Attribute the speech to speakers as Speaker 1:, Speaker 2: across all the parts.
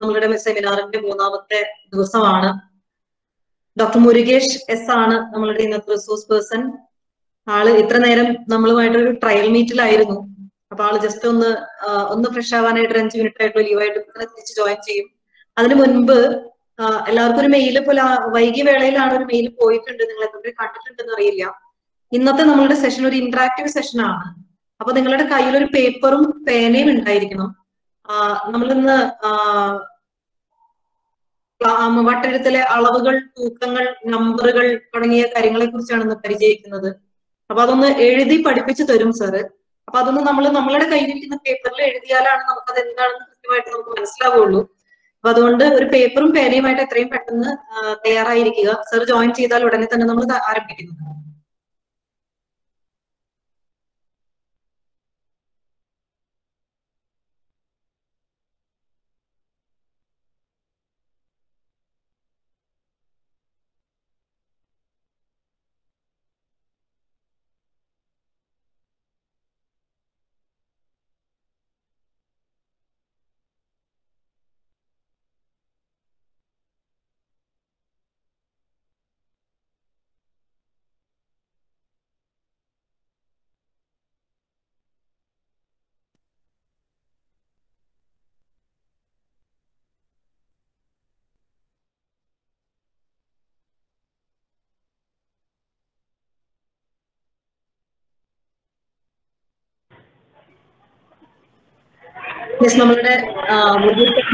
Speaker 1: നമ്മളുടെ സെമിനാറിന്റെ മൂന്നാമത്തെ ദിവസമാണ് ഡോക്ടർ മുരുകേഷ് എസ് ആണ് നമ്മളുടെ ഇന്നത്തെ റിസോഴ്സ് പേഴ്സൺ ആള് ഇത്ര നേരം നമ്മളുമായിട്ടൊരു ട്രയൽ മീറ്റിലായിരുന്നു അപ്പൊ ആള് ജസ്റ്റ് ഒന്ന് ആ, ഒന്ന് ഫ്രഷ് ആവാനായിട്ട് ഒരു അഞ്ച് മിനിറ്റ് ആയിട്ടുള്ള ലീവായിട്ട് ഇങ്ങനെ തിരിച്ച് ജോയിൻ ചെയ്യും അതിനു മുൻപ് ആ, എല്ലാവർക്കും ഒരു മെയിൽ പോലെ വൈകിയ വേളയിലാണ് ഒരു മെയിൽ പോയിട്ടുണ്ട് നിങ്ങൾ എത്ര കണ്ടിട്ടുണ്ടെന്ന് അറിയില്ല ഇന്നത്തെ നമ്മളുടെ സെഷൻ ഒരു ഇന്ററാക്റ്റീവ് സെഷൻ ആണ് അപ്പൊ നിങ്ങളുടെ കയ്യിൽ ഒരു പേപ്പറും പേനയും ഉണ്ടായിരിക്കണം ആ, നമ്മളിന്ന് ആ, ക്ലാ- ആ, വട്ടെഴുത്തിലെ അളവുകൾ തൂക്കങ്ങൾ നമ്പറുകൾ തുടങ്ങിയ കാര്യങ്ങളെ കുറിച്ചാണ് ഇന്ന് പരിചയിക്കുന്നത് അപ്പൊ അതൊന്ന് എഴുതി പഠിപ്പിച്ചു തരും സാറ് അപ്പൊ അതൊന്ന് നമ്മൾ നമ്മളുടെ കയ്യിലിരിക്കുന്ന പേപ്പറിൽ എഴുതിയാലാണ് നമുക്കത് എന്താണെന്ന് കൃത്യമായിട്ട് നമുക്ക് മനസ്സിലാവുള്ളൂ അപ്പൊ അതുകൊണ്ട് ഒരു പേപ്പറും പേനയുമായിട്ട് എത്രയും പെട്ടെന്ന് ആ, തയ്യാറായിരിക്കുക സാർ ജോയിൻ ചെയ്താൽ ഉടനെ തന്നെ നമ്മൾ ആരംഭിക്കുന്നത് യെസ് നമ്മളുടെ ആ, മുഴുവൻ-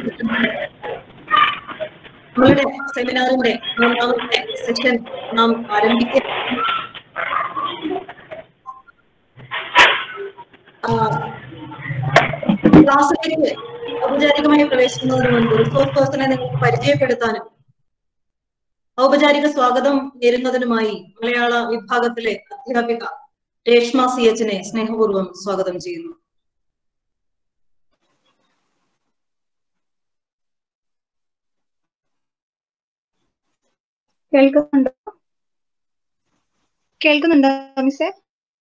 Speaker 1: നമ്മളുടെ സെമിനാറിന്റെ മൂന്നാമത്തെ സെഷൻ നാം ആരംഭിക്കുക ആ, ക്ലാസ്സിലേക്ക് ഔപചാരികമായി പ്രവേശിക്കുന്നതിന് മുൻപ് റിസോഴ്സ് പേഴ്സണെ നിങ്ങൾക്ക് പരിചയപ്പെടുത്താനും ഔപചാരിക സ്വാഗതം നേരുന്നതിനുമായി മലയാള വിഭാഗത്തിലെ അധ്യാപിക രേഷ്മ സി എച്ചിനെ സ്നേഹപൂർവ്വം സ്വാഗതം ചെയ്യുന്നു
Speaker 2: കേൾക്കുന്നുണ്ടോ കേൾക്കുന്നുണ്ടോ മിസ്സേ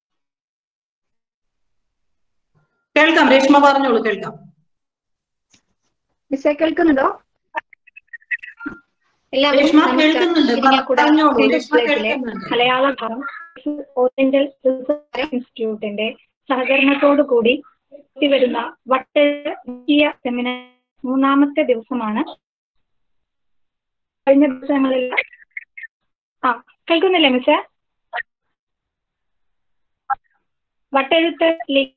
Speaker 1: കേൾക്കാം രേഷ്മ പറഞ്ഞോളൂ കേൾക്കാം
Speaker 2: മിസ്സേ കേൾക്കുന്നുണ്ടോ
Speaker 1: രേഷ്മ കേൾക്കുന്നുണ്ട് പറഞ്ഞോളൂ രേഷ്മ
Speaker 2: ഡിസ്പ്ലേസിലെ
Speaker 1: കേൾക്കുന്നുണ്ട്
Speaker 2: മലയാള ഭാഗം ഓറിയന്റൽ റിസർച്ച് ഇൻസ്റ്റിറ്റ്യൂട്ടിന്റെ സഹകരണത്തോടു കൂടി വരുന്ന വട്ടീയ സെമിനാർ മൂന്നാമത്തെ ദിവസമാണ് കഴിഞ്ഞ ദിവസങ്ങളിൽ ആ കേൾക്കുന്നില്ലേ മിസ്സേ വട്ടെഴുത്ത് ലി-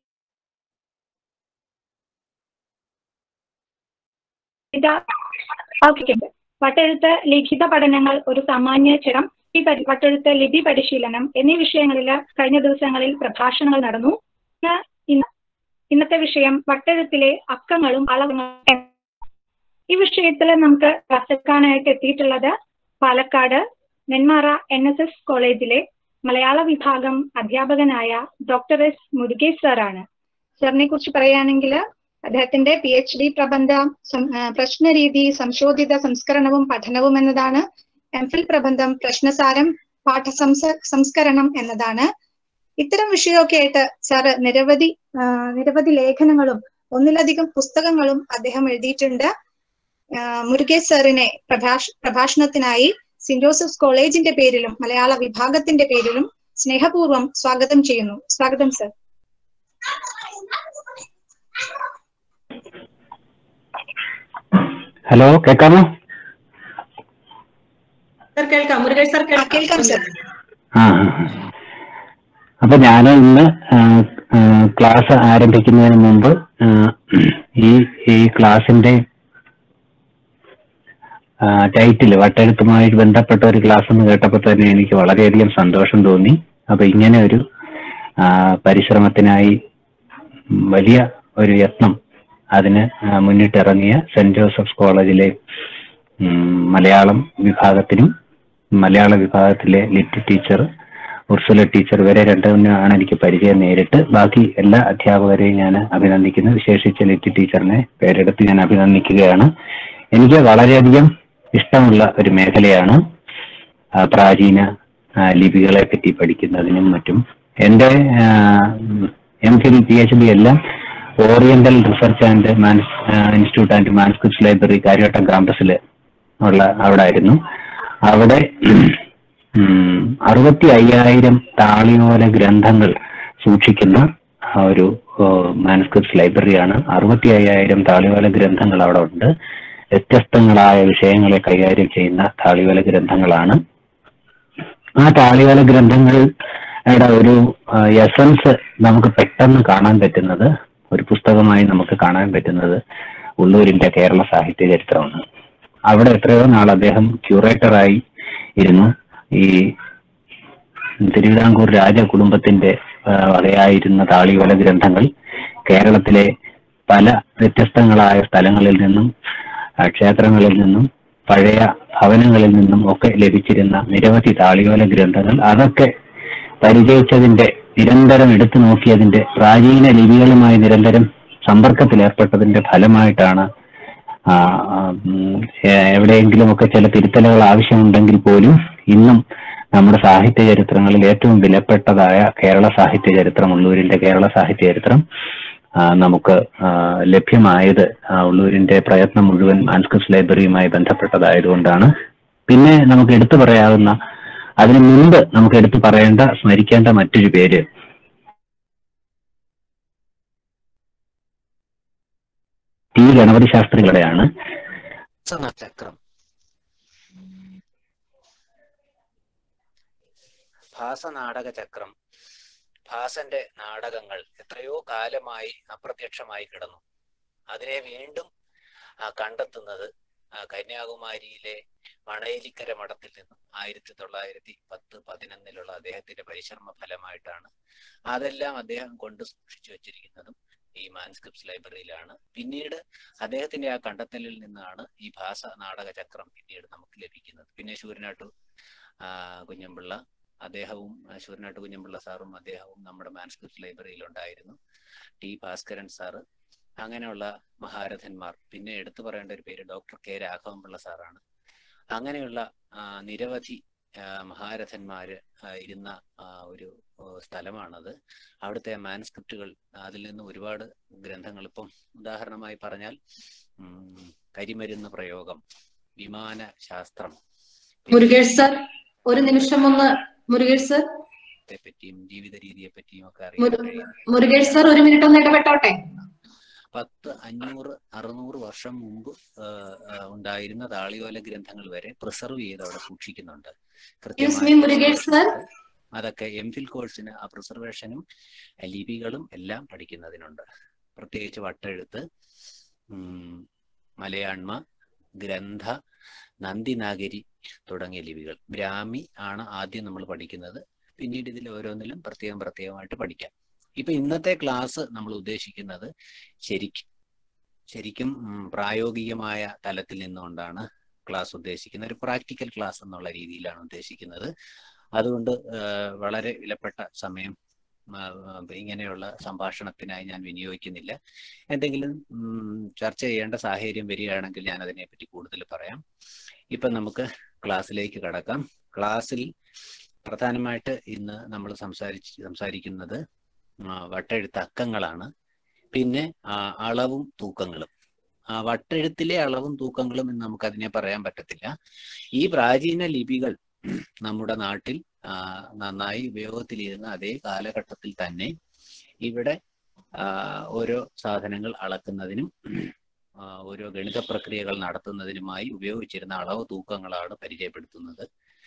Speaker 2: ലിഖിത ഓക്കെ വട്ടെഴുത്ത് ലിഖിത പഠനങ്ങൾ ഒരു സാമാന്യ ചിരം ഈ പരി- വട്ടെഴുത്ത് ലിപി പരിശീലനം എന്നീ വിഷയങ്ങളിൽ കഴിഞ്ഞ ദിവസങ്ങളിൽ പ്രഭാഷണങ്ങൾ നടന്നു ഇന്ന് ഇന്ന- ഇന്നത്തെ വിഷയം വട്ടെഴുത്തിലെ അക്കങ്ങളും അളവുകളും ഈ വിഷയത്തിൽ നമുക്ക് ക്ലാസ്സെടുക്കാനായിട്ട് എത്തിയിട്ടുള്ളത് Palakkad Nenmara N S S കോളേജിലെ മലയാള വിഭാഗം അധ്യാപകനായ ഡോക്ടർ എസ് മുരുകേഷ് സാറാണ് സാറിനെ കുറിച്ച് പറയുകയാണെങ്കിൽ അദ്ദേഹത്തിന്റെ പി എച്ച് ഡി പ്രബന്ധം സം- ആ, പ്രശ്നരീതി സംശോധിത സംസ്കരണവും പഠനവും എന്നതാണ് എം ഫിൽ പ്രബന്ധം പ്രശ്നസാരം പാഠസംസ സംസ്കരണം എന്നതാണ് ഇത്തരം വിഷയമൊക്കെ ആയിട്ട് സാറ് നിരവധി ആ, നിരവധി ലേഖനങ്ങളും ഒന്നിലധികം പുസ്തകങ്ങളും അദ്ദേഹം എഴുതിയിട്ടുണ്ട് ആ, മുരുകേഷ് സാറിനെ പ്രഭാഷ പ്രഭാഷണത്തിനായി സെന്റ് ജോസഫ്സ് കോളേജിന്റെ പേരിലും മലയാള വിഭാഗത്തിന്റെ പേരിലും സ്നേഹപൂർവ്വം സ്വാഗതം ചെയ്യുന്നു സ്വാഗതം സർ
Speaker 3: ഹലോ കേൾക്കാമോ
Speaker 1: സർ കേൾക്കാം മുരുകേഷ് സർ
Speaker 2: ആ, കേൾക്കാം സർ.
Speaker 3: ആ ആ, ആ. അപ്പൊ ഞാൻ ഇന്ന് ആ, ആ, ക്ലാസ് ആരംഭിക്കുന്നതിന് മുമ്പ് ആ, ഈ ഈ ക്ലാസിന്റെ ടൈറ്റിൽ വട്ടെഴുത്തുമായി ബന്ധപ്പെട്ട ഒരു ക്ലാസ് എന്ന് കേട്ടപ്പോൾ തന്നെ എനിക്ക് വളരെയധികം സന്തോഷം തോന്നി അപ്പൊ ഇങ്ങനെ ഒരു ആ, പരിശ്രമത്തിനായി വലിയ ഒരു യത്നം അതിന് ആ, മുന്നിട്ടിറങ്ങിയ സെന്റ് ജോസഫ്സ് കോളേജിലെ ഉം, മലയാളം വിഭാഗത്തിനും മലയാള വിഭാഗത്തിലെ ലിറ്റ് ടീച്ചർ ഉർസുല ടീച്ചർ വരെ രണ്ടുമാണ് എനിക്ക് പരിചയം നേരിട്ട് ബാക്കി എല്ലാ അധ്യാപകരെയും ഞാൻ അഭിനന്ദിക്കുന്നു വിശേഷിച്ച് ലിറ്റ് ടീച്ചറിനെ പേരെടുത്ത് ഞാൻ അഭിനന്ദിക്കുകയാണ് എനിക്ക് വളരെയധികം ഇഷ്ടമുള്ള ഒരു മേഖലയാണ് ആ, പ്രാചീന ആ, ലിപികളെ പറ്റി പഠിക്കുന്നതിനും മറ്റും എൻ്റെ M Phil P H D എല്ലാം oriental research and mans institute and manuscript library Kariavattom ക്യാമ്പസിൽ ഉള്ള അവിടെ ആയിരുന്നു അവിടെ ഉം, അറുപത്തി അയ്യായിരം താളിയോല ഗ്രന്ഥങ്ങൾ സൂക്ഷിക്കുന്ന ആ ഒരു മാനുസ്ക്രിപ്റ്റ് ലൈബ്രറിയാണ് അറുപത്തി അയ്യായിരം താളിയോല ഗ്രന്ഥങ്ങൾ അവിടെ ഉണ്ട് വ്യത്യസ്തങ്ങളായ വിഷയങ്ങളെ കൈകാര്യം ചെയ്യുന്ന താളിയോല ഗ്രന്ഥങ്ങളാണ് ആ താളിയോല ഗ്രന്ഥങ്ങളുടെ ഒരു എസൻസ് നമുക്ക് പെട്ടെന്ന് കാണാൻ പറ്റുന്നത് ഒരു പുസ്തകമായി നമുക്ക് കാണാൻ പറ്റുന്നത് ഉള്ളൂരിന്റെ കേരള സാഹിത്യ ചരിത്രമാണ് അവിടെ എത്രയോ നാൾ അദ്ദേഹം ക്യൂറേറ്ററായി ഇരുന്നു ഈ തിരുവിതാംകൂർ രാജകുടുംബത്തിന്റെ ആ, വകയായിരുന്ന താളിയോല ഗ്രന്ഥങ്ങൾ കേരളത്തിലെ പല വ്യത്യസ്തങ്ങളായ സ്ഥലങ്ങളിൽ നിന്നും ആ, ക്ഷേത്രങ്ങളിൽ നിന്നും പഴയ ഭവനങ്ങളിൽ നിന്നും ഒക്കെ ലഭിച്ചിരുന്ന നിരവധി താളിയോല ഗ്രന്ഥങ്ങൾ അതൊക്കെ പരിചയിച്ചതിന്റെ നിരന്തരം എടുത്തു നോക്കിയതിന്റെ പ്രാചീന ലിപികളുമായി നിരന്തരം സമ്പർക്കത്തിലേർപ്പെട്ടതിന്റെ ഫലമായിട്ടാണ് ആ, ആ, ഉം, എ- എവിടെയെങ്കിലുമൊക്കെ ചില തിരുത്തലുകൾ ആവശ്യമുണ്ടെങ്കിൽ പോലും ഇന്നും നമ്മുടെ സാഹിത്യ ചരിത്രങ്ങളിൽ ഏറ്റവും വിലപ്പെട്ടതായ കേരള സാഹിത്യ ചരിത്രം ഉള്ളൂരിന്റെ കേരള സാഹിത്യ ചരിത്രം ആ, നമുക്ക് ആ, ലഭ്യമായത് ആ, ഉള്ളൂരിന്റെ പ്രയത്നം മുഴുവൻ മാൻസ്ക്രിപ്റ്റ് ലൈബ്രറിയുമായി ബന്ധപ്പെട്ടതായതുകൊണ്ടാണ് പിന്നെ നമുക്ക് എടുത്തു പറയാവുന്ന അതിനു മുൻപ് നമുക്ക് എടുത്തു പറയേണ്ട സ്മരിക്കേണ്ട മറ്റൊരു പേര് ടി ഗണപതി ശാസ്ത്രികളുടെയാണ്
Speaker 4: ചക്രം ഭാസനാടക ചക്രം ഭാസന്റെ നാടകങ്ങൾ എത്രയോ കാലമായി അപ്രത്യക്ഷമായി കിടന്നു അതിനെ വീണ്ടും ആ, കണ്ടെത്തുന്നത് ആ, കന്യാകുമാരിയിലെ മണേലിക്കര മഠത്തിൽ നിന്നും ആയിരത്തി തൊള്ളായിരത്തി പത്ത് പതിനൊന്നിലുള്ള അദ്ദേഹത്തിന്റെ പരിശ്രമ ഫലമായിട്ടാണ് അതെല്ലാം അദ്ദേഹം കൊണ്ട് സൂക്ഷിച്ചു വെച്ചിരിക്കുന്നതും ഈ മാൻസ്ക്രിപ്റ്റ് ലൈബ്രറിയിലാണ് പിന്നീട് അദ്ദേഹത്തിന്റെ ആ കണ്ടെത്തലിൽ നിന്നാണ് ഈ ഭാഷ നാടക ചക്രം പിന്നീട് നമുക്ക് ലഭിക്കുന്നത് പിന്നെ ശൂരനാട്ടു ആ, കുഞ്ഞമ്പിള്ള അദ്ദേഹവും ആ, ശൂരനാട്ടു കുഞ്ഞമ്പിള്ള സാറും അദ്ദേഹവും നമ്മുടെ മാൻസ്ക്രിപ്റ്റ് ലൈബ്രറിയിൽ ഉണ്ടായിരുന്നു ടി ഭാസ്കരൻ സാറ് അങ്ങനെയുള്ള മഹാരഥന്മാർ പിന്നെ എടുത്തു പറയേണ്ട ഒരു പേര് ഡോക്ടർ കെ രാഘവൻപിള്ള സാറാണ് അങ്ങനെയുള്ള ആ, നിരവധി ആ, മഹാരഥന്മാര് ആ, ഇരുന്ന ആ, ഒരു ഓ, സ്ഥലമാണത് അവിടുത്തെ മാൻസ്ക്രിപ്റ്റുകൾ അതിൽ നിന്ന് ഒരുപാട് ഗ്രന്ഥങ്ങൾ ഇപ്പം ഉദാഹരണമായി പറഞ്ഞാൽ ഉം, കരിമരുന്ന് പ്രയോഗം വിമാന ശാസ്ത്രം
Speaker 1: മുരുകേഷ് സർ ഒരു നിമിഷം ഒന്ന് മുരുകേഷ് സർ
Speaker 4: പറ്റിയും ജീവിത രീതിയെ പറ്റിയും ഒക്കെ
Speaker 1: മുരു-
Speaker 4: അറിയാൻ കഴിയും
Speaker 1: മുരുകേഷ് സർ ഒരു മിനിറ്റ് ഒന്ന് ഇടപെട്ടോട്ടെ
Speaker 4: പത്ത് അഞ്ഞൂറ് അറുന്നൂറ് വർഷം മുമ്പ് ആ, ആ, ഉണ്ടായിരുന്ന താളിയോല ഗ്രന്ഥങ്ങൾ വരെ പ്രിസർവ് ചെയ്ത് അവിടെ സൂക്ഷിക്കുന്നുണ്ട്
Speaker 1: Excuse me, മുരുകേഷ് sir.
Speaker 4: അതൊക്കെ എം ഫിൽ കോഴ്സിന് ആ പ്രിസർവേഷനും ലിപികളും എല്ലാം പഠിക്കുന്നതിനുണ്ട് പ്രത്യേകിച്ച് വട്ടെഴുത്ത് ഉം, മലയാണ്മ ഗ്രന്ഥ നന്ദിനാഗരി തുടങ്ങിയ ലിപികൾ ബ്രാഹ്മി ആണ് ആദ്യം നമ്മൾ പഠിക്കുന്നത് പിന്നീട് ഇതിൽ ഓരോന്നിലും പ്രത്യേകം പ്രത്യേകമായിട്ട് പഠിക്കാം ഇപ്പൊ ഇന്നത്തെ ക്ലാസ് നമ്മൾ ഉദ്ദേശിക്കുന്നത് ശരിക്കും ശരിക്കും ഉം, പ്രായോഗികമായ തലത്തിൽ നിന്നുകൊണ്ടാണ് ക്ലാസ് ഉദ്ദേശിക്കുന്നത് ഒരു പ്രാക്ടിക്കൽ ക്ലാസ് എന്നുള്ള രീതിയിലാണ് ഉദ്ദേശിക്കുന്നത് അതുകൊണ്ട് ആ, വളരെ വിലപ്പെട്ട സമയം ആ, ആ, ഇങ്ങനെയുള്ള സംഭാഷണത്തിനായി ഞാൻ വിനിയോഗിക്കുന്നില്ല എന്തെങ്കിലും ഉം, ചർച്ച ചെയ്യേണ്ട സാഹചര്യം വരികയാണെങ്കിൽ ഞാൻ അതിനെപ്പറ്റി കൂടുതൽ പറയാം ഇപ്പൊ നമുക്ക് ക്ലാസ്സിലേക്ക് കടക്കാം ക്ലാസ്സിൽ പ്രധാനമായിട്ട് ഇന്ന് നമ്മൾ സംസാരിച്ച് സംസാരിക്കുന്നത് ആ, വട്ടെഴുത്ത് അക്കങ്ങളാണ് പിന്നെ ആ, അളവും തൂക്കങ്ങളും ആ വട്ടെഴുത്തിലെ അളവും തൂക്കങ്ങളും എന്ന് നമുക്ക് അതിനെ പറയാൻ പറ്റത്തില്ല ഈ പ്രാചീന ലിപികൾ നമ്മുടെ നാട്ടിൽ ആ, നന്നായി ഉപയോഗത്തിലിരുന്ന അതേ കാലഘട്ടത്തിൽ തന്നെ ഇവിടെ ആ, ഓരോ സാധനങ്ങൾ അളക്കുന്നതിനും ആ, ഓരോ ഗണിത പ്രക്രിയകൾ നടത്തുന്നതിനുമായി ഉപയോഗിച്ചിരുന്ന അളവ് തൂക്കങ്ങളാണ് പരിചയപ്പെടുത്തുന്നത്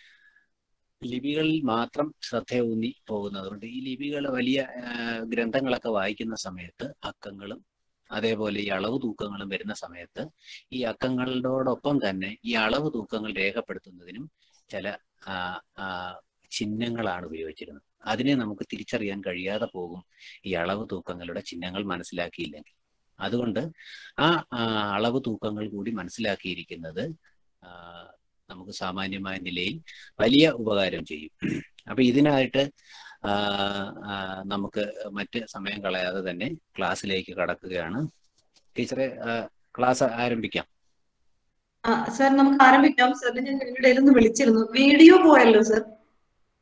Speaker 4: ലിപികളിൽ മാത്രം ശ്രദ്ധയൂന്നി പോകുന്നതുകൊണ്ട് ഈ ലിപികൾ വലിയ ആ, ഗ്രന്ഥങ്ങളൊക്കെ വായിക്കുന്ന സമയത്ത് അക്കങ്ങളും അതേപോലെ ഈ അളവ് തൂക്കങ്ങളും വരുന്ന സമയത്ത് ഈ അക്കങ്ങളോടൊപ്പം തന്നെ ഈ അളവ് തൂക്കങ്ങൾ രേഖപ്പെടുത്തുന്നതിനും ചില ആ, ആ, ചിഹ്നങ്ങളാണ് ഉപയോഗിച്ചിരുന്നത് അതിനെ നമുക്ക് തിരിച്ചറിയാൻ കഴിയാതെ പോകും ഈ അളവ് തൂക്കങ്ങളുടെ ചിഹ്നങ്ങൾ മനസ്സിലാക്കിയില്ലെങ്കിൽ അതുകൊണ്ട് ആ ആ, അളവ് തൂക്കങ്ങൾ കൂടി മനസ്സിലാക്കിയിരിക്കുന്നത് ആ, നമുക്ക് സാമാന്യമായ നിലയിൽ വലിയ ഉപകാരം ചെയ്യും അപ്പൊ ഇതിനായിട്ട് ആ, ആ, നമുക്ക് മറ്റ് സമയം കളയാതെ തന്നെ ക്ലാസ്സിലേക്ക് കടക്കുകയാണ് ടീച്ചറെ ആ, ക്ലാസ് ആരംഭിക്കാം
Speaker 1: ആ സർ നമുക്ക് ആരംഭിക്കാം സാറിന് ഞാൻ ഇടയിൽ ഒന്ന് വിളിച്ചിരുന്നു വീഡിയോ പോയല്ലോ സർ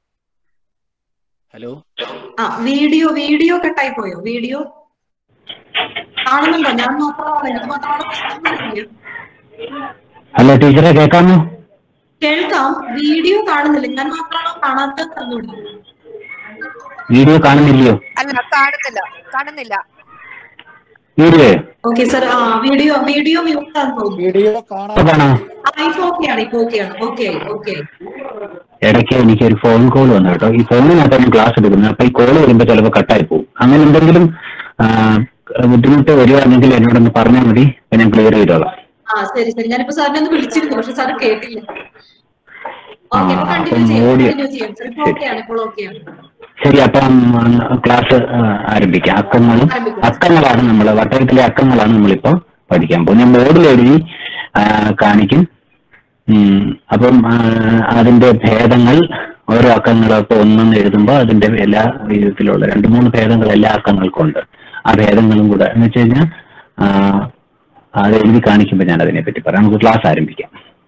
Speaker 4: ഹലോ
Speaker 1: ആ വീഡിയോ വീഡിയോ കട്ടായി പോയോ വീഡിയോ കാണുന്നുണ്ടോ ഞാൻ മാത്രമാണ് എനിക്ക് മാത്രമാണ് പ്രശ്നം എന്നറിയില്ല.
Speaker 3: അല്ല ടീച്ചറെ കേൾക്കാമോ
Speaker 1: കേൾക്കാം വീഡിയോ കാണുന്നില്ല ഞാൻ മാത്രമാണോ കാണാത്തത് തന്നോളൂ
Speaker 3: വീഡിയോ കാണുന്നില്ലയോ
Speaker 5: അല്ല കാണുന്നില്ല കാണുന്നില്ല
Speaker 3: വീഡിയോ
Speaker 1: ഓക്കെ സർ ആ വീഡിയോ വീഡിയോ മ്യൂട്ട് ആണെന്ന് തോന്നുന്നു
Speaker 6: വീഡിയോ കാണാൻ
Speaker 3: കാണാം
Speaker 1: ആ ഇപ്പൊ ഓക്കെയാണ് ഇപ്പൊ ഓക്കെയാണ് ഓക്കെ ഓക്കെ
Speaker 3: ഇടയ്ക്ക് എനിക്ക് ഒരു ഫോൺ കോൾ വന്നു കേട്ടോ ഈ ഫോണിനകത്താണ് ക്ലാസ് എടുക്കുന്നത് അപ്പൊ ഈ കോൾ വരുമ്പോൾ ചിലപ്പോൾ കട്ടായി പോകും അങ്ങനെ എന്തെങ്കിലും ആ, ബുദ്ധിമുട്ട് വരികയാണെങ്കിൽ എന്നോടൊന്ന് പറഞ്ഞാൽ മതി അപ്പൊ ഞാൻ ക്ലിയർ ചെയ്തോളാം
Speaker 1: ആ ശരി ശരി ഞാനിപ്പോ സാറിനെ ഒന്ന് വിളിച്ചിരുന്നു പക്ഷെ സാർ കേട്ടില്ല
Speaker 3: ആ,
Speaker 1: ഓക്കെ ഇപ്പൊ കണ്ടിന്യൂ
Speaker 3: അപ്പം
Speaker 1: ചെയ്യാം
Speaker 3: audio-
Speaker 1: കണ്ടിന്യൂ ചെയ്യാം സർ ഇപ്പൊ ഓക്കെയാണ് ഇപ്പോൾ ഓക്കെയാണ്
Speaker 3: ശരി അപ്പം ക്ലാസ് ആരംഭിക്കാം അക്കങ്ങളും അക്കങ്ങളാണ് നമ്മൾ വട്ടകത്തിലെ അക്കങ്ങളാണ് നമ്മളിപ്പോ പഠിക്കാൻ പോകുന്നത് ഞാൻ ബോർഡിൽ എഴുതി ആ, കാണിക്കും ഉം, അപ്പം ആ, അതിന്റെ ഭേദങ്ങൾ ഓരോ അക്കങ്ങളൊക്കെ ഒന്നെന്ന് എഴുതുമ്പോൾ അതിന്റെ എല്ലാ വിധത്തിലുള്ള രണ്ട് മൂന്ന് ഭേദങ്ങൾ എല്ലാ അക്കങ്ങൾക്കും ഉണ്ട് ആ ഭേദങ്ങളും കൂടെ എന്ന് വെച്ച് കഴിഞ്ഞാൽ ആ, അത് എഴുതി കാണിക്കുമ്പോൾ ഞാൻ അതിനെ പറ്റി പറയാം നമുക്ക് ക്ലാസ് ആരംഭിക്കാം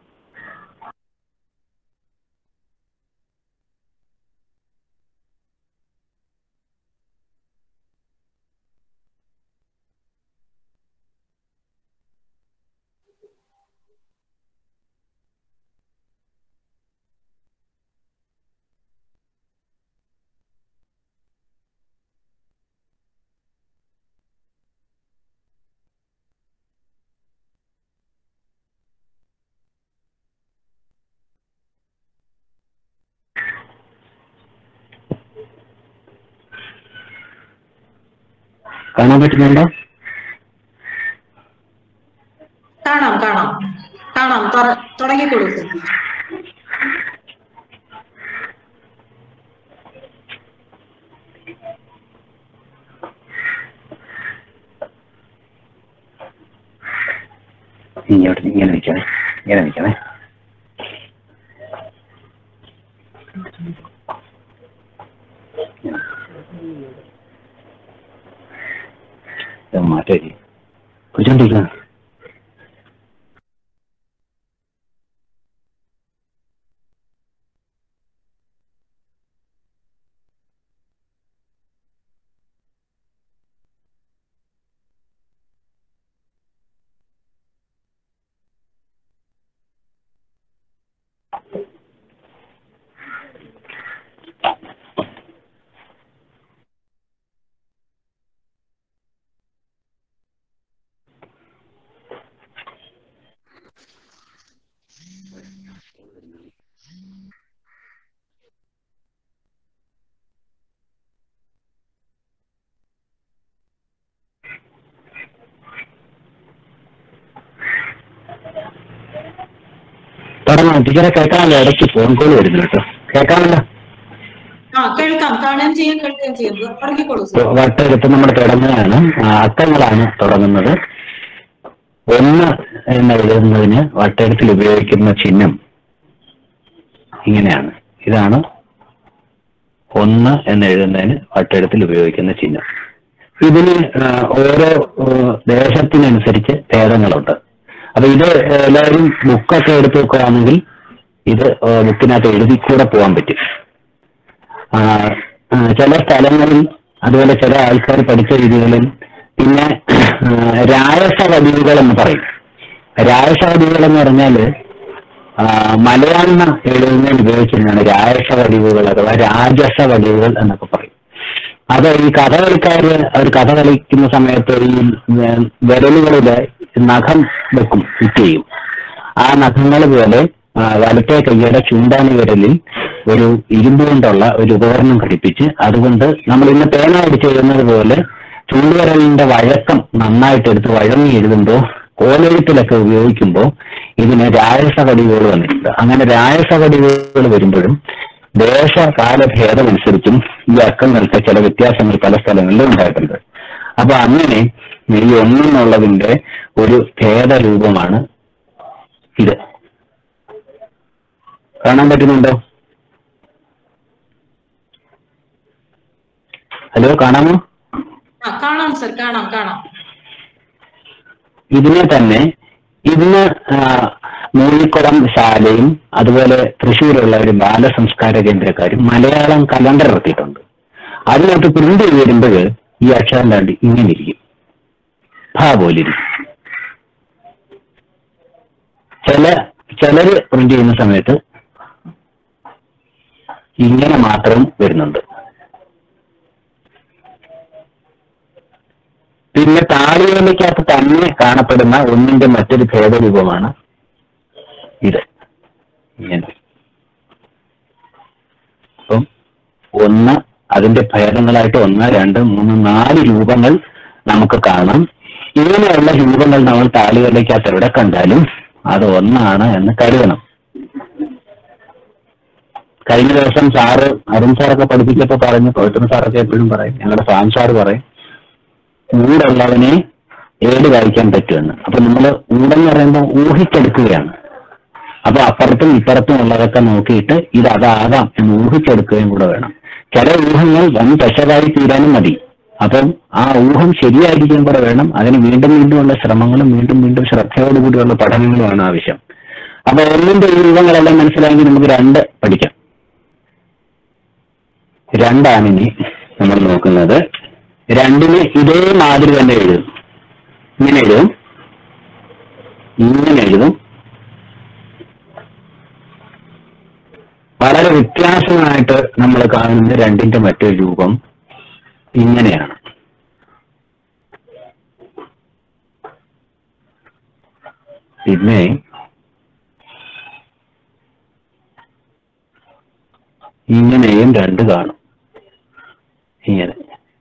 Speaker 3: കാണാൻ പറ്റുന്നുണ്ടോ
Speaker 1: കാണാം കാണാം കാണാം തൊറ- തുടങ്ങിക്കോളൂ സർ
Speaker 3: ഇങ്ങോട്ട് ഇങ്ങനെ നിൽക്കണേ ഇങ്ങനെ നിൽക്കണേ മാറ്റി കുറിച്ചോണ്ടിരിക്കണം തുടങ്ങാം ടീച്ചറെ കേൾക്കാമല്ലോ ഇടയ്ക്ക് ഫോൺ കോൾ വരുന്നു കേട്ടോ കേൾക്കാമല്ലോ
Speaker 1: ആ കേൾക്കാം കാണുകയും ചെയ്യാം കേൾക്കുകയും ചെയ്യാം തുടങ്ങിക്കോളൂ സർ
Speaker 3: വട്ടെടുത്ത് നമ്മൾ തുടങ്ങുകയാണ് ആ, അക്കങ്ങളാണ് തുടങ്ങുന്നത് ഒന്ന് എന്ന് എഴുതുന്നതിന് വട്ടെഴുത്തിൽ ഉപയോഗിക്കുന്ന ചിഹ്നം ഇങ്ങനെയാണ് ഇതാണ് ഒന്ന് എന്ന് എഴുതുന്നതിന് വട്ടെഴുത്തിൽ ഉപയോഗിക്കുന്ന ചിഹ്നം ഇതിന് ആ, ഓരോ ആ, ദേശത്തിനനുസരിച്ച് ഭേദങ്ങളുണ്ട് അപ്പൊ ഇത് എല്ലാവരും ബുക്കൊക്കെ എടുത്ത് വെക്കുകയാണെങ്കിൽ ഇത് ആ, ബുക്കിനകത്ത് എഴുതി കൂടെ പോകാൻ പറ്റും ആ, ആ, ചില സ്ഥലങ്ങളിൽ അതുപോലെ ചില ആൾക്കാർ പഠിച്ച രീതികളിൽ പിന്നെ ആ, രായസവടിവുകൾ എന്ന് പറയും രായസവടിവുകൾ എന്ന് പറഞ്ഞാല് ആ, മലയാളം എഴുതുന്നതിന് ഉപയോഗിച്ചിരുന്നതാണ് രായസവടിവുകൾ അഥവാ രാജസവടിവുകൾ എന്നൊക്കെ പറയും അത് ഈ കഥകളിക്കാര് അവർ കഥ കളിക്കുന്ന സമയത്ത് ഈ വെ- വിരലുകളില് നഖം വെക്കും ഫിറ്റ് ചെയ്യും ആ നഖങ്ങൾ പോലെ ആ, വലത്തെ കൈയുടെ ചൂണ്ടാണി വിരലിൽ ഒരു ഇരുമ്പ് കൊണ്ടുള്ള ഒരു ഉപകരണം ഘടിപ്പിച്ച് അതുകൊണ്ട് നമ്മൾ ഇന്ന് പേനായിട്ട് ചെയ്യുന്നത് പോലെ ചൂണ്ടുവിരലിന്റെ വഴക്കം നന്നായിട്ട് എടുത്ത് വഴങ്ങി എഴുതുമ്പോൾ കോലെഴുത്തിലൊക്കെ ഉപയോഗിക്കുമ്പോൾ ഇതിന് രായസവടിവുകൾ വന്നിട്ടുണ്ട് അങ്ങനെ രായസവടിവുകൾ വരുമ്പോഴും ദേശകാല ഭേദമനുസരിച്ചും ഈ അക്കങ്ങൾക്ക് ചില വ്യത്യാസങ്ങൾ പല സ്ഥലങ്ങളിലും ഉണ്ടായിട്ടുണ്ട് അപ്പൊ അങ്ങനെ ഈ ഒന്നെന്നുള്ളതിന്റെ ഒരു ഭേദരൂപമാണ് ഇത് കാണാൻ പറ്റുന്നുണ്ടോ ഹലോ കാണാമോ
Speaker 1: ആ കാണാം സർ കാണാം കാണാം
Speaker 3: ഇതിനെ തന്നെ ഇന്ന് ആ, മൂഴിക്കുളം ശാലയും അതുപോലെ തൃശ്ശൂരുള്ള ഒരു ബാലസംസ്കാര കേന്ദ്രക്കാരും മലയാളം കലണ്ടർ ഇറക്കിയിട്ടുണ്ട് അതിനകത്ത് പ്രിന്റ് ചെയ്ത് വരുമ്പോൾ ഈ അക്ഷരം താണ്ടി ഇങ്ങനെ ഇരിക്കും ഭ പോലിരിക്കും ചില ചിലര് പ്രിന്റ് ചെയ്യുന്ന സമയത്ത് ഇങ്ങനെ മാത്രം വരുന്നുണ്ട് പിന്നെ താളിയോലയ്ക്കകത്ത് തന്നെ കാണപ്പെടുന്ന ഒന്നിന്റെ മറ്റൊരു ഭേദരൂപമാണ് ഇത് ഇങ്ങനെ അപ്പം ഒന്ന് അതിന്റെ ഭേദങ്ങളായിട്ട് ഒന്ന് രണ്ട് മൂന്ന് നാല് രൂപങ്ങൾ നമുക്ക് കാണാം ഇങ്ങനെയുള്ള രൂപങ്ങൾ നമ്മൾ താളിയോലയ്ക്കകത്ത് എവിടെ കണ്ടാലും അത് ഒന്നാണ് എന്ന് കരുതണം കഴിഞ്ഞ ദിവസം സാറ് അരുൺ സാറൊക്കെ പഠിപ്പിച്ചപ്പോ പറഞ്ഞു പവിത്രൻ സാറൊക്കെ എപ്പോഴും പറയും ഞങ്ങളുടെ ഫാം സാറ് പറയും ഊടുള്ളവനെ ഏട് വായിക്കാൻ പറ്റുമെന്ന് അപ്പൊ നമ്മൾ ഊടെന്ന് പറയുമ്പോൾ ഊഹിച്ചെടുക്കുകയാണ് അപ്പൊ അപ്പുറത്തും ഇപ്പുറത്തും ഉള്ളതൊക്കെ നോക്കിയിട്ട് ഇത് അതാകാം എന്ന് ഊഹിച്ചെടുക്കുകയും കൂടെ വേണം ചില ഊഹങ്ങൾ വൻ പെശകായി തീരാനും മതി അപ്പം ആ ഊഹം ശരിയായിരിക്കും കൂടെ വേണം അതിന് വീണ്ടും വീണ്ടുമുള്ള ശ്രമങ്ങളും വീണ്ടും വീണ്ടും ശ്രദ്ധയോടുകൂടിയുള്ള പഠനങ്ങളുമാണ് ആവശ്യം അപ്പൊ ഒന്നിന്റെ ഈ രൂപങ്ങളെല്ലാം മനസ്സിലായെങ്കിൽ നമുക്ക് രണ്ട് പഠിക്കാം രണ്ടാണ് ഇനി നമ്മൾ നോക്കുന്നത് രണ്ടിന് ഇതേ മാതിരി തന്നെ എഴുതും ഇങ്ങനെ എഴുതും ഇങ്ങനെ എഴുതും വളരെ വ്യത്യാസമായിട്ട് നമ്മൾ കാണുന്ന രണ്ടിന്റെ മറ്റൊരു രൂപം ഇങ്ങനെയാണ് പിന്നെ ഇങ്ങനെയും രണ്ട് കാണും ഇങ്ങനെ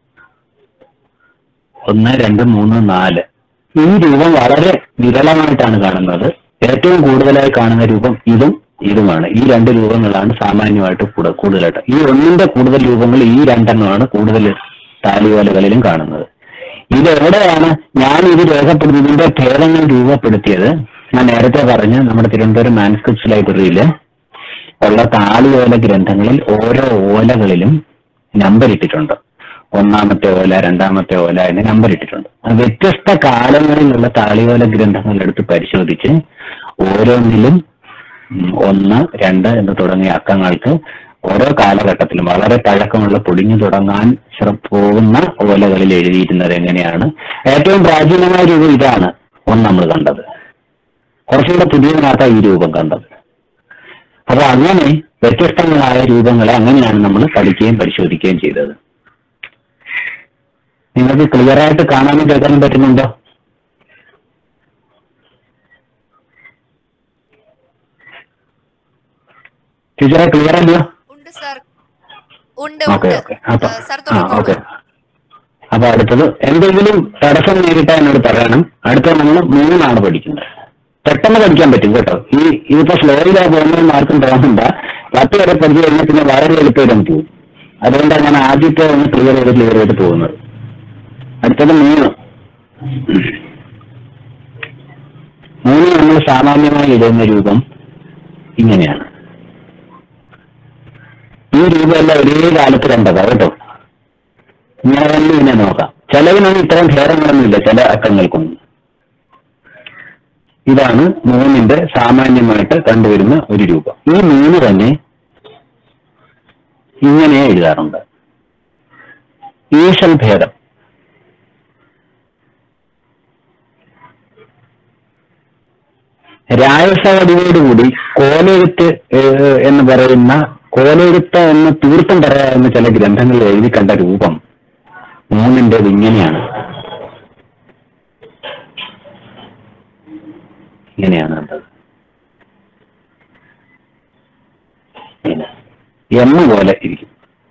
Speaker 3: ഒന്ന് രണ്ട് മൂന്ന് നാല് ഈ രൂപം വളരെ വിരളമായിട്ടാണ് കാണുന്നത് ഏറ്റവും കൂടുതലായി കാണുന്ന രൂപം ഇതും ഇതുമാണ് ഈ രണ്ട് രൂപങ്ങളാണ് സാമാന്യമായിട്ട് കൂടെ- കൂടുതലായിട്ട് ഈ ഒന്നിന്റെ കൂടുതൽ രൂപങ്ങൾ ഈ രണ്ടെണ്ണമാണ് കൂടുതൽ താലിയോലകളിലും കാണുന്നത് ഇത് എവിടെയാണ് ഞാൻ ഇത് രേഖപ്പെടുത്തി ഇതിന്റെ ഭേദങ്ങൾ രൂപപ്പെടുത്തിയത് ഞാൻ നേരത്തെ പറഞ്ഞ നമ്മുടെ തിരുവനന്തപുരം മാൻസ്ക്രിപ്റ്റ് ലൈബ്രറിയില് ഉള്ള താളിയോല ഗ്രന്ഥങ്ങളിൽ ഓരോ ഓലകളിലും നമ്പർ ഇട്ടിട്ടുണ്ട് ഒന്നാമത്തെ ഓല രണ്ടാമത്തെ ഓല എന്ന് നമ്പർ ഇട്ടിട്ടുണ്ട് അത് വ്യത്യസ്ത കാലങ്ങളിലുള്ള താളിയോല ഗ്രന്ഥങ്ങൾ എടുത്ത് പരിശോധിച്ച് ഓരോന്നിലും ഉം, ഒന്ന് രണ്ട് എന്ന് തുടങ്ങിയ അക്കങ്ങൾക്ക് ഓരോ കാലഘട്ടത്തിലും വളരെ പഴക്കമുള്ള പൊടിഞ്ഞു തുടങ്ങാൻ ശ്ര- പോകുന്ന ഓലകളിൽ എഴുതിയിരുന്നത് എങ്ങനെയാണ് ഏറ്റവും പ്രാചീനമായ രൂപം ഇതാണ് ഒന്ന് നമ്മൾ കണ്ടത് കുറച്ചുകൂടെ പുതിയതിനകത്ത ഈ രൂപം കണ്ടത് അപ്പൊ അങ്ങനെ വ്യത്യസ്തങ്ങളായ രൂപങ്ങളെ അങ്ങനെയാണ് നമ്മൾ പഠിക്കുകയും പരിശോധിക്കുകയും ചെയ്തത് നിങ്ങൾക്ക് ക്ലിയർ ആയിട്ട് കാണാനും കേൾക്കാനും പറ്റുന്നുണ്ടോ ടീച്ചറെ ക്ലിയർ അല്ലയോ
Speaker 5: ഉണ്ട് സർ ഉണ്ട്
Speaker 3: ഓക്കെ
Speaker 5: ഉണ്ട്
Speaker 3: ഓക്കെ അപ്പൊ
Speaker 5: ഏഹ് സർ
Speaker 3: ആ ഓക്കെ
Speaker 5: തുടർന്നോളൂ
Speaker 3: അപ്പൊ അടുത്തത് എന്തെങ്കിലും തടസ്സം നേരിട്ടാൽ എന്നോട് പറയണം അടുത്ത നമ്മൾ മൂന്നാണ് പഠിക്കുന്നത് പെട്ടെന്ന് പഠിക്കാൻ പറ്റും കേട്ടോ ഈ ഇതിപ്പോ സ്ലോയിലാ പോകുന്നതിന് ആർക്കും തോന്നണ്ട പത്ത് വരെ പഠിച്ചു കഴിഞ്ഞാൽ പിന്നെ വളരെ എളുപ്പമായിട്ട് നമുക്ക് പോകും അതുകൊണ്ടാണ് ഞാൻ ആദ്യത്തെ ഒന്ന് ക്ലിയർ ചെയ്ത് ക്ലിയർ ചെയ്ത് പോകുന്നത് അടുത്തത് മൂന്ന് മൂന്ന് നമ്മൾ സാമാന്യമായി എഴുതുന്ന രൂപം ഇങ്ങനെയാണ് ഈ രൂപമെല്ലാം ഒരേ കാലത്ത് കണ്ടതാ കേട്ടോ ഇങ്ങനെ തന്നെ ഇതിനെ നോക്കാം ചിലവിനൊന്നും ഇത്തരം ഭേദങ്ങളൊന്നുമില്ല ചില അക്കങ്ങൾക്കൊന്നും ഇതാണ് മൂന്നിന്റെ സാമാന്യമായിട്ട് കണ്ടുവരുന്ന ഒരു രൂപം ഈ മൂന്ന് തന്നെ ഇങ്ങനെ എഴുതാറുണ്ട് ഈശൽ ഭേദം രായസവടിയോടുകൂടി കോലെഴുത്ത് ഏഹ്, എന്ന് പറയുന്ന കോലെഴുത്ത് എന്ന് തീർത്തും പറയാവുന്ന ചില ഗ്രന്ഥങ്ങളിൽ എഴുതി കണ്ട രൂപം മൂന്നിൻ്റെത് ഇങ്ങനെയാണ് ഇങ്ങനെയാണ് കണ്ടത് ഇങ്ങനെ. എണ്ണ പോലെ ഇരിക്കും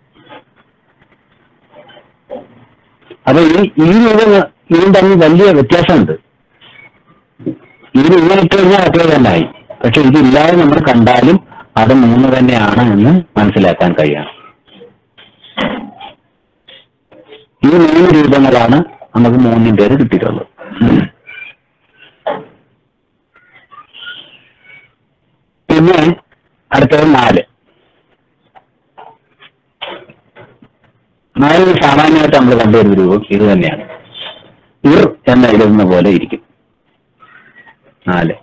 Speaker 3: അപ്പൊ ഈ ഈ രൂപം ഇതും തമ്മിൽ വലിയ വ്യത്യാസമുണ്ട് ഇത് ഇങ്ങനെ ഇട്ട് കഴിഞ്ഞാൽ അത്ര തന്നെ ആയി പക്ഷെ ഇതില്ലാതെ നമ്മൾ കണ്ടാലും അത് മൂന്ന് തന്നെയാണ് എന്ന് മനസ്സിലാക്കാൻ കഴിയണം ഈ മൂന്ന് രൂപങ്ങളാണ് നമുക്ക് മൂന്നിൻ്റേത് കിട്ടിയിട്ടുള്ളത് പിന്നെ അടുത്തത് നാല് നാലിന് സാമാന്യമായിട്ട് നമ്മൾ കണ്ടുവരുന്ന രൂപം ഇത് തന്നെയാണ് ഇർ എന്ന് എഴുതുന്ന പോലെ ഇരിക്കും നാല്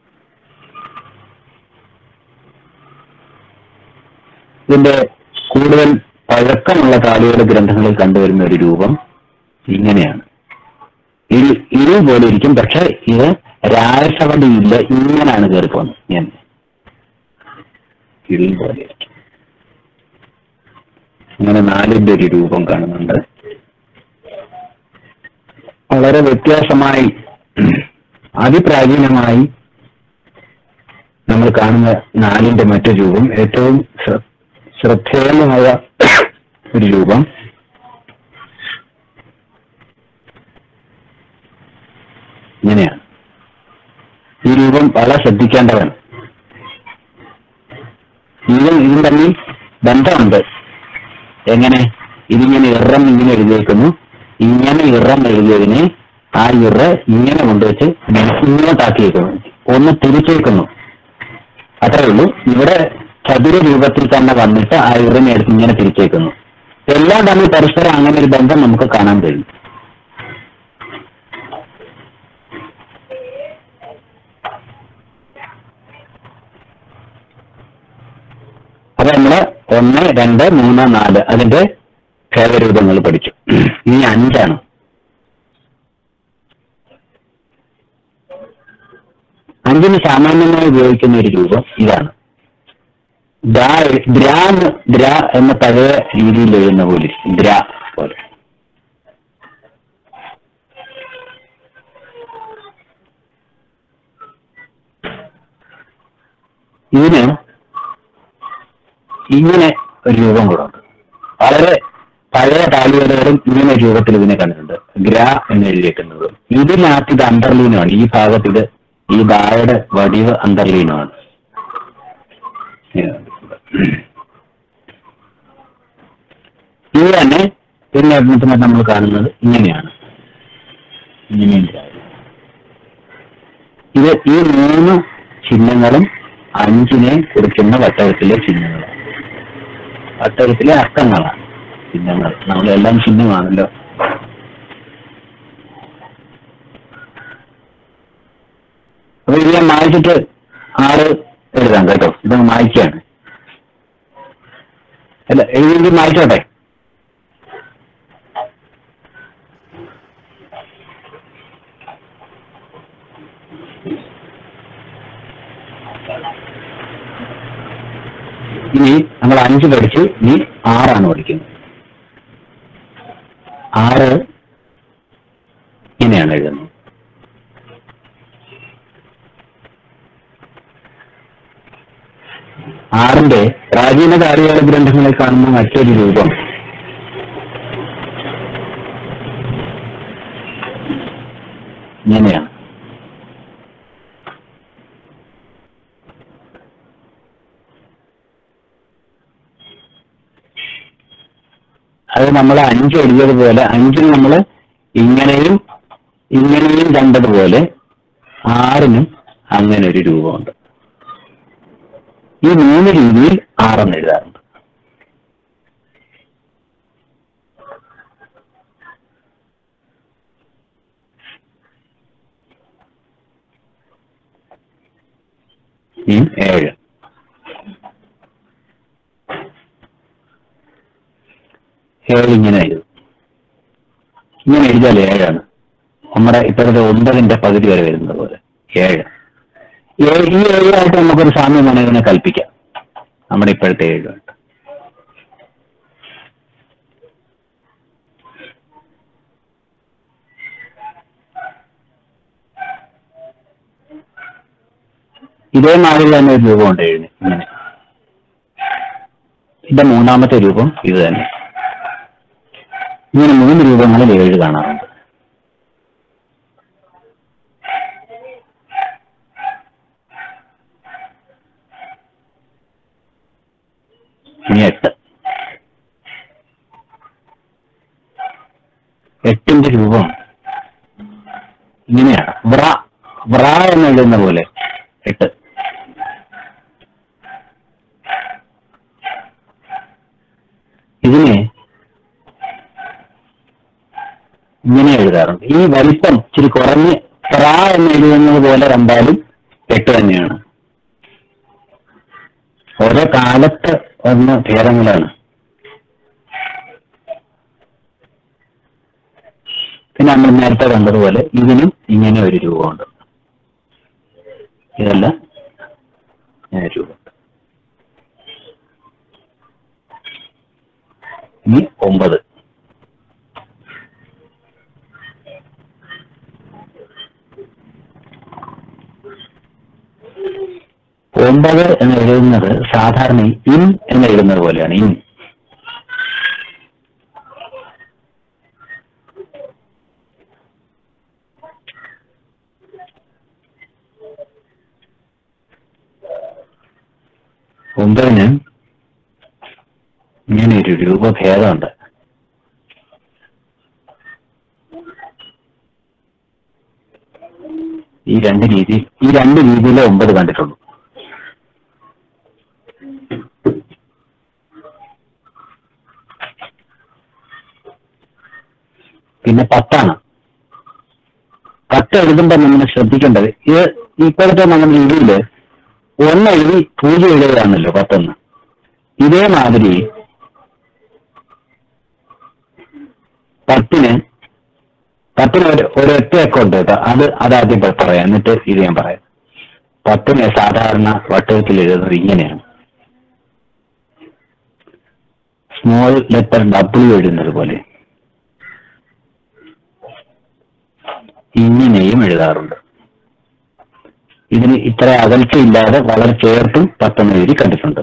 Speaker 3: ഇതിന്റെ കൂടുതൽ പഴക്കമുള്ള താളികളുടെ ഗ്രന്ഥങ്ങളിൽ കണ്ടുവരുന്ന ഒരു രൂപം ഇങ്ങനെയാണ് ഇരു ഇരു പോലെ ഇരിക്കും പക്ഷെ ഇത് രാസവടി ഇല്ല ഇങ്ങനെയാണ് കയറി പോകുന്നത് ഞാൻ ഇരു പോലെ ഇരിക്കും അങ്ങനെ നാലിന്റെ ഒരു രൂപം കാണുന്നുണ്ട് വളരെ വ്യത്യാസമായി അതിപ്രാചീനമായി നമ്മൾ കാണുന്ന നാലിന്റെ മറ്റൊരു രൂപം ഏറ്റവും ശ്ര- ശ്രദ്ധേയമായ ഒരു രൂപം ഇങ്ങനെയാണ് ഈ രൂപം വളരെ ശ്രദ്ധിക്കേണ്ടതാണ് ഇതിനും ഇതും തമ്മിൽ ബന്ധമുണ്ട് എങ്ങനെ ഇതിങ്ങനെ ഇറം ഇങ്ങനെ എഴുതിയേക്കുന്നു ഇങ്ങനെ ഇറം എഴുതിയതിനെ ആ ഇറ ഇങ്ങനെ കൊണ്ടുവച്ച് ഇങ്ങോട്ടാക്കിയേക്കുന്നു ഒന്ന് തിരിച്ചേക്കുന്നു അത്രേ ഉള്ളൂ ഇവിടെ ചതുര രൂപത്തിൽ തന്നെ വന്നിട്ട് ആ ഇറിനെ എടുത്ത് ഇങ്ങനെ തിരിച്ചേക്കുന്നു എല്ലാം തമ്മിൽ പരസ്പരം അങ്ങനെ ഒരു ബന്ധം നമുക്ക് കാണാൻ കഴിയും അപ്പൊ നമ്മള് ഒന്ന് രണ്ട് മൂന്ന് നാല് അതിന്റെ ഭേദരൂപങ്ങൾ പഠിച്ചു ഇനി അഞ്ചാണ് അഞ്ചിന് സാമാന്യമായി ഉപയോഗിക്കുന്ന ഒരു രൂപം ഇതാണ് ദ്രാ ദ്രാ എന്ന് ദ്രാ എന്ന പഴയ രീതിയിൽ എഴുതുന്ന പോലെ ഇരിക്കും. ദ്രാ പോലെ ഇതിന് ഇങ്ങനെ ഒരു രൂപം കൂടെ ഉണ്ട് വളരെ പഴയ താലിവലകളും ഇങ്ങനെ ഒരു രൂപത്തിൽ ഇതിനെ കണ്ടിട്ടുണ്ട് ഗ്രാ എന്ന് എഴുതിയേക്കുന്നത് ഇതിനകത്ത് ഇത് അന്തർലീനമാണ് ഈ ഭാഗത്ത് ഇത് ഈ ദായുടെ വടിവ് അന്തർലീനമാണ് ഇത് തന്നെ പിന്നെ പിന്നെ നമ്മൾ കാണുന്നത് ഇങ്ങനെയാണ് ഇങ്ങനെയാണ് ഇത് ഈ മൂന്ന് ചിഹ്നങ്ങളും അഞ്ചിനെ കുറിക്കുന്ന വട്ടകത്തിലെ ചിഹ്നങ്ങളാണ് വട്ടകത്തിലെ അക്കങ്ങളാണ് ചിഹ്നങ്ങൾ നമ്മളെല്ലാം ചിഹ്നമാണല്ലോ അപ്പൊ ഇത് ഞാൻ മായ്ച്ചിട്ട് ആറ് എഴുതാം കേട്ടോ ഇത് മായ്ക്കാണ് അല്ല എഴുതി മായ്ച്ചോട്ടെ ഇനി നമ്മൾ അഞ്ച് പഠിച്ചു ഇനി ആറാണ് പഠിക്കുന്നത് ആറ് ഇങ്ങനെയാണ് എഴുതുന്നത് ആറിന്റെ പ്രാചീന കാർയാല ഗ്രന്ഥങ്ങളിൽ കാണുന്ന മറ്റൊരു രൂപം ഇങ്ങനെയാണ് അത് നമ്മൾ അഞ്ച് എഴുതിയതുപോലെ അഞ്ചിന് നമ്മൾ ഇങ്ങനെയും ഇങ്ങനെയും കണ്ടതുപോലെ ആറിനും അങ്ങനെ ഒരു രൂപമുണ്ട് ഈ മൂന്ന് രീതിയിൽ ആറെന്ന് എഴുതാറുണ്ട് ഈ ഏഴ് ഏഴ് ഇങ്ങനെ എഴുതും ഇങ്ങനെ എഴുതിയാൽ ഏഴാണ് നമ്മുടെ ഇപ്പോഴത്തെ ഒമ്പതിന്റെ പകുതി വരെ വരുന്നത് പോലെ ഏഴ് ഏഴ് ഈ ഏഴായിട്ട് നമുക്കൊരു സാമ്യം വേണമെങ്കിൽ കൽപ്പിക്കാം നമ്മുടെ ഇപ്പോഴത്തെ ഏഴുമായിട്ട് ഇതേമാതിരി തന്നെ ഒരു രൂപമുണ്ട് ഏഴിന് ഇങ്ങനെ ഇതിന്റെ മൂന്നാമത്തെ രൂപം ഇത് തന്നെ ഇങ്ങനെ മൂന്ന് രൂപങ്ങളിൽ ഏഴ് കാണാറുണ്ട് ഇനി എട്ട് എട്ടിന്റെ രൂപം ഇങ്ങനെയാണ് വ്ര വ്ര എന്ന് എഴുതുന്ന പോലെ എട്ട് ഇതിനെ ഇങ്ങനെ എഴുതാറുണ്ട് ഈ വലിപ്പം ഇച്ചിരി കുറഞ്ഞ് പ്ര എന്ന് എഴുതുന്നത് പോലെ കണ്ടാലും എട്ട് തന്നെയാണ് ഓരോ കാലത്ത് വന്ന ഭേദങ്ങളാണ് പിന്നെ നമ്മൾ നേരത്തെ കണ്ടതുപോലെ ഇതിനും ഇങ്ങനെ ഒരു രൂപമുണ്ട് ഇതല്ല ഇങ്ങനെ രൂപമുണ്ട് ഇനി ഒമ്പത് ഒമ്പത് എന്ന് എഴുതുന്നത് സാധാരണ ഇൻ എന്ന് എഴുതുന്നത് പോലെയാണ് ഇൻ ഒമ്പതിന് ഇങ്ങനെ ഒരു രൂപഭേദമുണ്ട് ഈ രണ്ട് രീതി ഈ രണ്ട് രീതിയിലെ ഒമ്പത് കണ്ടിട്ടുള്ളൂ പിന്നെ പത്താണ് പത്ത് എഴുതുമ്പോൾ നമ്മൾ ശ്രദ്ധിക്കേണ്ടത് ഇത് ഇപ്പോഴത്തെ നമ്മുടെ രീതിയില് ഒന്ന് എഴുതി പൂജ്യം എഴുതുകയാണല്ലോ പത്തൊന്ന് ഇതേമാതിരി പത്തിന് പത്തിന് ഒരു ഒരൊറ്റ അക്കൗണ്ട് കേട്ടോ അത് അതാദ്യം പ- പറയാം എന്നിട്ട് ഇത് ഞാൻ പറയാം പത്തിന് സാധാരണ വട്ടത്തിൽ എഴുതുന്നത് ഇങ്ങനെയാണ് സ്മോൾ ലെറ്റർ ഡബ്ല്യു എഴുതുന്നത് പോലെ ഇങ്ങനെയും എഴുതാറുണ്ട് ഇതിന് ഇത്ര അകൽച്ചയില്ലാതെ വളരെ ചേർത്തും പത്തെന്ന് എഴുതി കണ്ടിട്ടുണ്ട്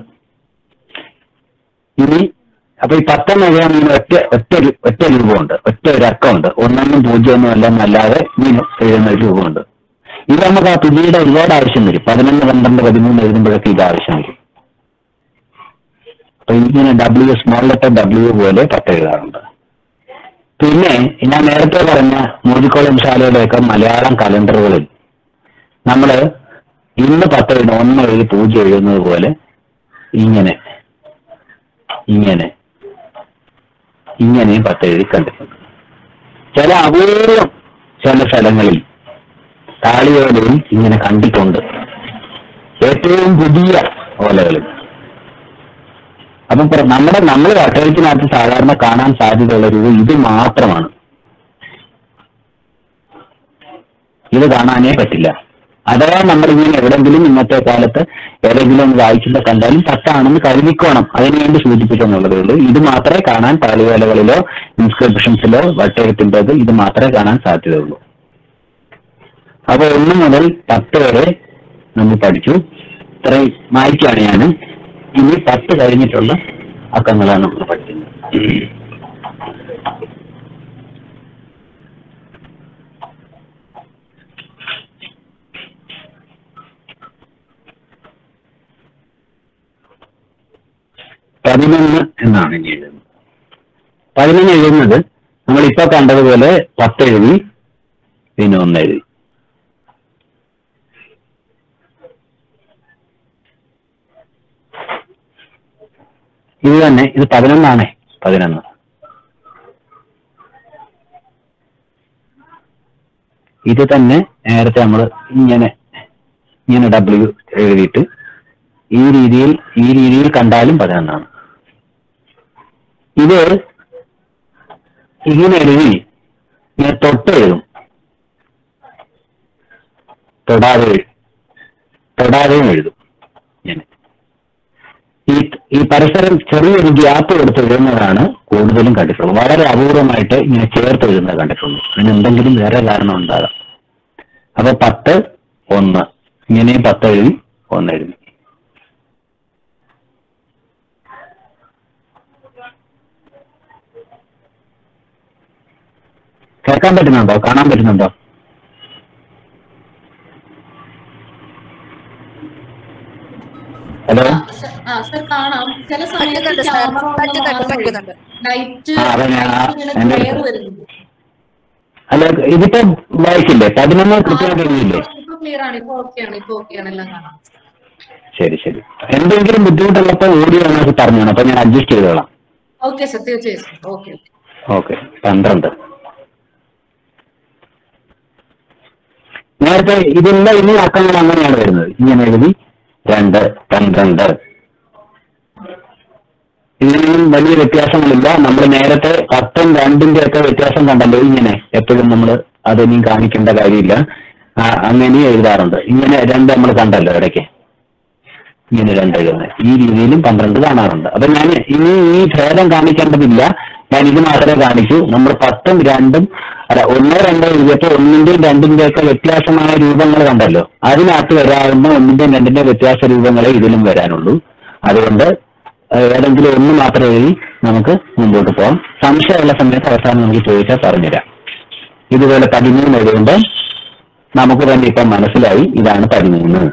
Speaker 3: ഇനി അപ്പൊ ഈ പത്തെന്ന് എഴുതാൻ ഇങ്ങനെ ഒറ്റ ഒറ്റ ഒരു- ഒറ്റ രൂപമുണ്ട് ഒറ്റ ഒരു അക്കമുണ്ട് ഒന്നൊന്നും പൂജ്യമൊന്നും അല്ല എന്നല്ലാതെ ഇങ്ങനെ എഴുതുന്ന ഒരു രൂപമുണ്ട് ഇത് നമുക്ക് ആ തുല്യയുടെ ഒരുപാട് ആവശ്യം വരും പതിനൊന്ന് പന്ത്രണ്ട് പതിമൂന്ന് എഴുതുമ്പോഴൊക്കെ ഇത് ആവശ്യം വരും അപ്പൊ ഇങ്ങനെ ഡബ്ല്യു സ്മോൾ ലെറ്റർ ഡബ്ല്യു പോലെ പത്ത് എഴുതാറുണ്ട് പിന്നെ ഞാൻ നേരത്തെ പറഞ്ഞ മൂഴിക്കോളം ശാലയുടെയൊക്കെ മലയാളം കലണ്ടറുകളിൽ നമ്മള് ഇന്ന് പത്ത് എഴുതും ഒന്ന് എഴുതി പൂജ്യം എഴുതുന്നത് പോലെ ഇങ്ങനെ ഇങ്ങനെ ഇങ്ങനെയും പത്ത് എഴുതി കണ്ടിട്ടുണ്ട് ചില അപൂർവം ചില സ്ഥലങ്ങളിൽ താളിയോലയിൽ ഇങ്ങനെ കണ്ടിട്ടുണ്ട് ഏറ്റവും പുതിയ ഓലകളിൽ അപ്പം പ്ര- നമ്മുടെ നമ്മൾ വട്ടയത്തിനകത്ത് സാധാരണ കാണാൻ സാധ്യതയുള്ള രൂപം ഇത് മാത്രമാണ് ഇത് കാണാനേ പറ്റില്ല അഥവാ നമ്മൾ ഇങ്ങനെ എവിടെങ്കിലും ഇന്നത്തെ കാലത്ത് ഏതെങ്കിലും ഒന്ന് വായിച്ചിട്ട് കണ്ടാലും പത്താണെന്ന് കരുതിക്കോണം അതിനുവേണ്ടി സൂചിപ്പിക്കുന്നുള്ളതേ ഉള്ളൂ ഇത് മാത്രമേ കാണാൻ താളിവേലകളിലോ ഇൻസ്ക്രിപ്ഷൻസിലോ വട്ടയത്തിൻ്റെത് ഇത് മാത്രമേ കാണാൻ സാധ്യതയുള്ളൂ അപ്പൊ ഒന്ന് മുതൽ പത്ത് വരെ നമ്മൾ പഠിച്ചു ഇത്രയും മായ്ക്കാണ് ഞാൻ ഇനി പത്ത് കഴിഞ്ഞിട്ടുള്ള അക്കങ്ങളാണ് നമ്മൾ പഠിക്കുന്നത് പതിനൊന്ന് എന്നാണ് ഇനി എഴുതുന്നത് പതിനൊന്ന് എഴുതുന്നത് നമ്മൾ ഇപ്പൊ കണ്ടതുപോലെ പത്ത് എഴുതി പിന്നെ ഒന്ന് എഴുതി ഇത് തന്നെ ഇത് പതിനൊന്നാണേ പതിനൊന്ന് ഇത് തന്നെ നേരത്തെ നമ്മൾ ഇങ്ങനെ ഇങ്ങനെ ഡബ്ല്യു എഴുതിയിട്ട് ഈ രീതിയിൽ ഈ രീതിയിൽ കണ്ടാലും പതിനൊന്നാണ് ഇത് ഇങ്ങനെ എഴുതി ഇങ്ങനെ തൊട്ട് എഴുതും തൊടാതെ എഴു- തൊടാതെയും എഴുതും ഇങ്ങനെ ഈ ഈ പരസ്പരം ചെറിയൊരു ഗ്യാപ്പ് കൊടുത്ത് എഴുതുന്നതാണ് കൂടുതലും കണ്ടിട്ടുള്ളത് വളരെ അപൂർവമായിട്ട് ഇങ്ങനെ ചേർത്ത് എഴുതുന്നത് കണ്ടിട്ടുള്ളൂ അതിന് എന്തെങ്കിലും വേറെ കാരണം ഉണ്ടാകാം അപ്പൊ പത്ത് ഒന്ന് ഇങ്ങനെയും പത്ത് എഴുതി ഒന്ന് എഴുതി കേൾക്കാൻ പറ്റുന്നുണ്ടോ കാണാൻ പറ്റുന്നുണ്ടോ ഹലോ
Speaker 1: ആ സർ കാണാം ചില സമയത്ത്
Speaker 5: പറ്റുന്നുണ്ട് സാർ പറ്റുന്നുണ്ട് പറ്റുന്നുണ്ട്
Speaker 1: ലൈറ്റ്
Speaker 3: ആ, അതെ, ഞാൻ ആ- എന്റെ-
Speaker 1: ക്ലിയർ വരുന്നുണ്ട്
Speaker 3: അല്ല ഇതിപ്പോ വായിച്ചില്ലേ പതിനൊന്ന് കൃത്യമായിട്ട് എഴുതിയില്ലേ
Speaker 1: ഇപ്പൊ ക്ലിയർ ആണ് ഇപ്പൊ ഓക്കെയാണ് ഇപ്പൊ ഓക്കെയാണ് എല്ലാം കാണാം
Speaker 3: ശരി ശരി എന്തെങ്കിലും ബുദ്ധിമുട്ടുള്ളപ്പോ ഓഡിയോ നമുക്ക് പറഞ്ഞു അപ്പൊ ഞാൻ അഡ്ജസ്റ്റ് ചെയ്തോളാം
Speaker 1: ഓക്കെ സർ തീർച്ചയായും സർ ഓക്കെ
Speaker 3: ഓക്കെ പന്ത്രണ്ട് നേരത്തെ ഇതിന്റെ ഇനി അക്കങ്ങൾ അങ്ങനെയാണ് വരുന്നത് ഇങ്ങനെ എഴുതി രണ്ട് പന്ത്രണ്ട് ഇതിനൊന്നും വലിയ വ്യത്യാസങ്ങളില്ല നമ്മൾ നേരത്തെ പത്തും രണ്ടിന്റെ ഒക്കെ വ്യത്യാസം കണ്ടല്ലോ ഇങ്ങനെ എപ്പോഴും നമ്മൾ അതിനെയും കാണിക്കേണ്ട കാര്യമില്ല ആ, അങ്ങനെ എഴുതാറുണ്ട് ഇങ്ങനെ രണ്ട് നമ്മൾ കണ്ടല്ലോ ഇടയ്ക്ക് ഇങ്ങനെ രണ്ട് എഴുതുന്നത് ഈ രീതിയിലും പന്ത്രണ്ട് കാണാറുണ്ട് അപ്പൊ ഞാൻ ഇനി ഈ ഭേദം കാണിക്കേണ്ടതില്ല ഞാൻ ഇത് മാത്രമേ കാണിക്കൂ നമ്മൾ പത്തും രണ്ടും അല്ല ഒന്നോ രണ്ടോ എഴുതിയപ്പോൾ ഒന്നിന്റെയും രണ്ടിന്റെയും ഒക്കെ വ്യത്യാസമായ രൂപങ്ങൾ കണ്ടല്ലോ അതിനകത്ത് വരാവുന്ന ഒന്നിന്റെയും രണ്ടിന്റെയും വ്യത്യാസ രൂപങ്ങളെ ഇതിലും വരാനുള്ളൂ അതുകൊണ്ട് ഏഹ്, ഏതെങ്കിലും ഒന്ന് മാത്രം എഴുതി നമുക്ക് മുമ്പോട്ട് പോകാം സംശയമുള്ള സമയത്ത് അവസാനം നമുക്ക് ചോദിച്ചാൽ പറഞ്ഞുതരാം ഇതുപോലെ പതിമൂന്ന് എഴുതുമ്പോൾ നമുക്ക് തന്നെ ഇപ്പം മനസ്സിലായി ഇതാണ് പതിമൂന്ന്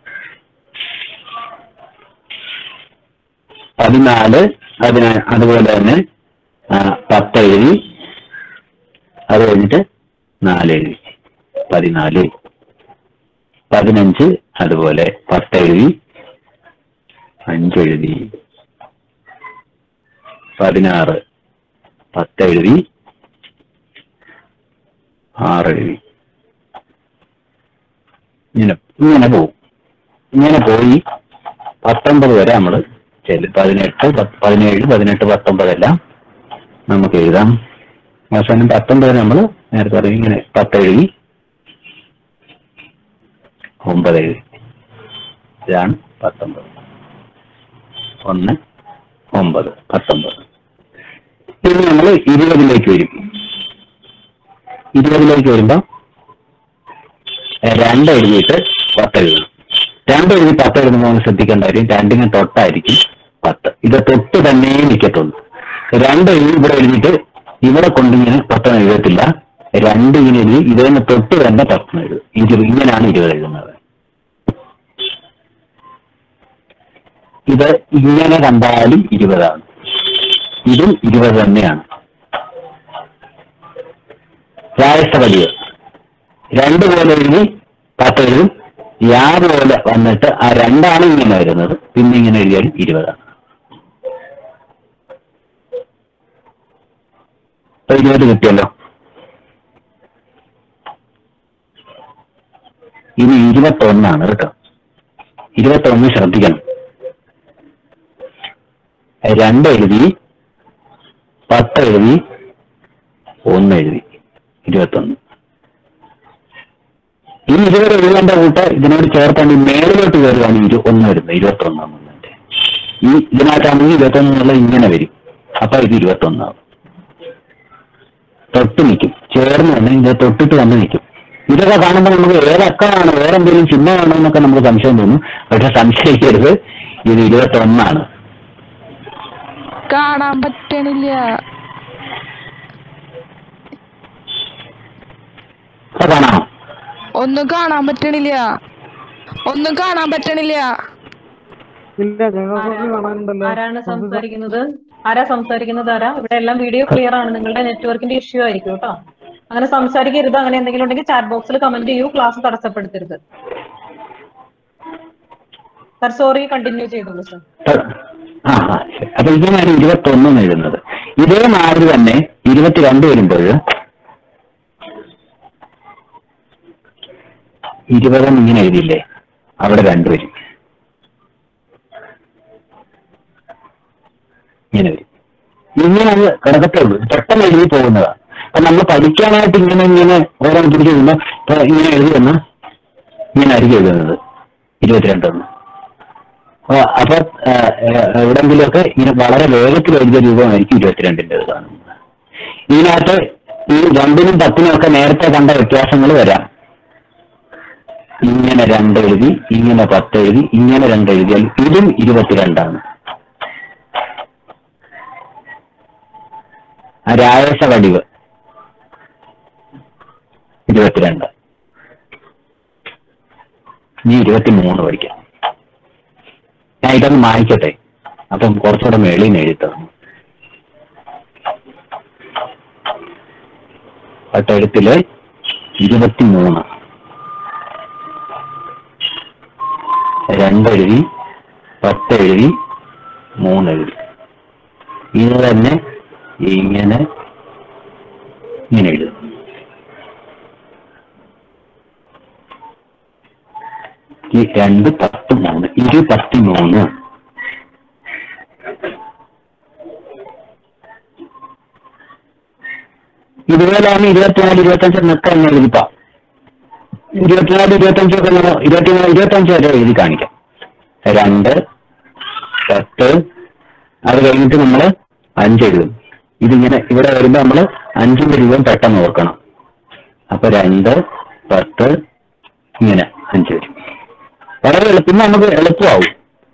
Speaker 3: പതിനാല് അതിന് അതുപോലെ തന്നെ ആ, പത്ത് എഴുതി അത് കഴിഞ്ഞിട്ട് നാല് എഴുതി പതിനാല് പതിനഞ്ച് അതുപോലെ പത്ത് എഴുതി അഞ്ച് എഴുതി പതിനാറ് പത്ത് എഴുതി ആറ് എഴുതി ഇങ്ങനെ ഇങ്ങനെ പോവും ഇങ്ങനെ പോയി പത്തൊമ്പത് വരെ നമ്മൾ ചെല്ലും പതിനെട്ട് പത്ത് പതിനേഴ് പതിനെട്ട് പത്തൊമ്പതെല്ലാം നമുക്ക് എഴുതാം അവസാനം പത്തൊമ്പത് നമ്മൾ നേരത്തെ പറഞ്ഞു ഇങ്ങനെ പത്ത് എഴുതി ഒമ്പത് എഴുതി ഇതാണ് പത്തൊമ്പത് ഒന്ന് ഒമ്പത് പത്തൊമ്പത് ഇനി നമ്മൾ ഇരുപതിലേക്ക് വരും ഇരുപതിലേക്ക് വരുമ്പോൾ രണ്ട് എഴുതിയിട്ട് പത്ത് എഴുതണം രണ്ട് എഴുതി പത്ത് എഴുതുമ്പോൾ നമ്മൾ ശ്രദ്ധിക്കേണ്ട കാര്യം രണ്ടിന് തൊട്ടായിരിക്കും പത്ത് ഇത് തൊട്ട് തന്നെ നിൽക്കത്തുള്ളൂ രണ്ട് എഴുതി ഇവിടെ എഴുതിയിട്ട് ഇവിടെ കൊണ്ടിങ്ങനെ പത്തെണ്ണം എഴുതത്തില്ല രണ്ട് ഇങ്ങനെ എഴുതി ഇതിന് തൊട്ട് തന്നെ പത്തെണ്ണം എഴുതും ഇരുപത് ഇങ്ങനെയാണ് ഇരുപത് എഴുതുന്നത് ഇത് ഇങ്ങനെ കണ്ടാലും ഇരുപതാണ് ഇതും ഇരുപത് തന്നെയാണ് രായസ്ഥപതിവ് രണ്ട് പോലെ എഴുതി പത്ത് എഴുതും യാ പോലെ വന്നിട്ട് ആ രണ്ടാണ് ഇങ്ങനെ വരുന്നത് പിന്നെ ഇങ്ങനെ എഴുതിയാൽ ഇരുപതാണ് അപ്പൊ ഇരുപത് കിട്ടിയല്ലോ ഇനി ഇരുപത്തൊന്നാണ് കേട്ടോ ഇരുപത്തൊന്ന് ശ്രദ്ധിക്കണം രണ്ട് എഴുതി പത്ത് എഴുതി ഒന്ന് എഴുതി ഇരുപത്തൊന്ന് ഈ ഇരുപത് എഴുതേണ്ട കൂട്ട് ഇതിനോട് ചേർത്താണ്ട് ഈ മേളിലോട്ട് കയറുകയാണ് ഇരു ഒന്ന് വരുന്നത് ഇരുപത്തൊന്നാമത്തെ ഈ ഇതിനകത്താണെങ്കിൽ ഇരുപത്തൊന്ന് എന്നുള്ള ഇങ്ങനെ വരും അപ്പൊ ഇത് ഇരുപത്തൊന്നാവും തൊട്ട് നിൽക്കും ചേർന്ന് തന്നെ ഇത് തൊട്ടിട്ട് തന്നെ നിൽക്കും ഇതൊക്കെ കാണുമ്പോൾ നമുക്ക് ഏതക്കമാണ് വേറെ എന്തെങ്കിലും ചിഹ്നമാണോ എന്നൊക്കെ നമുക്ക് സംശയം തോന്നും പക്ഷെ സംശയിക്കരുത് ഇത് ഇരുപത്തൊന്നാണ്
Speaker 5: കാണാൻ പറ്റണില്ല
Speaker 3: അപ്പൊ കാണാം
Speaker 5: ഒന്നും കാണാൻ പറ്റണില്ല ഒന്നും കാണാൻ പറ്റണില്ല
Speaker 6: ഇല്ല ഞങ്ങൾക്കൊക്കെ കാണാനുണ്ടല്ലോ
Speaker 1: ആരാണ് സംസാരിക്കുന്നത് ആരാ സംസാരിക്കുന്നത് ആരാ ഇവിടെ എല്ലാം വീഡിയോ ക്ലിയർ ആണ് നിങ്ങളുടെ നെറ്റ്വർക്കിന്റെ ഇഷ്യൂ ആയിരിക്കും കേട്ടോ അങ്ങനെ സംസാരിക്കരുത് അങ്ങനെ എന്തെങ്കിലും ഉണ്ടെങ്കിൽ ചാറ്റ് ബോക്സിൽ കമന്റ് ചെയ്യൂ ക്ലാസ് തടസ്സപ്പെടുത്തരുത് സർ സോറി കണ്ടിന്യൂ ചെയ്തോളൂ സർ
Speaker 3: ആ ആ ശരി. അപ്പൊ ഇങ്ങനെയാണ് ഇരുപത്തൊന്ന് എഴുതുന്നത് ഇതേ മാതിരി തന്നെ ഇരുപത്തിരണ്ട് വരുമ്പോൾ ഇരുപതെന്ന് ഇങ്ങനെ എഴുതിയില്ലേ അവിടെ രണ്ട് വരും ഇങ്ങനെ വരും ഇങ്ങനെ അത് കിടക്കത്തേ ഉള്ളൂ പെട്ടെന്ന് എഴുതി പോകുന്നതാണ് അപ്പൊ നമ്മൾ പഠിക്കാനായിട്ട് ഇങ്ങനെ ഇങ്ങനെ ഓരോന്ന് പിടിച്ച് കഴിയുമ്പോ ഇപ്പൊ ഇങ്ങനെ എഴുതുന്ന ഇങ്ങനെ ആയിരിക്കും എഴുതുന്നത് ഇരുപത്തിരണ്ടെന്ന് അപ്പൊ അപ്പൊ ആ, ആ, എവിടെങ്കിലുമൊക്കെ ഇങ്ങനെ വളരെ വേഗത്തിൽ എഴുതിയ രൂപമായിരിക്കും ഇരുപത്തിരണ്ടിൻ്റെത് കാണുന്നത് ഇതിനകത്ത് ഈ രണ്ടിനും പത്തിനും ഒക്കെ നേരത്തെ കണ്ട വ്യത്യാസങ്ങൾ വരാം ഇങ്ങനെ രണ്ട് എഴുതി ഇങ്ങനെ പത്ത് എഴുതി ഇങ്ങനെ രണ്ട് എഴുതിയാൽ ഇതും ഇരുപത്തിരണ്ടാണ് ആ രായസ വടിവ് ഇരുപത്തിരണ്ട് ഇനി ഇരുപത്തിമൂന്ന് പഠിക്കാം ഞാൻ ഇതൊന്ന് മായ്ക്കട്ടെ അപ്പം കുറച്ചുകൂടെ മേളിൽ നിന്ന് എഴുതണം പട്ടെഴുത്തില് ഇരുപത്തിമൂന്ന് രണ്ടെഴുതി പത്തെഴുതി മൂന്നെഴുതി ഇത് തന്നെ ഇങ്ങനെ ഇങ്ങനെ എഴുതും ഈ രണ്ട് പത്ത് മൂന്ന് ഇരുപത്തി മൂന്ന് ഇതുപോലെയാണ് ഇരുപത്തിനാല് ഇരുപത്തഞ്ച് എന്നൊക്കെ അങ്ങ് എഴുതിപ്പാം ഇരുപത്തിനാല് ഇരുപത്തഞ്ചൊക്കെ നമ്മൾ ഇരുപത്തിനാല് ഇരുപത്തഞ്ച് വരെ എഴുതി കാണിക്കാം രണ്ട് പത്ത് അത് കഴിഞ്ഞിട്ട് നമ്മൾ അഞ്ച് എഴുതും ഇതിങ്ങനെ ഇവിടെ വരുമ്പോ നമ്മൾ അഞ്ചിന്റെ രൂപം പെട്ടെന്ന് ഓർക്കണം അപ്പൊ രണ്ട് പത്ത് ഇങ്ങനെ അഞ്ച് വരും വളരെ എളുപ്പം നമുക്ക് എളുപ്പമാവും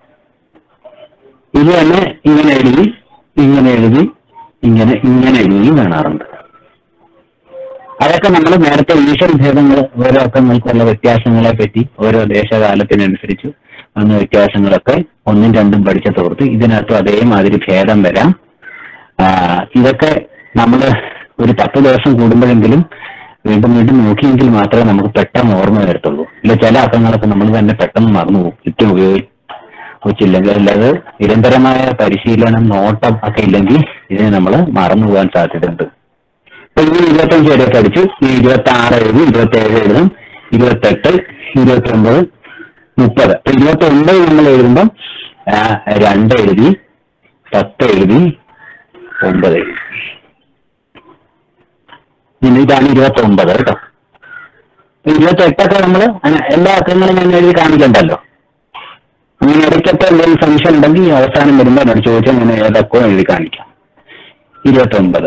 Speaker 3: ഇത് തന്നെ ഇങ്ങനെ എഴുതി ഇങ്ങനെ എഴുതി ഇങ്ങനെ ഇങ്ങനെ എഴുതിയും കാണാറുണ്ട് അതൊക്കെ നമ്മൾ നേരത്തെ ഈശ്വര ഭേദങ്ങൾ ഓരോ അക്കങ്ങൾക്കുള്ള വ്യത്യാസങ്ങളെ പറ്റി ഓരോ ദേശകാലത്തിനനുസരിച്ച് വന്ന വ്യത്യാസങ്ങളൊക്കെ ഒന്നും രണ്ടും പഠിച്ച തോർത്ത് ഇതിനകത്തും അതേമാതിരി ഭേദം വരാം ആ, ഇതൊക്കെ നമ്മൾ ഒരു പത്ത് ദിവസം കൂടുമ്പോഴെങ്കിലും വീണ്ടും വീണ്ടും നോക്കിയെങ്കിൽ മാത്രമേ നമുക്ക് പെട്ടെന്ന് ഓർമ്മ വരത്തുള്ളൂ ഇല്ല ചില അക്കങ്ങളൊക്കെ നമ്മൾ തന്നെ പെട്ടെന്ന് മറന്നു പോകും ചുറ്റും ഉപയോഗിച്ചില്ലെങ്കിൽ അല്ലാതെ നിരന്തരമായ പരിശീലനം നോട്ടം ഒക്കെ ഇല്ലെങ്കിൽ ഇതിനെ നമ്മൾ മറന്നു പോകാൻ സാധ്യതയുണ്ട് ഇപ്പൊ ഇനി ഇരുപത്തഞ്ച് വരെയൊക്കെ അടിച്ചു ഈ ഇരുപത്തി ആറ് എഴുതി ഇരുപത്തി ഏഴ് എഴുതും ഇരുപത്തെട്ട് ഇരുപത്തി ഒമ്പത് മുപ്പത് അപ്പൊ ഇരുപത്തി ഒമ്പത് നമ്മൾ എഴുതുമ്പം ആ, രണ്ട് എഴുതി പത്ത് എഴുതി ഒമ്പത് എഴുതി പിന്നെ ഇതാണ് ഇരുപത്തി ഒമ്പത് കേട്ടോ ഇരുപത്തി എട്ടൊക്കെ നമ്മൾ എല്ലാ അക്കങ്ങളും ഞാൻ എഴുതി കാണിക്കണ്ടല്ലോ അങ്ങനെ ഇടയ്ക്കൊക്കെ എന്തെങ്കിലും സംശയം ഉണ്ടെങ്കിൽ ഈ അവസാനം വരുമ്പോൾ എന്നോട് ചോദിച്ചാൽ ഞാൻ ഏതൊക്കെ എഴുതി കാണിക്കാം ഇരുപത്തി ഒമ്പത്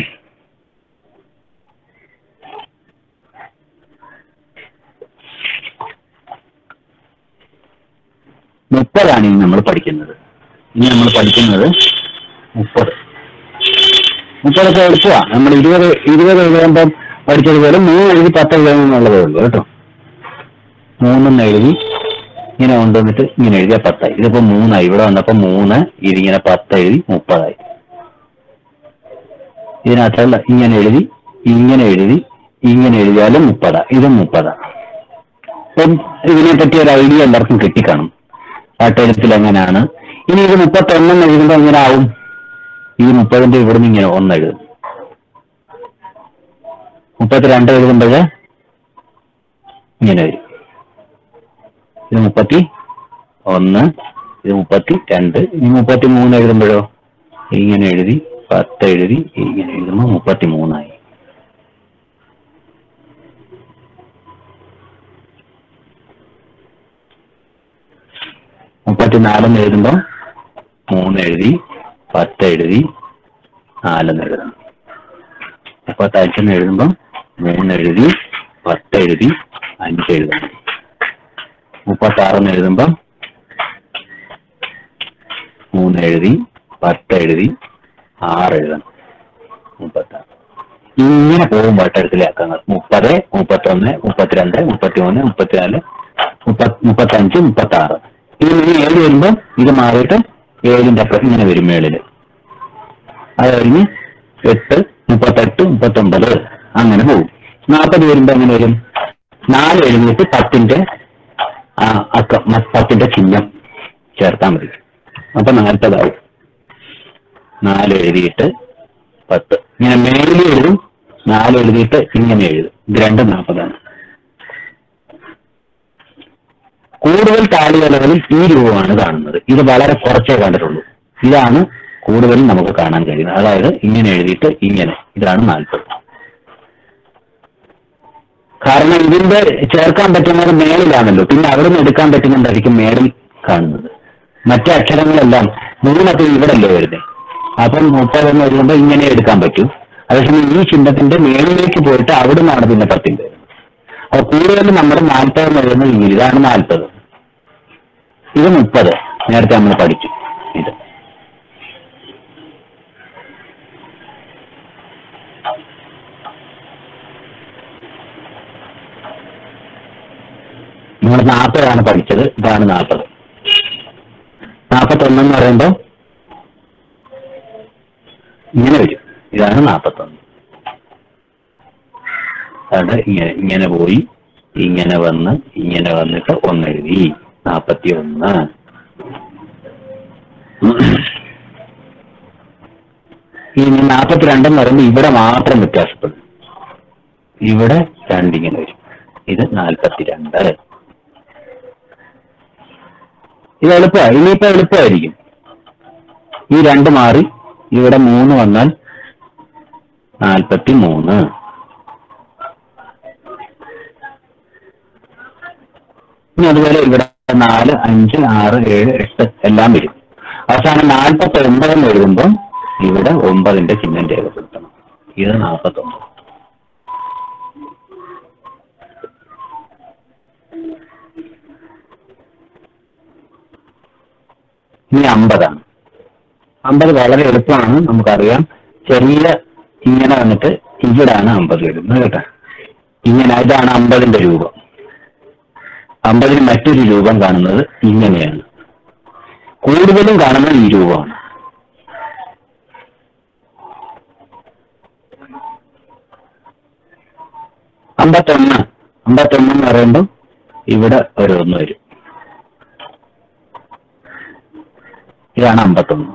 Speaker 3: മുപ്പതാണ് ഇനി നമ്മൾ പഠിക്കുന്നത് ഇനി നമ്മൾ പഠിക്കുന്നത് മുപ്പത് മുപ്പതൊക്കെ എളുപ്പമാണ് നമ്മൾ ഇരുപത് ഇരുപത് എഴുതുമ്പം പഠിച്ചതുപോലെ മൂന്ന് എഴുതി പത്ത് എഴുതാമെന്നുള്ളതേ ഉള്ളൂ കേട്ടോ മൂന്നെന്ന് എഴുതി ഇങ്ങനെ കൊണ്ടുവന്നിട്ട് ഇങ്ങനെ എഴുതിയ പത്തായി ഇതിപ്പോ മൂന്നായി ഇവിടെ വന്നപ്പോ മൂന്ന് ഇതിങ്ങനെ പത്ത് എഴുതി മുപ്പതായി ഇതിനകത്തുള്ള ഇങ്ങനെ എഴുതി ഇങ്ങനെ എഴുതി ഇങ്ങനെ എഴുതിയാലും മുപ്പതാ ഇതും മുപ്പതാ അപ്പം ഇതിനെ പറ്റി ഒരു ഐഡിയ എല്ലാവർക്കും കിട്ടിക്കാണും പാട്ടെഴുത്തിൽ എങ്ങനെയാണ് ഇനി ഇത് മുപ്പത്തൊന്നെന്ന് എഴുതുമ്പോൾ എങ്ങനെ ആവും ഈ മുപ്പതിന്റെ ഇവിടുന്ന് ഇങ്ങനെ ഒന്ന് എഴുതും മുപ്പത്തിരണ്ട് എഴുതുമ്പോൾ ഇങ്ങനെ വരും ഇത് മുപ്പത്തി ഒന്ന് ഇത് മുപ്പത്തി രണ്ട് ഇനി മുപ്പത്തി മൂന്ന് എഴുതുമ്പോഴോ ഇങ്ങനെ എഴുതി പത്ത് എഴുതി ഇങ്ങനെ എഴുതുമ്പോൾ മുപ്പത്തി മൂന്നായി മുപ്പത്തിനാലെന്ന് എഴുതുമ്പോൾ മൂന്ന് എഴുതി പത്ത് എഴുതി നാലെന്ന് എഴുതണം മുപ്പത്തഞ്ചെന്ന് എഴുതുമ്പോൾ മൂന്ന് എഴുതി പത്ത് എഴുതി അഞ്ച് എഴുതണം മുപ്പത്താറെന്ന് എഴുതുമ്പോൾ മൂന്ന് എഴുതി പത്ത് എഴുതി ആറ് എഴുതണം മുപ്പത്താറ് ഇങ്ങനെ പോകും വട്ടത്തിലെ അക്കങ്ങൾ മുപ്പത് മുപ്പത്തൊന്ന് മുപ്പത്തിരണ്ട് മുപ്പത്തിമൂന്ന് മുപ്പത്തിനാല് മുപ്പത് മുപ്പത്തഞ്ച് മുപ്പത്തി ആറ് ഇത് ഇനി ഏഴ് വരുമ്പോൾ ഇത് മാറിയിട്ട് ഏഴിന്റെ അപ്പുറം ഇങ്ങനെ വരും മേളില് അത് കഴിഞ്ഞ് എട്ട് മുപ്പത്തെട്ട് മുപ്പത്തൊമ്പത് അങ്ങനെ പോകും നാൽപ്പത് വരുമ്പോ എങ്ങനെ വരും നാല് എഴുന്നേറ്റ് പത്തിന്റെ ആ അക്ക മ- പത്തിന്റെ ചിഹ്നം ചേർത്താൽ മതി അപ്പൊ നാൽപ്പതാവും നാല് എഴുതിയിട്ട് പത്ത് ഇങ്ങനെ മേലിൽ എഴുതും നാല് എഴുതിയിട്ട് ഇങ്ങനെ എഴുതും ഇത് രണ്ടും നാൽപ്പതാണ് കൂടുതൽ താളികലകളിൽ ഈ രൂപമാണ് കാണുന്നത് ഇത് വളരെ കുറച്ചേ കണ്ടിട്ടുള്ളൂ ഇതാണ് കൂടുതലും നമുക്ക് കാണാൻ കഴിയുന്നത് അതായത് ഇങ്ങനെ എഴുതിയിട്ട് ഇങ്ങനെ ഇതാണ് നാൽപ്പത് കാരണം ഇതിന്റെ ചേർക്കാൻ പറ്റുന്നത് മേളിലാണല്ലോ പിന്നെ അവിടെ നിന്ന് എടുക്കാൻ പറ്റുന്നുണ്ടായിരിക്കും മേളിൽ കാണുന്നത് മറ്റു അക്ഷരങ്ങളെല്ലാം മൂന്നൊക്കെ ഇവിടെ അല്ലേ വരുന്നത് അപ്പം മുപ്പതെന്ന് വരുമ്പോൾ ഇങ്ങനെ എടുക്കാൻ പറ്റും അതേസമയം ഈ ചിഹ്നത്തിന്റെ മേളിലേക്ക് പോയിട്ട് അവിടെ നിന്നാണ് പിന്നെ പത്തിന്റെ വരുന്നത് അപ്പൊ കൂടുതലും നമ്മൾ നാൽപ്പത് എന്ന് എഴുതുന്നത് ഇങ്ങനെ ഇതാണ് നാൽപ്പത് ഇത് മുപ്പത് നേരത്തെ നമ്മൾ പഠിച്ചു ഇത് നമ്മൾ നാൽപ്പതാണ് പഠിച്ചത് ഇതാണ് നാൽപ്പത് നാൽപ്പത്തൊന്നെന്ന് പറയുമ്പോൾ ഇങ്ങനെ വരും ഇതാണ് നാൽപ്പത്തൊന്ന് അത് ഇങ്ങനെ ഇങ്ങനെ പോയി ഇങ്ങനെ വന്ന് ഇങ്ങനെ വന്നിട്ട് ഒന്ന് എഴുതി നാൽപ്പത്തി ഒന്ന് ഇനി നാൽപ്പത്തിരണ്ടെന്ന് പറയുമ്പോൾ ഇവിടെ മാത്രം വ്യത്യാസപ്പെടും ഇവിടെ രണ്ടിങ്ങനെ വരും ഇത് നാൽപ്പത്തിരണ്ട് ഇത് എളുപ്പമാണ് ഇനിയിപ്പോ എളുപ്പമായിരിക്കും ഈ രണ്ട് മാറി ഇവിടെ മൂന്ന് വന്നാൽ നാൽപ്പത്തി മൂന്ന് ഇനി അതുപോലെ ഇവിടെ നാല് അഞ്ച് ആറ് ഏഴ് എട്ട് എല്ലാം വരും അവസാനം നാൽപ്പത്തി ഒമ്പതെന്ന് എഴുതുമ്പോൾ ഇവിടെ ഒമ്പതിന്റെ ചിഹ്നം രേഖപ്പെടുത്തണം ഇത് നാൽപ്പത്തി ഒമ്പത് ഇനി അമ്പതാണ് അമ്പത് വളരെ എളുപ്പമാണ് നമുക്കറിയാം ചെറിയ ഇങ്ങനെ വന്നിട്ട് ഇവിടാണ് അമ്പത് വരുന്നത് കേട്ടോ ഇങ്ങനെ ഇതാണ് അമ്പതിന്റെ രൂപം അമ്പതിന് മറ്റൊരു രൂപം കാണുന്നത് ഇങ്ങനെയാണ് കൂടുതലും കാണുന്നത് ഈ രൂപമാണ് അമ്പത്തൊന്ന് അമ്പത്തൊന്ന് എന്ന് പറയുമ്പോൾ ഇവിടെ ഒരു ഒന്ന് വരും ഇതാണ് അമ്പത്തൊന്ന്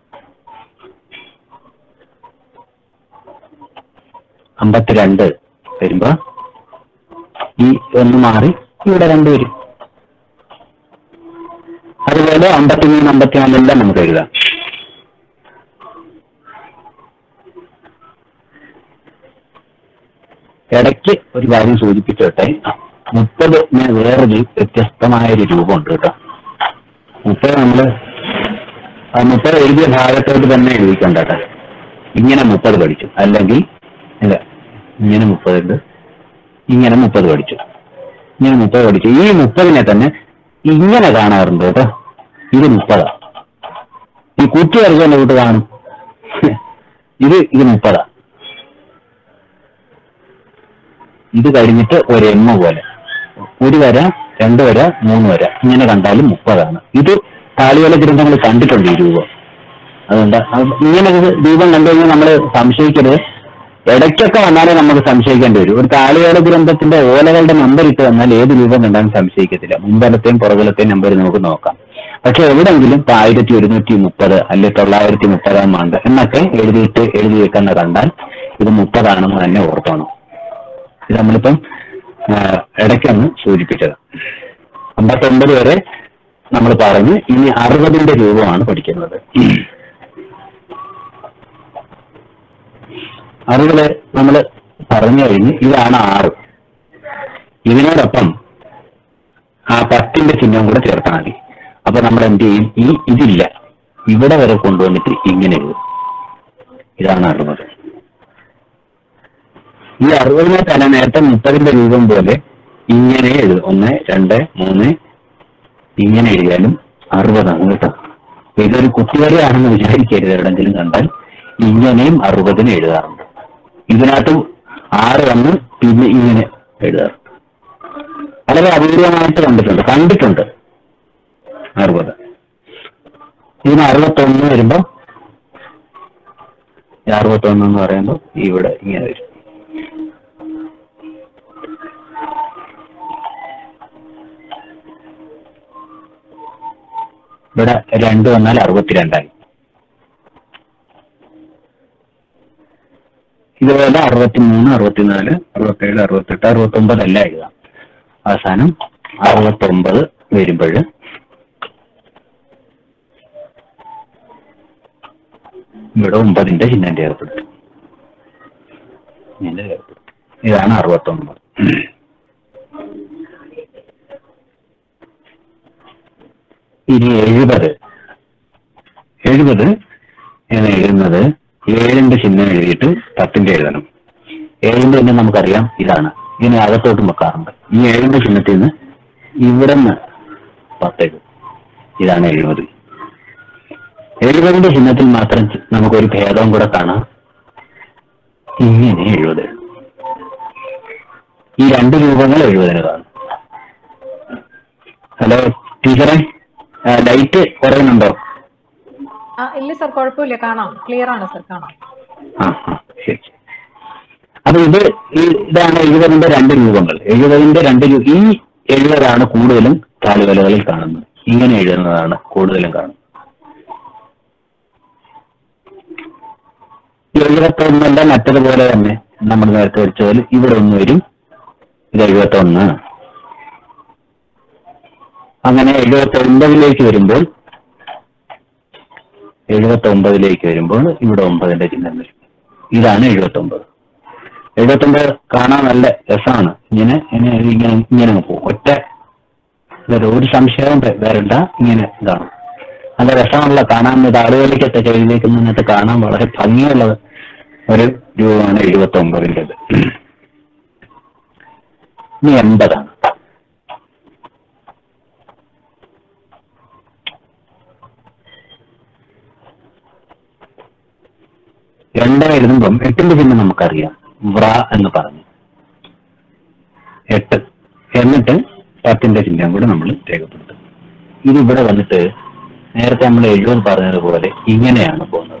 Speaker 3: അമ്പത്തിരണ്ട് വരുമ്പോ ഈ ഒന്ന് മാറി ഇവിടെ രണ്ട് വരും അതുപോലെ അമ്പത്തിമൂന്ന് അമ്പത്തിനാലെല്ലാം നമുക്ക് എഴുതാം ഇടയ്ക്ക് ഒരു കാര്യം സൂചിപ്പിച്ചോട്ടെ മുപ്പതിന് വേറൊരു വ്യത്യസ്തമായ ഒരു രൂപമുണ്ട് കേട്ടോ മുപ്പത് നമ്മള് ആ മുപ്പത് എഴുതിയ ഭാഗത്തോട്ട് തന്നെ എഴുതിക്കണ്ട കേട്ടോ ഇങ്ങനെ മുപ്പത് പഠിച്ചു അല്ലെങ്കിൽ ഇല്ല ഇങ്ങനെ മുപ്പതുണ്ട് ഇങ്ങനെ മുപ്പത് പഠിച്ചു ഇങ്ങനെ മുപ്പത് പഠിച്ചു ഈ മുപ്പതിനെ തന്നെ ഇങ്ങനെ കാണാറുണ്ട് കേട്ടോ ഇത് മുപ്പതാ ഈ കുറ്റി വരച്ചതിന്റെ കൂട്ട് കാണും ഇത് ഇത് മുപ്പതാ ഇത് കഴിഞ്ഞിട്ട് ഒരു എം പോലെ ഒരു വര രണ്ട് വര മൂന്ന് വര ഇങ്ങനെ കണ്ടാലും മുപ്പതാണ് ഇത് താളിയോല ഗ്രന്ഥങ്ങൾ കണ്ടിട്ടുണ്ട് ഈ രൂപം അതുകൊണ്ട് അത് ഇങ്ങനെ ഒരു രൂപം കണ്ടു കഴിഞ്ഞാൽ നമ്മൾ സംശയിക്കരുത് ഇടയ്ക്കൊക്കെ വന്നാലേ നമുക്ക് സംശയിക്കേണ്ടി വരും ഒരു താളിയോല ഗ്രന്ഥത്തിന്റെ ഓലകളുടെ നമ്പർ ഇട്ട് വന്നാൽ ഏത് രൂപം കണ്ടാലും സംശയിക്കത്തില്ല മുമ്പലത്തെയും പുറകിലത്തെയും നമ്പർ നമുക്ക് നോക്കാം പക്ഷെ എവിടെങ്കിലും ഇപ്പൊ ആയിരത്തി ഒരുന്നൂറ്റി മുപ്പത് അല്ലെ തൊള്ളായിരത്തി മുപ്പതാം ആണ്ട് എന്നൊക്കെ എഴുതിയിട്ട് എഴുതി വെക്കുന്ന കണ്ടാൽ ഇത് മുപ്പതാണെന്ന് തന്നെ ഓർത്തോണം ഇത് നമ്മളിപ്പം ആ, ഇടയ്ക്കൊന്ന് സൂചിപ്പിച്ചത് അമ്പത്തൊമ്പത് വരെ നമ്മൾ പറഞ്ഞ് ഇനി അറുപതിന്റെ രൂപമാണ് പഠിക്കുന്നത് അറുപത് നമ്മൾ പറഞ്ഞു കഴിഞ്ഞ് ഇതാണ് ആറ് ഇതിനോടൊപ്പം ആ പത്തിന്റെ ചിഹ്നം കൂടെ ചേർത്താൽ മതി അപ്പൊ നമ്മൾ എന്ത് ചെയ്യും ഈ ഇതില്ല ഇവിടെ വരെ കൊണ്ടുവന്നിട്ട് ഇങ്ങനെ എഴുതും ഇതാണ് അറുപത് ഈ അറുപതിനെ തന്നെ നേരത്തെ മുപ്പതിന്റെ രൂപം പോലെ ഇങ്ങനെ എഴുതും ഒന്ന് രണ്ട് മൂന്ന് ഇങ്ങനെ എഴുതിയാലും അറുപതാണ് കേട്ടോ അപ്പൊ ഇതൊരു കുട്ടിവരെയാണെന്ന് വിചാരിക്കരുത് എവിടെങ്കിലും കണ്ടാൽ ഇങ്ങനെയും അറുപതിന് എഴുതാറുണ്ട് ഇതിനകത്ത് ആറ് വന്ന് പിന്നെ ഇങ്ങനെ എഴുതാറുണ്ട് വളരെ അപൂർവമായിട്ട് കണ്ടിട്ടുണ്ട് കണ്ടിട്ടുണ്ട് അറുപത് ഇതിന് അറുപത്തൊന്ന് വരുമ്പോ ഈ അറുപത്തൊന്ന് എന്ന് പറയുമ്പോൾ ഇവിടെ ഇങ്ങനെ വരും ഇവിടെ രണ്ട് വന്നാൽ അറുപത്തിരണ്ടായി ഇതുപോലെ അറുപത്തിമൂന്ന് അറുപത്തിനാല് അറുപത്തേഴ് അറുപത്തെട്ട് അറുപത്തൊമ്പത് എല്ലാം എഴുതാം അവസാനം അറുപത്തൊമ്പത് വരുമ്പോൾ ഇവിടെ ഒമ്പതിന്റെ ചിഹ്നം ചേർപ്പെടുത്തും ഇങ്ങനെ ചേർപ്പെടുത്തും ഇതാണ് അറുപത്തൊമ്പത് ഇനി എഴുപത് എഴുപത് എന്ന് എഴുതുന്നത് ഏഴിന്റെ ചിഹ്നം എഴുതിയിട്ട് പത്തിന്റെ എഴുതണം ഏഴിന്റെ ചിഹ്നം നമുക്കറിയാം ഇതാണ് ഇതിനെ അകത്തോട്ടും വെക്കാറുണ്ട് ഈ ഏഴിന്റെ ചിഹ്നത്തിൽ നിന്ന് ഇവിടെ നിന്ന് പത്തെഴുതും ഇതാണ് എഴുപത് എഴുപതിന്റെ ചിഹ്നത്തിൽ മാത്രം ചി- നമുക്കൊരു ഭേദവും കൂടെ കാണാം ഇങ്ങനെ എഴുപത് ഈ രണ്ട് രൂപങ്ങൾ എഴുപതിന് കാണും ഹലോ ടീച്ചറെ ആ, ലൈറ്റ് കുറയുന്നുണ്ടോ
Speaker 7: ആ ഇല്ല സർ കുഴപ്പമില്ല കാണാം ക്ലിയർ ആണ് സർ കാണാം
Speaker 3: ആ ആ, ശരി ശരി. അപ്പൊ ഇത് ഈ ഇതാണ് എഴുപതിന്റെ രണ്ട് രൂപങ്ങൾ എഴുപതിന്റെ രണ്ട് രൂ- ഈ എഴുപതാണ് കൂടുതലും കാലുവലകളിൽ കാണുന്നത് ഇങ്ങനെ എഴുതുന്നതാണ് കൂടുതലും കാണുന്നത് എഴുപത്തൊന്നല്ല മറ്റതുപോലെ തന്നെ നമ്മൾ നേരത്തെ വരച്ചതിൽ ഇവിടെ ഒന്ന് വരും ഇത് എഴുപത്തൊന്ന് അങ്ങനെ എഴുപത്തി ഒൻപതിലേക്ക് വരുമ്പോൾ എഴുപത്തി ഒമ്പതിലേക്ക് വരുമ്പോൾ ഇവിടെ ഒമ്പതിന്റെ ചിഹ്നം വരും ഇതാണ് എഴുപത്തി ഒമ്പത് എഴുപത്തി ഒമ്പത് കാണാൻ നല്ല രസമാണ് ഇങ്ങനെ ഇങ്ങനെ ഇങ്ങനെ ഇങ്ങനെ അങ്ങ് പോകും ഒറ്റ ഇതൊരു ഒരു സംശയവും വ- വരണ്ട ഇങ്ങനെ ഇതാണ് നല്ല രസമുള്ള കാണാൻ ഇത് ആളുകളിലേക്കൊക്കെ ചെവിയിലേക്ക് നിന്നിട്ട് കാണാൻ വളരെ ഭംഗിയുള്ള ഒരു രൂപമാണ് എഴുപത്തി ഒമ്പതിൻ്റെത് ഇനി എൺപതാണ് രണ്ട് എഴുതുമ്പം എട്ടിന്റെ ചിഹ്നം നമുക്കറിയാം വ്ര എന്ന് പറഞ്ഞു എട്ട് എന്നിട്ട് പത്തിന്റെ ചിഹ്നം കൂടെ നമ്മൾ രേഖപ്പെടുത്തും ഇത് ഇവിടെ വന്നിട്ട് നേരത്തെ നമ്മൾ എഴുപത് പറഞ്ഞതുപോലെ ഇങ്ങനെയാണ് പോകുന്നത്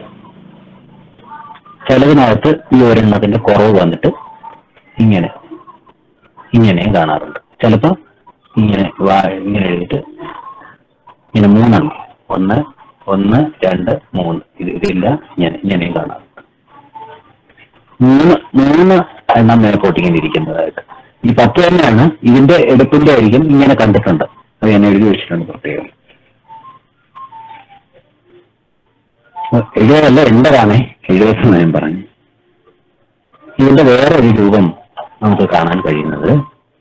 Speaker 3: ചിലതിനകത്ത് ഈ ഒരെണ്ണത്തിന്റെ കുറവ് വന്നിട്ട് ഇങ്ങനെ ഇങ്ങനെയും കാണാറുണ്ട് ചിലപ്പോ ഇങ്ങനെ വാ ഇങ്ങനെ എഴുതിയിട്ട് ഇങ്ങനെ മൂന്നെണ്ണം ഒന്ന് ഒന്ന് രണ്ട് മൂന്ന് ഇത് ഇതില്ല ഇങ്ങനെ ഇങ്ങനെയും കാണാറുണ്ട് മൂന്ന് മൂന്ന് എണ്ണം മേൽപോട്ട് ഇങ്ങനെ ഇരിക്കുന്നതായിട്ട് ഈ പത്ത് തന്നെയാണ് ഇതിന്റെ എടുപ്പിന്റെ ആയിരിക്കും ഇങ്ങനെ കണ്ടിട്ടുണ്ട് അത് ഞാൻ എഴുതി വെച്ചിട്ടുണ്ട് പ്രത്യേകം എഴുപതല്ല എൺപതാണേ എഴുപതെന്ന് ഞാൻ പറഞ്ഞു ഇതിന്റെ വേറെ ഒരു രൂപം നമുക്ക് കാണാൻ കഴിയുന്നത്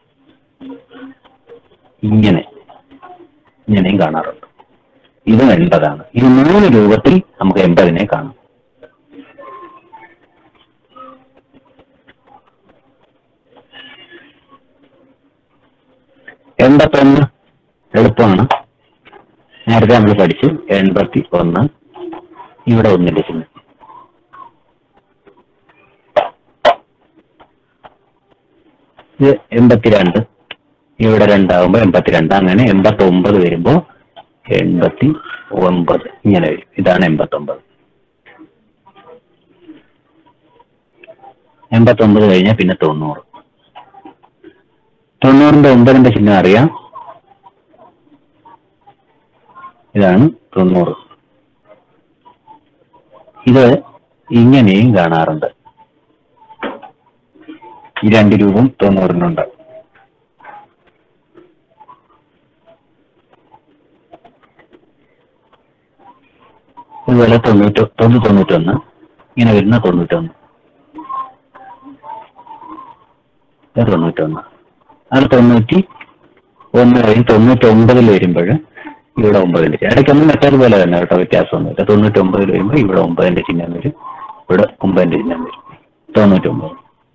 Speaker 3: ഇങ്ങനെ ഇങ്ങനെയും കാണാറുണ്ട് ഇതും എൺപതാണ് ഈ മൂന്ന് രൂപത്തിൽ നമുക്ക് എൺപതിനെ കാണാം എൺപത്തൊന്ന് എളുപ്പമാണ് നേരത്തെ നമ്മൾ പഠിച്ചു എൺപത്തി ഒന്ന് ഇവിടെ ഒന്നിന്റെ ചിഹ്നം ഇത് എൺപത്തിരണ്ട് ഇവിടെ രണ്ടാകുമ്പോ എൺപത്തിരണ്ട് അങ്ങനെ എൺപത്തി ഒമ്പത് വരുമ്പോ എൺപത്തി ഒമ്പത് ഇങ്ങനെ വരും ഇതാണ് എൺപത്തി ഒമ്പത് എൺപത്തി ഒമ്പത് കഴിഞ്ഞാൽ പിന്നെ തൊണ്ണൂറ് തൊണ്ണൂറിന്റെ ഒമ്പതിന്റെ ചിഹ്നം അറിയാം ഇതാണ് തൊണ്ണൂറ് ഇത് ഇങ്ങനെയും കാണാറുണ്ട് ഈ രണ്ട് രൂപം തൊണ്ണൂറിനുണ്ട് ഇതുപോലെ തൊണ്ണൂറ്റി തൊണ്ണൂറ്റി തൊണ്ണൂറ്റൊന്ന് ഇങ്ങനെ വരുന്ന തൊണ്ണൂറ്റൊന്ന് ഇത് തൊണ്ണൂറ്റൊന്ന് അത് തൊണ്ണൂറ്റി ഒന്ന് കഴിഞ്ഞ് തൊണ്ണൂറ്റി ഒമ്പതിൽ വരുമ്പോൾ ഇവിടെ ഒമ്പതിന്റെ ചിഹ്നം ഇടയ്ക്കൊന്നും മറ്റേതുപോലെ തന്നെ കേട്ടോ വ്യത്യാസമൊന്നുമില്ല തൊണ്ണൂറ്റി ഒമ്പതിൽ വരുമ്പോൾ ഇവിടെ ഒമ്പതിന്റെ ചിഹ്നം വരും ഇവിടെ ഒമ്പതിന്റെ ചിഹ്നം വരും തൊണ്ണൂറ്റി ഒമ്പത്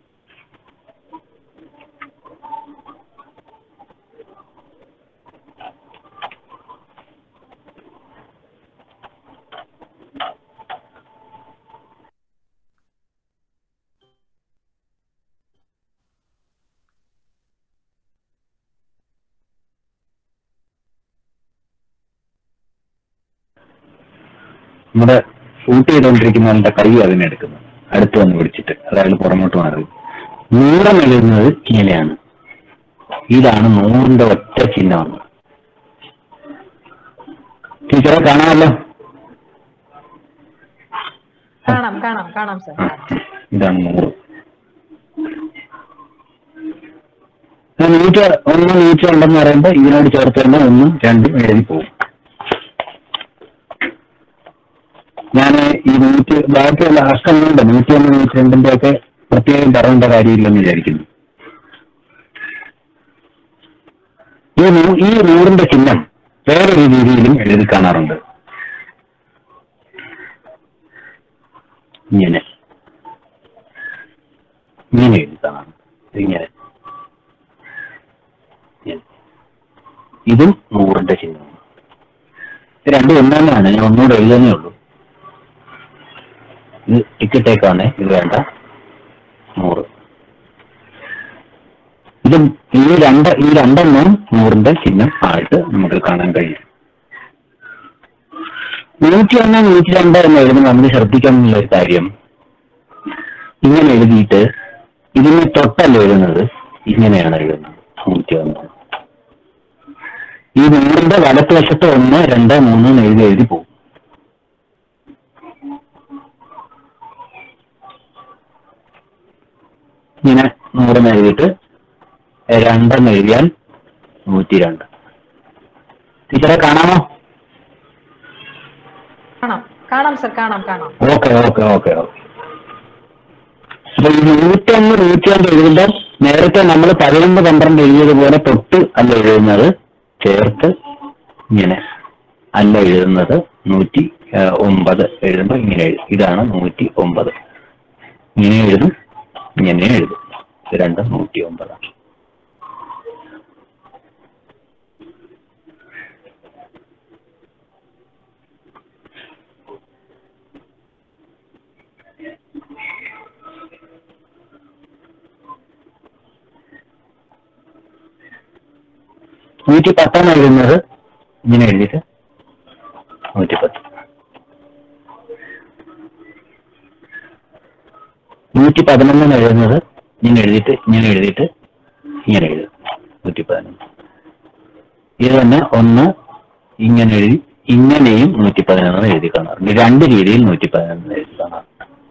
Speaker 3: നമ്മുടെ ഷൂട്ട് ചെയ്തുകൊണ്ടിരിക്കുന്ന ആളുടെ കൈ അതിനെടുക്കുന്നു അടുത്ത് വന്ന് പിടിച്ചിട്ട് അതായത് പുറമോട്ട് മാറി നൂറം എഴുതുന്നത് ഇങ്ങനെയാണ് ഇതാണ് നൂറിന്റെ ഒറ്റ ചിഹ്നമാണ് ടീച്ചറെ കാണാമല്ലോ
Speaker 7: കാണാം കാണാം കാണാം സർ
Speaker 3: ഇതാണ് നൂറ് ആ നൂറ്റി ഒന്ന് നൂറ്റി ഉണ്ടെന്ന് പറയുമ്പോൾ ഇതിനോട് ചേർത്ത് തന്നെ ഒന്നും രണ്ടും എഴുതി പോകും ഞാൻ ഈ നൂറ്റി ബാക്കിയുള്ള അഷ്ടങ്ങളുണ്ട് നൂറ്റി ഒന്ന് നൂറ്റി രണ്ടിന്റെ ഒക്കെ പ്രത്യേകം പറയേണ്ട കാര്യമില്ലെന്ന് വിചാരിക്കുന്നു ഈ നൂ- ഈ നൂറിന്റെ ചിഹ്നം വേറൊരു രീതിയിലും എഴുതി കാണാറുണ്ട് ഇങ്ങനെ ഇങ്ങനെ എഴുതി കാണാം ഇങ്ങനെ ഇങ്ങനെ. ഇതും നൂറിന്റെ ചിഹ്നമാണ് ഇത് രണ്ടും ഒന്നാണ് ഞാൻ ഒന്നുകൂടെ എഴുതുന്നേ ഉള്ളൂ ഇത് ടിക്കറ്റേക്കാണ് ഇത് വേണ്ട നൂറ് ഇത് ഈ രണ്ട് ഈ രണ്ടെണ്ണം നൂറിന്റെ ചിഹ്നം ആയിട്ട് നമുക്ക് കാണാൻ കഴിയും നൂറ്റി ഒന്ന് നൂറ്റി രണ്ട് എന്ന് എഴുതുമ്പോൾ നമുക്ക് ശ്രദ്ധിക്കാനുള്ള ഒരു കാര്യം ഇങ്ങനെ എഴുതിയിട്ട് ഇതിന് തൊട്ടല്ല എഴുതുന്നത് ഇങ്ങനെയാണ് എഴുതുന്നത് നൂറ്റി ഒന്ന് ഈ നൂറിന്റെ വലത്തുവശത്ത് ഒന്ന് രണ്ട് മൂന്ന് എന്ന് എഴുതി എഴുതി പോകും ഇങ്ങനെ നൂറെന്ന് എഴുതിയിട്ട് രണ്ടെന്ന് എഴുതിയാൽ നൂറ്റി രണ്ട് ടീച്ചറെ കാണാമോ
Speaker 7: കാണാം കാണാം സർ കാണാം കാണാം
Speaker 3: ഓക്കെ ഓക്കെ ഓക്കെ ഓക്കെ അപ്പൊ ഈ നൂറ്റൊന്ന് നൂറ്റിയൊന്ന് എഴുതുമ്പോൾ നേരത്തെ നമ്മൾ പതിനൊന്ന് പന്ത്രണ്ട് എഴുതിയതുപോലെ തൊട്ട് അല്ല എഴുതുന്നത് ചേർത്ത് ഇങ്ങനെ അല്ല എഴുതുന്നത് നൂറ്റി ആ, ഒമ്പത് എഴുതുമ്പോൾ ഇങ്ങനെ എഴുതും ഇതാണ് നൂറ്റി ഒമ്പത് ഇങ്ങനെ എഴുതും ഇങ്ങനെ എഴുതും ഇത് രണ്ടും നൂറ്റി ഒമ്പതാണ് നൂറ്റി പത്താണ് എഴുതുന്നത് ഇങ്ങനെ എഴുതിയിട്ട് നൂറ്റി പത്ത് നൂറ്റി പതിനൊന്നാണ് എഴുതുന്നത് ഇങ്ങനെ എഴുതിയിട്ട് ഇങ്ങനെ എഴുതിയിട്ട് ഇങ്ങനെ എഴുതും നൂറ്റി പതിനൊന്ന് ഇത് തന്നെ ഒന്ന് ഇങ്ങനെ എഴുതി ഇങ്ങനെയും നൂറ്റി പതിനൊന്ന് എഴുതി കാണാറുണ്ട് രണ്ട് രീതിയിൽ നൂറ്റി പതിനൊന്ന് എഴുതി കാണാറുണ്ട്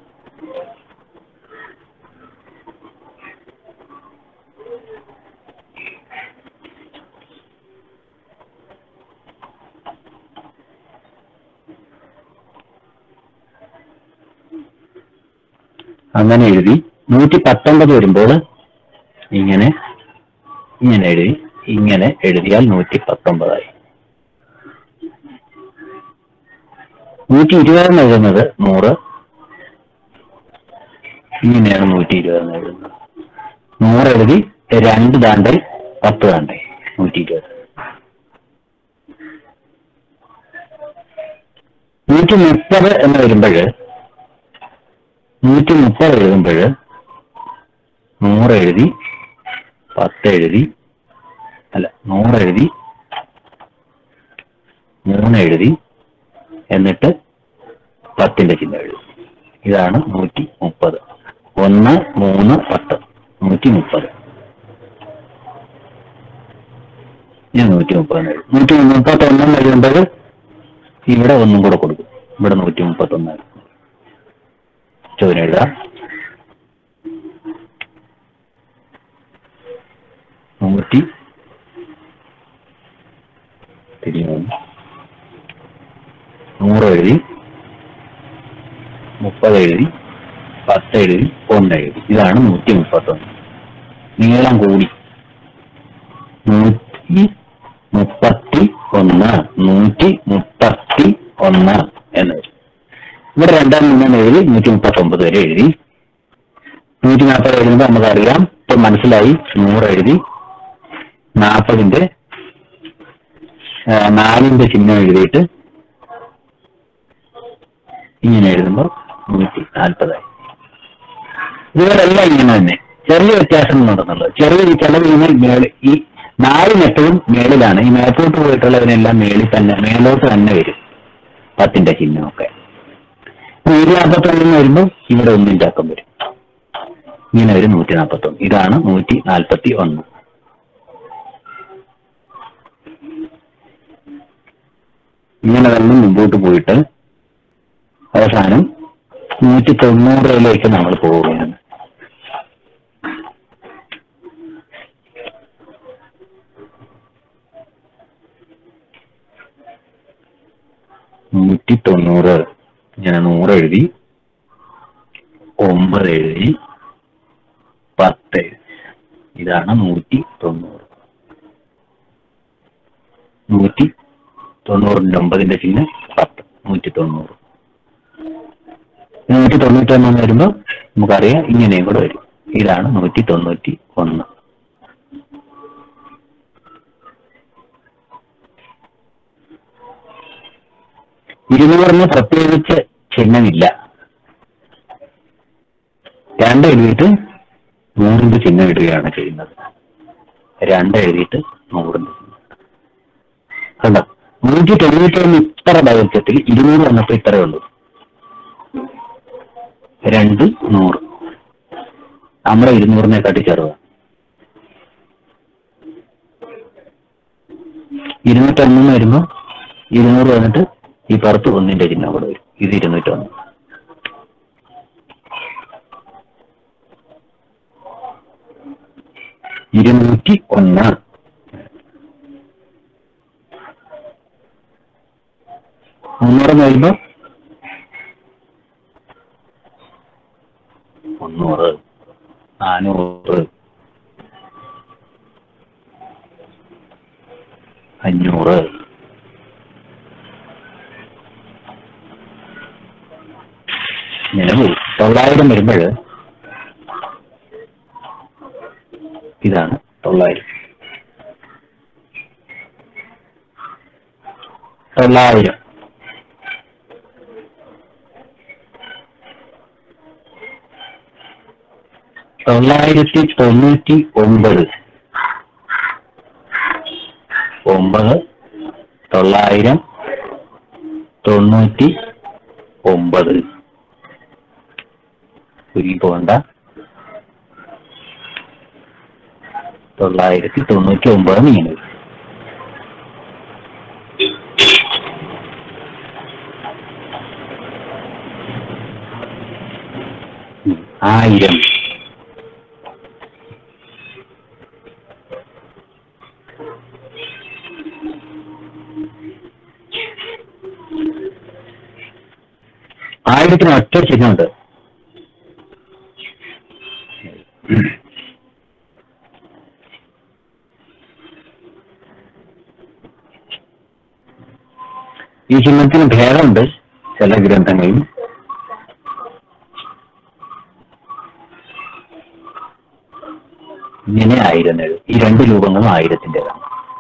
Speaker 3: അങ്ങനെ എഴുതി നൂറ്റി പത്തൊമ്പത് വരുമ്പോൾ ഇങ്ങനെ ഇങ്ങനെ എഴുതി ഇങ്ങനെ എഴുതിയാൽ നൂറ്റി പത്തൊമ്പതായി നൂറ്റി ഇരുപതെന്ന് എഴുതുന്നത് നൂറ് ഇങ്ങനെയാണ് നൂറ്റി ഇരുപതെന്ന് എഴുതുന്നത് നൂറ് എഴുതി രണ്ട് ദാണ്ടേ പത്ത് ദാണ്ടേ നൂറ്റി ഇരുപത് നൂറ്റി മുപ്പത് എന്ന് വരുമ്പോൾ നൂറ്റി മുപ്പത് എഴുതുമ്പോൾ നൂറ് എഴുതി പത്ത് എഴുതി അല്ല നൂറ് എഴുതി മൂന്ന് എഴുതി എന്നിട്ട് പത്തിന്റെ ചിഹ്നം എഴുതി ഇതാണ് നൂറ്റി മുപ്പത് ഒന്ന് മൂന്ന് പത്ത് നൂറ്റി മുപ്പത് ഞാൻ നൂറ്റി മുപ്പത് എഴുതി നൂറ്റി മുപ്പത്തി ഒന്നെന്ന് എഴുതുമ്പോൾ ഇവിടെ ഒന്നും കൂടെ കൊടുക്കും ഇവിടെ നൂറ്റി മുപ്പത്തി ഒന്ന് ചോദ്യം എഴുതാം നൂറ്റി തിരിഞ്ഞു നൂറ് എഴുതി മുപ്പത് എഴുതി പത്ത് എഴുതി ഒന്ന് എഴുതി ഇതാണ് നൂറ്റി മുപ്പത്തൊന്ന് നീളം കൂടി നൂറ്റി മുപ്പത്തി ഒന്ന് നൂറ്റി മുപ്പത്തി ഒന്ന് എന്ന് വരും ഇവിടെ രണ്ടാം മൂന്നാം എഴുതി നൂറ്റി മുപ്പത്തി ഒമ്പത് വരെ എഴുതി നൂറ്റി നാൽപ്പത് എഴുതുമ്പോൾ നമുക്കറിയാം ഇപ്പൊ മനസ്സിലായി നൂറ് എഴുതി നാൽപ്പതിന്റെ നാലിന്റെ ചിഹ്നം എഴുതിയിട്ട് ഇങ്ങനെ എഴുതുമ്പോൾ നൂറ്റി നാൽപ്പതായി ഇവരെല്ലാം ഇങ്ങനെ തന്നെ ചെറിയ വ്യത്യാസം നടന്നുള്ളത് ചെറിയ ചിലവ് ഇങ്ങനെ മേളി ഈ നാല് നെട്ടവും മേളിലാണ് ഈ മേപ്പോട്ട് പോയിട്ടുള്ളതിനെല്ലാം മേളിൽ തന്നെ മേലോട്ട് തന്നെ വരും പത്തിന്റെ ചിഹ്നമൊക്കെ നൂറ്റി നാൽപ്പത്തൊന്നിന് വരുമ്പോൾ ഇവിടെ ഒന്നിന്റെ അക്കം വരും ഇങ്ങനെ ഒരു നൂറ്റി നാൽപ്പത്തൊന്ന് ഇതാണ് നൂറ്റി നാൽപ്പത്തി ഒന്ന് ഇങ്ങനെ തന്നെ മുമ്പോട്ട് പോയിട്ട് അവസാനം നൂറ്റി തൊണ്ണൂറിലേക്ക് നമ്മൾ പോവുകയാണ് നൂറ്റി തൊണ്ണൂറ് ഞാൻ നൂറ് എഴുതി ഒമ്പത് എഴുതി പത്ത് എഴുതി ഇതാണ് നൂറ്റി തൊണ്ണൂറ് നൂറ്റി തൊണ്ണൂറിന്റെ ഒമ്പതിന്റെ ചിഹ്നം പത്ത് നൂറ്റി തൊണ്ണൂറ് നൂറ്റി തൊണ്ണൂറ്റി ഒന്ന് വരുമ്പോൾ നമുക്കറിയാം ഇങ്ങനെയും കൂടെ വരും ഇതാണ് നൂറ്റി തൊണ്ണൂറ്റി ഒന്ന് ഇരുന്നൂറിന് പ്രത്യേകിച്ച് ചിഹ്നമില്ല രണ്ട് എഴുതിയിട്ട് നൂറിന്റെ ചിഹ്നം ഇടുകയാണ് ചെയ്യുന്നത് രണ്ട് എഴുതിയിട്ട് നൂറിന്റെ ചിഹ്നം കണ്ടോ നൂറ്റി തൊണ്ണൂറ്റി ഒന്ന് ഇത്ര ദൈർഘ്യത്തിൽ ഇരുന്നൂറ് വന്നപ്പോൾ ഇത്രയേ ഉള്ളൂ രണ്ട് നൂറ് നമ്മുടെ ഇരുന്നൂറിനെക്കാട്ടി ചെറുതാണ് ഇരുന്നൂറ്റൊന്നെന്ന് വരുമ്പോ ഇരുന്നൂറ് വന്നിട്ട് ഈ പുറത്ത് ഒന്നിന്റെ ചിഹ്നം കൂടെ വരും ഇത് ഇരുന്നൂറ്റൊന്ന് ഇരുന്നൂറ്റി ഒന്ന് മുന്നൂറ് വരുമ്പോ മുന്നൂറ് നാനൂറ് അഞ്ഞൂറ് ഇങ്ങനെ പോയി തൊള്ളായിരം വരുമ്പോൾ ഇതാണ് തൊള്ളായിരം തൊള്ളായിരം തൊള്ളായിരത്തി തൊണ്ണൂറ്റി ഒമ്പത് ഒമ്പത് തൊള്ളായിരം തൊണ്ണൂറ്റി ഒമ്പത് കുരുങ്ങി പോകണ്ട തൊള്ളായിരത്തി തൊണ്ണൂറ്റി ഒമ്പത് നീങ്ങുന്നത് ഉം. ആയിരം ആയിരത്തിന് ഒറ്റ ചിഹ്നമുണ്ട് ഈ ചിഹ്നത്തിന് ഭേദമുണ്ട് ചില ഗ്രന്ഥങ്ങളിൽ ഇങ്ങനെ ആയിരുന്നത് ഈ രണ്ട് രൂപങ്ങളും ആയിരത്തിൻ്റെതാണ്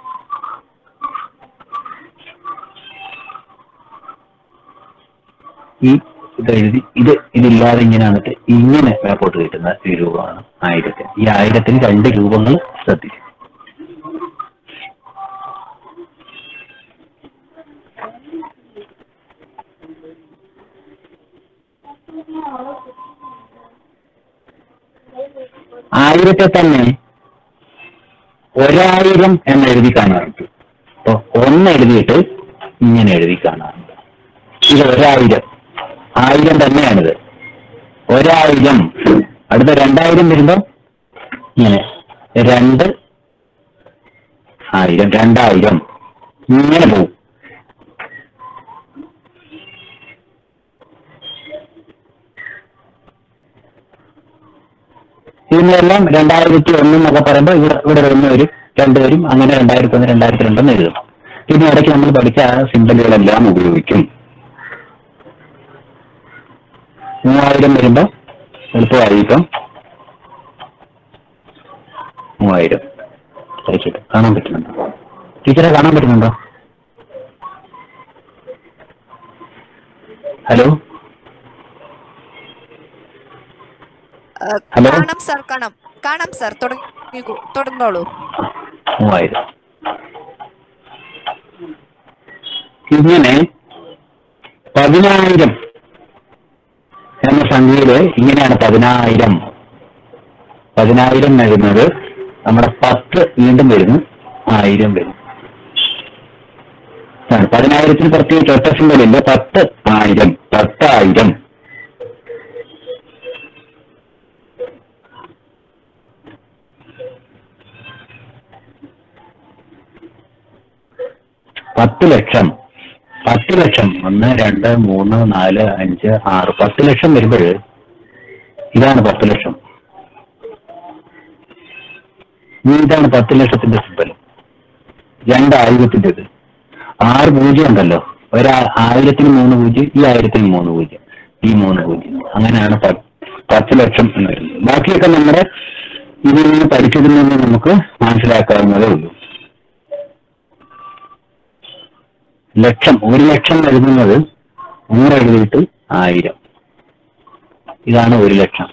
Speaker 3: ഈ ഇത് എഴുതി ഇത് ഇതില്ലാതെ ഇങ്ങനെ വന്നിട്ട് ഇങ്ങനെ മേപ്പോട്ട് കിട്ടുന്ന ഒരു രൂപമാണ് ആയിരത്തിന് ഈ ആയിരത്തിന് രണ്ട് രൂപങ്ങൾ ശ്രദ്ധിക്കും ആയിരത്തെ തന്നെ ഒരായിരം എന്ന് എഴുതി കാണാറുണ്ട് അപ്പൊ ഒന്ന് എഴുതിയിട്ട് ഇങ്ങനെ എഴുതി കാണാറുണ്ട് ഇത് ഒരായിരം ആയിരം തന്നെയാണിത് ഒരായിരം അടുത്ത രണ്ടായിരം വരുമ്പോ ഇങ്ങനെ രണ്ട് ആയിരം രണ്ടായിരം ഇങ്ങനെ പോകും ഇതിനെല്ലാം രണ്ടായിരത്തി ഒന്ന് എന്നൊക്കെ പറയുമ്പോൾ ഇവിടെ ഇവിടെ വരുന്ന ഒരു രണ്ടുപേരും അങ്ങനെ രണ്ടായിരത്തി ഒന്ന് രണ്ടായിരത്തി രണ്ടെന്ന് എഴുതണം പിന്നെ ഇടയ്ക്ക് നമ്മൾ പഠിച്ച ആ സിമ്പലുകളെല്ലാം ഉപയോഗിക്കും മൂവായിരം വരുമ്പോ എളുപ്പമായിരിക്കും മൂവായിരം കഴിച്ചിട്ട് കാണാൻ പറ്റുന്നുണ്ടോ ടീച്ചറെ കാണാൻ പറ്റുന്നുണ്ടോ ഹലോ
Speaker 8: ഏഹ്,
Speaker 3: ഹലോ?
Speaker 8: കാണാം സാർ കാണാം കാണാം സാർ തുടങ്ങിക്കോ തുടർന്നോളൂ
Speaker 3: മൂവായിരം ഇങ്ങനെ പതിനായിരം എന്ന സംഖ്യയില് ഇങ്ങനെയാണ് പതിനായിരം പതിനായിരം വരുന്നത് നമ്മുടെ പത്ത് വീണ്ടും വരുന്നു ആയിരം വരും ആണ്. പതിനായിരത്തിന് പ്രത്യേകിച്ച് ഒറ്റ സിമ്പലില്ല പത്ത് ആയിരം പത്തായിരം പത്ത് ലക്ഷം പത്ത് ലക്ഷം ഒന്ന് രണ്ട് മൂന്ന് നാല് അഞ്ച് ആറ് പത്ത് ലക്ഷം വരുമ്പോൾ ഇതാണ് പത്ത് ലക്ഷം ഇതാണ് പത്ത് ലക്ഷത്തിന്റെ സിമ്പൽ രണ്ടായിരത്തിൻ്റെത് ആറ് പൂജ്യം ഉണ്ടല്ലോ ഒരാ ആയിരത്തിന് മൂന്ന് പൂജ്യം ഈ ആയിരത്തിന് മൂന്ന് പൂജ്യം ഈ മൂന്ന് പൂജ്യം അങ്ങനെയാണ് പ- പത്ത് ലക്ഷം എന്ന് വരുന്നത് ബാക്കിയൊക്കെ നമ്മുടെ ഇതിൽ നിന്ന് പഠിച്ചതിൽ നിന്ന് നമുക്ക് മനസ്സിലാക്കാവുന്നതേ ഉള്ളൂ ലക്ഷം ഒരു ലക്ഷം എഴുതുന്നത് നൂറ് എഴുതിയിട്ട് ആയിരം ഇതാണ് ഒരു ലക്ഷം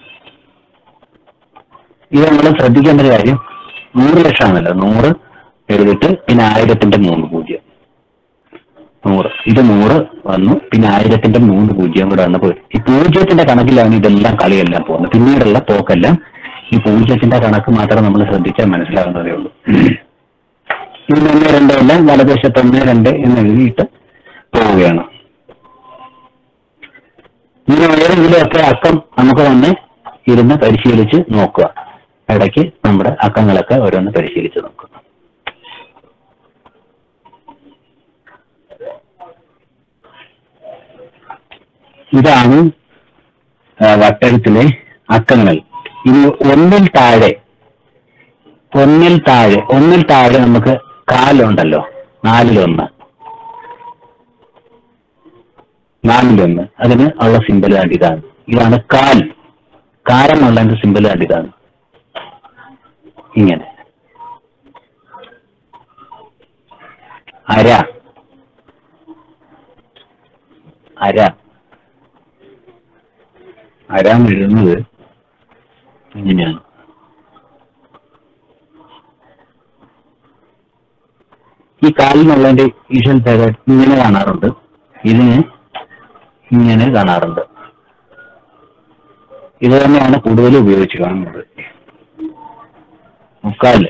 Speaker 3: ഇത് നമ്മൾ ശ്രദ്ധിക്കേണ്ട ഒരു കാര്യം നൂറ് ലക്ഷമാണല്ലോ നൂറ് എഴുതിയിട്ട് പിന്നെ ആയിരത്തിന്റെ മൂന്ന് പൂജ്യം നൂറ് ഇത് നൂറ് വന്നു പിന്നെ ആയിരത്തിന്റെ മൂന്ന് പൂജ്യം കൂടെ വന്ന് പോയി ഈ പൂജ്യത്തിന്റെ കണക്കിലാണ് ഇതെല്ലാം കളിയെല്ലാം പോകുന്നത് പിന്നീടുള്ള പോക്കെല്ലാം ഈ പൂജ്യത്തിന്റെ കണക്ക് മാത്രം നമ്മൾ ശ്രദ്ധിച്ചാൽ മനസ്സിലാകുന്നതേ ഉള്ളൂ ഇതിന് ഒന്ന് രണ്ട് എല്ലാം വലതുവശത്ത് ഒന്ന് രണ്ട് എന്ന് എഴുതിയിട്ട് പോവുകയാണ് ഇങ്ങനെ ഏതെങ്കിലുമൊക്കെ അക്കം നമുക്ക് തന്നെ ഇരുന്ന് പരിശീലിച്ച് നോക്കുക ഇടയ്ക്ക് നമ്മുടെ അക്കങ്ങളൊക്കെ ഓരോന്ന് പരിശീലിച്ച് നോക്കുക ഇതാണ് ആ, വട്ടെഴുത്തിലെ അക്കങ്ങൾ ഇനി ഒന്നിൽ താഴെ ഒന്നിൽ താഴെ ഒന്നിൽ താഴെ നമുക്ക് കാലുണ്ടല്ലോ നാലിലൊന്ന് നാലിലൊന്ന് അതിന് ഉള്ള സിമ്പിൾ കണ്ട് ഇതാണ് ഇതാണ് കാൽ കാലെന്നുള്ളതിന്റെ സിമ്പിൾ കണ്ട് ഇതാണ് ഇങ്ങനെ അര അര അര എഴുതുന്നത് ഇങ്ങനെയാണ് ഈ കാലിനുള്ളതിന്റെ ഈശ്വൽ പേര് ഇങ്ങനെ കാണാറുണ്ട് ഇതിന് ഇങ്ങനെ കാണാറുണ്ട് ഇത് തന്നെയാണ് കൂടുതൽ ഉപയോഗിച്ച് കാണുന്നത് മുക്കാല്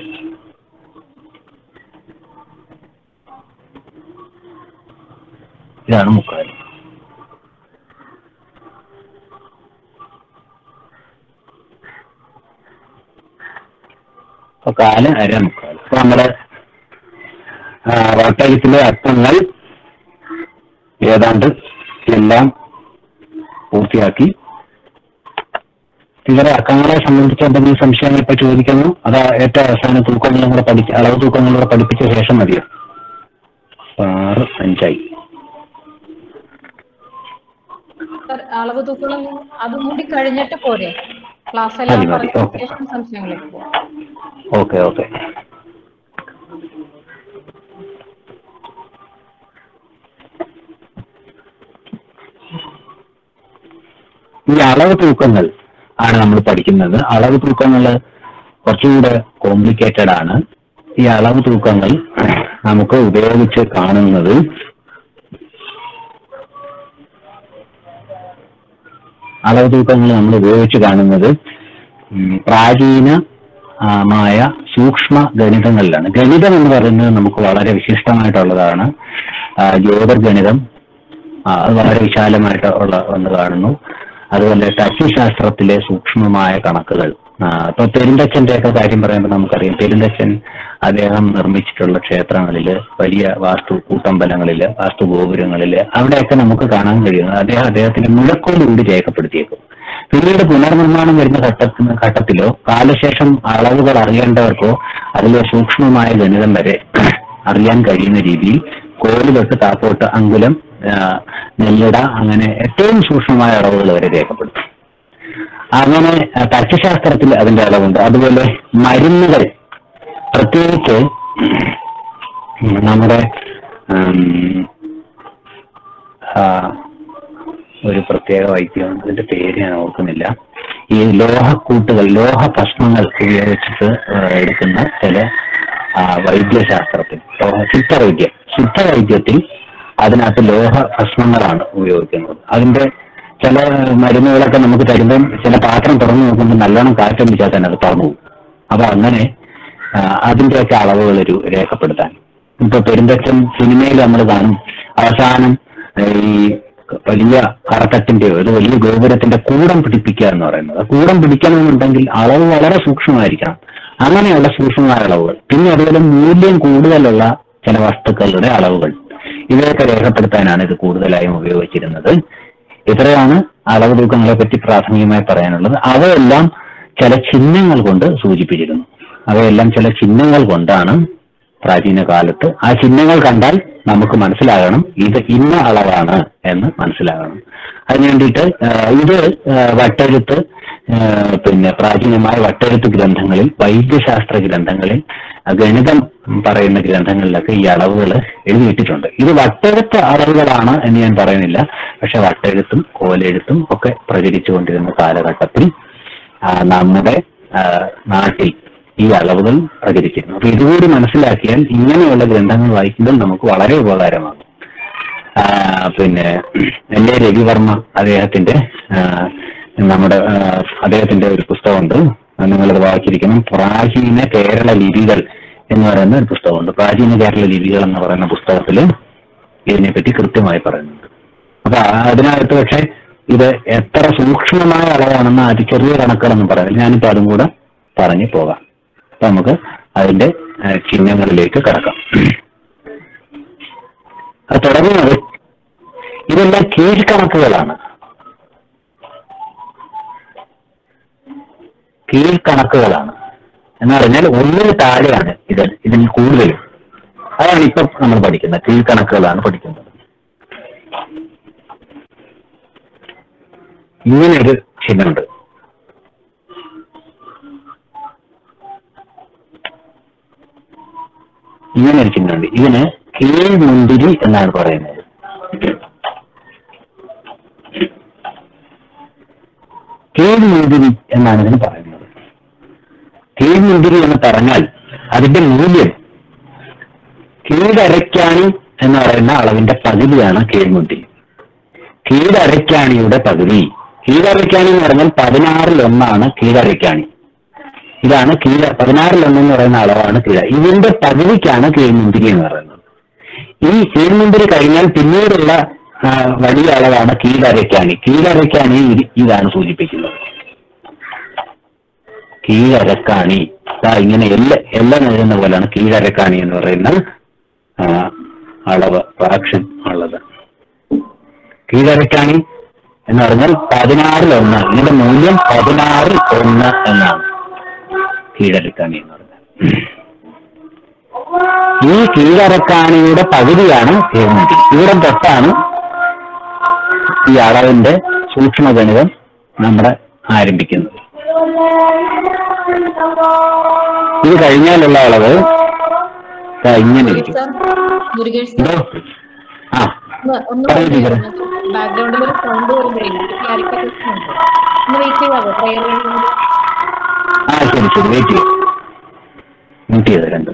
Speaker 3: ഇതാണ് മുക്കാല് അപ്പൊ കാല് അര മുക്കാല് അപ്പൊ നമ്മുടെ ആ, വട്ടയത്തിലെ അർത്ഥങ്ങൾ ഏതാണ്ട് എല്ലാം പൂർത്തിയാക്കി ഇവരെ അക്കങ്ങളെ സംബന്ധിച്ച് എന്തെങ്കിലും സംശയങ്ങൾ ഇപ്പൊ ചോദിക്കുന്നു അത് ഏറ്റവും അവസാന തൂക്കങ്ങളും കൂടെ പഠിച്ച് അളവ് തൂക്കങ്ങളും കൂടെ പഠിപ്പിച്ച ശേഷം മതിയോ ആറ് അഞ്ചായി
Speaker 7: സർ, അളവ് തൂക്കങ്ങളും അതും കൂടി കഴിഞ്ഞിട്ട് പോരെ ക്ലാസ്
Speaker 3: മതി,
Speaker 7: എല്ലാം
Speaker 3: മതി.
Speaker 7: പറഞ്ഞ
Speaker 3: ഓക്കെ.
Speaker 7: ശേഷം സംശയങ്ങളിലേക്ക് പോവാം
Speaker 3: ഓക്കെ ഓക്കെ ഈ അളവ് തൂക്കങ്ങൾ ആണ് നമ്മൾ പഠിക്കുന്നത് അളവ് തൂക്കങ്ങൾ കുറച്ചുകൂടെ കോംപ്ലിക്കേറ്റഡ് ആണ് ഈ അളവ് തൂക്കങ്ങൾ നമുക്ക് ഉപയോഗിച്ച് കാണുന്നത് അളവ് തൂക്കങ്ങൾ നമ്മൾ ഉപയോഗിച്ച് കാണുന്നത് ഉം, പ്രാചീന ആ, മായ സൂക്ഷ്മ ഗണിതങ്ങളിലാണ് ഗണിതം എന്ന് പറയുന്നത് നമുക്ക് വളരെ വിശിഷ്ടമായിട്ടുള്ളതാണ് ആ, ജ്യോതിർഗണിതം ആ, അത് വളരെ വിശാലമായിട്ട് ഉള്ള ഒന്ന് കാണുന്നു അതുപോലെ തച്ചുശാസ്ത്രത്തിലെ സൂക്ഷ്മമായ കണക്കുകൾ ആ, ഇപ്പൊ പെരുന്തച്ഛന്റെ ഒക്കെ കാര്യം പറയുമ്പോൾ നമുക്കറിയാം പെരുന്തച്ഛൻ അദ്ദേഹം നിർമ്മിച്ചിട്ടുള്ള ക്ഷേത്രങ്ങളില് വലിയ വാസ്തു കൂട്ടമ്പലങ്ങളില് വാസ്തു ഗോപുരങ്ങളില് അവിടെയൊക്കെ നമുക്ക് കാണാൻ കഴിയുന്നത് അദ്ദേഹം അദ്ദേഹത്തിന്റെ മുഴക്കോടുകൂടി രേഖപ്പെടുത്തിയേക്കും പിന്നീട് പുനർനിർമ്മാണം വരുന്ന ഘട്ടത്തിന് ഘട്ടത്തിലോ കാലശേഷം അളവുകൾ അറിയേണ്ടവർക്കോ അതിലെ സൂക്ഷ്മമായ ഗണിതം വരെ അറിയാൻ കഴിയുന്ന രീതിയിൽ കോല് തൊട്ട് താപ്പോട്ട് അങ്കുലം ആ, നെല്ലിട അങ്ങനെ ഏറ്റവും സൂക്ഷ്മമായ അളവുകൾ വരെ രേഖപ്പെടുത്തും അങ്ങനെ ആ, തച്ചുശാസ്ത്രത്തിൽ അതിന്റെ അളവുണ്ട് അതുപോലെ മരുന്നുകൾ പ്രത്യേകിച്ച് നമ്മുടെ ഉം, ആ, ഒരു പ്രത്യേക വൈദ്യം അതിന്റെ പേര് ഞാൻ ഓർക്കുന്നില്ല ഈ ലോഹക്കൂട്ടുകൾ ലോഹ ഭസ്മങ്ങൾ ഉപയോഗിച്ചിട്ട് ആ, എടുക്കുന്ന ചില ആ, വൈദ്യശാസ്ത്രത്തിൽ ലോഹ സിദ്ധവൈദ്യം സിദ്ധവൈദ്യത്തിൽ അതിനകത്ത് ലോഹ ഭസ്മങ്ങളാണ് ഉപയോഗിക്കുന്നത് അതിന്റെ ചില മരുന്നുകളൊക്കെ നമുക്ക് തരുമ്പം ചില പാത്രം തുറന്നു നോക്കുമ്പോൾ നല്ലോണം കാറ്റടിച്ചാൽ തന്നെ അത് തുറന്നു പോകും അപ്പൊ അങ്ങനെ ആ, അതിന്റെയൊക്കെ അളവുകൾ ഒരു രേഖപ്പെടുത്താൻ ഇപ്പൊ പെരുന്തച്ചൻ സിനിമയിൽ നമ്മൾ കാണും അവസാനം ഏ, ഈ വലിയ കറക്കത്തിന്റെയോ ഒരു വലിയ ഗോപുരത്തിന്റെ കൂടം പിടിപ്പിക്കുക എന്ന് പറയുന്നത് ആ കൂടം പിടിക്കണമെന്നുണ്ടെങ്കിൽ അളവ് വളരെ സൂക്ഷ്മമായിരിക്കണം അങ്ങനെയുള്ള സൂക്ഷ്മമായ അളവുകൾ പിന്നെ അതുപോലെ മൂല്യം കൂടുതലുള്ള ചില വസ്തുക്കളുടെ അളവുകൾ ഇവയൊക്കെ രേഖപ്പെടുത്താനാണ് ഇത് കൂടുതലായും ഉപയോഗിച്ചിരുന്നത് ഇത്രയാണ് അളവ് തൂക്കങ്ങളെ പറ്റി പ്രാഥമികമായി പറയാനുള്ളത് അവയെല്ലാം ചില ചിഹ്നങ്ങൾ കൊണ്ട് സൂചിപ്പിച്ചിരുന്നു അവയെല്ലാം ചില ചിഹ്നങ്ങൾ കൊണ്ടാണ് പ്രാചീന കാലത്ത് ആ ചിഹ്നങ്ങൾ കണ്ടാൽ നമുക്ക് മനസ്സിലാകണം ഇത് ഇന്ന അളവാണ് എന്ന് മനസ്സിലാകണം അതിന് വേണ്ടിയിട്ട് ആ, ഇത് ആ, വട്ടെഴുത്ത് ആ, പിന്നെ പ്രാചീനമായ വട്ടെഴുത്ത് ഗ്രന്ഥങ്ങളിൽ വൈദ്യശാസ്ത്ര ഗ്രന്ഥങ്ങളിൽ ആ, ഗണിതം പറയുന്ന ഗ്രന്ഥങ്ങളിലൊക്കെ ഈ അളവുകൾ എഴുതിയിട്ടിട്ടുണ്ട് ഇത് വട്ടെഴുത്ത് അളവുകളാണ് എന്ന് ഞാൻ പറയുന്നില്ല പക്ഷെ വട്ടെഴുത്തും കോലെഴുത്തും ഒക്കെ പ്രചരിച്ചുകൊണ്ടിരുന്ന കാലഘട്ടത്തിൽ ആ, നമ്മുടെ ആ, നാട്ടിൽ ഈ അളവുകൾ പ്രചരിച്ചിരുന്നു അപ്പൊ ഇതുകൂടി മനസ്സിലാക്കിയാൽ ഇങ്ങനെയുള്ള ഗ്രന്ഥങ്ങൾ വായിക്കുമ്പോൾ നമുക്ക് വളരെ ഉപകാരമാകും ആ, പിന്നെ എൽ എ രവിവർമ്മ അദ്ദേഹത്തിന്റെ ആ, നമ്മുടെ ആ, അദ്ദേഹത്തിന്റെ ഒരു പുസ്തകമുണ്ട് അത് നിങ്ങളത് വായിച്ചിരിക്കണം പ്രാചീന കേരള ലിപികൾ എന്ന് പറയുന്ന ഒരു പുസ്തകമുണ്ട് പ്രാചീന കേരള ലിപികൾ എന്ന് പറയുന്ന പുസ്തകത്തിൽ ഇതിനെപ്പറ്റി കൃത്യമായി പറയുന്നുണ്ട് അപ്പൊ ആ- അതിനകത്ത് പക്ഷെ ഇത് എത്ര സൂക്ഷ്മമായ അളവാണെന്ന് അത് ചെറിയ കണക്കുകളൊന്നും പറയുന്നില്ല ഞാനിപ്പോ അതും കൂടെ പറഞ്ഞു പോകാം അപ്പൊ നമുക്ക് അതിന്റെ ആ, ചിഹ്നങ്ങളിലേക്ക് കടക്കാം അത് തുടങ്ങുന്നത് ഇതെല്ലാം കീഴ്ക്കണക്കുകളാണ് കീഴ്ക്കണക്കുകളാണ് എന്ന് പറഞ്ഞാൽ ഒന്നിന് താഴെയാണ് ഇത് ഇതിൽ കൂടുതലും അതാണ് ഇപ്പം നമ്മൾ പഠിക്കുന്നത് കീഴ്ക്കണക്കുകളാണ് പഠിക്കുന്നത് ഇങ്ങനൊരു ചിഹ്നമുണ്ട് ഇങ്ങനൊരു ചിഹ്നമുണ്ട് ഇതിന് കീഴ്മുന്തിരി എന്നാണ് പറയുന്നത് കീഴ്മുന്തിരി എന്നാണ് ഇതിന് പറയുന്നത് കീഴ്മുന്തിരി എന്ന് പറഞ്ഞാൽ അതിന്റെ മൂല്യം കീഴരക്കാണി എന്ന് പറയുന്ന അളവിന്റെ പകുതിയാണ് കീഴ്മുന്തിരി കീഴരക്കാണിയുടെ പകുതി കീഴരക്കാണി എന്ന് പറഞ്ഞാൽ പതിനാറിൽ ഒന്നാണ് കീഴരക്കാണി ഇതാണ് കീഴ പതിനാറിൽ ഒന്ന് എന്ന് പറയുന്ന അളവാണ് കീഴ ഇതിന്റെ പകുതിക്കാണ് കീഴ്മുന്തിരി എന്ന് പറയുന്നത് ഈ കീഴ്മുന്തിരി കഴിഞ്ഞാൽ പിന്നീടുള്ള ആ, വലിയ അളവാണ് കീഴരക്കാണി കീഴരക്കാണി ഇത് ഇതാണ് സൂചിപ്പിക്കുന്നത് കീഴരക്കാണി ദാ ഇങ്ങനെ എല്ല എല്ലാം എഴുതുന്ന പോലെയാണ് കീഴരക്കാണി എന്ന് പറയുന്ന ആ, അളവ് ഫ്രാക്ഷൻ ഉള്ളത് കീഴരക്കാണി എന്ന് പറഞ്ഞാൽ പതിനാറിൽ ഒന്ന് ഇതിന്റെ മൂല്യം പതിനാറിൽ ഒന്ന് എന്നാണ് കീഴരക്കാണി എന്ന് പറഞ്ഞാൽ ഈ കീഴരക്കാണിയുടെ പകുതിയാണ് കീഴ്മുണ്ടി ഇവിടെ തൊട്ടാണ് ഈ അളവിന്റെ സൂക്ഷ്മഗണിതം നമ്മുടെ ആരംഭിക്കുന്നത് ഇത് കഴിഞ്ഞാലുള്ള അളവ് ദാ ഇങ്ങനെ ഇരിക്കും
Speaker 7: സർ മുരുകേഷ്
Speaker 3: എന്തോ ആ
Speaker 7: ഒന്ന് ഒന്ന്
Speaker 3: പറയൂ ടീച്ചറെ.
Speaker 7: ബാക്ക്ഗ്രൗണ്ടിൽ ഒരു സൗണ്ട് വരുമ്പോഴേ ക്ലാരിഫിക്കേഷൻ ഉണ്ട് ഒന്ന് വെയിറ്റ് ചെയ്യാവോ പ്രയർ
Speaker 3: ആ ശരി ശരി വെയിറ്റ് ചെയ്യും മ്യൂട്ട് ചെയ്ത് രണ്ടും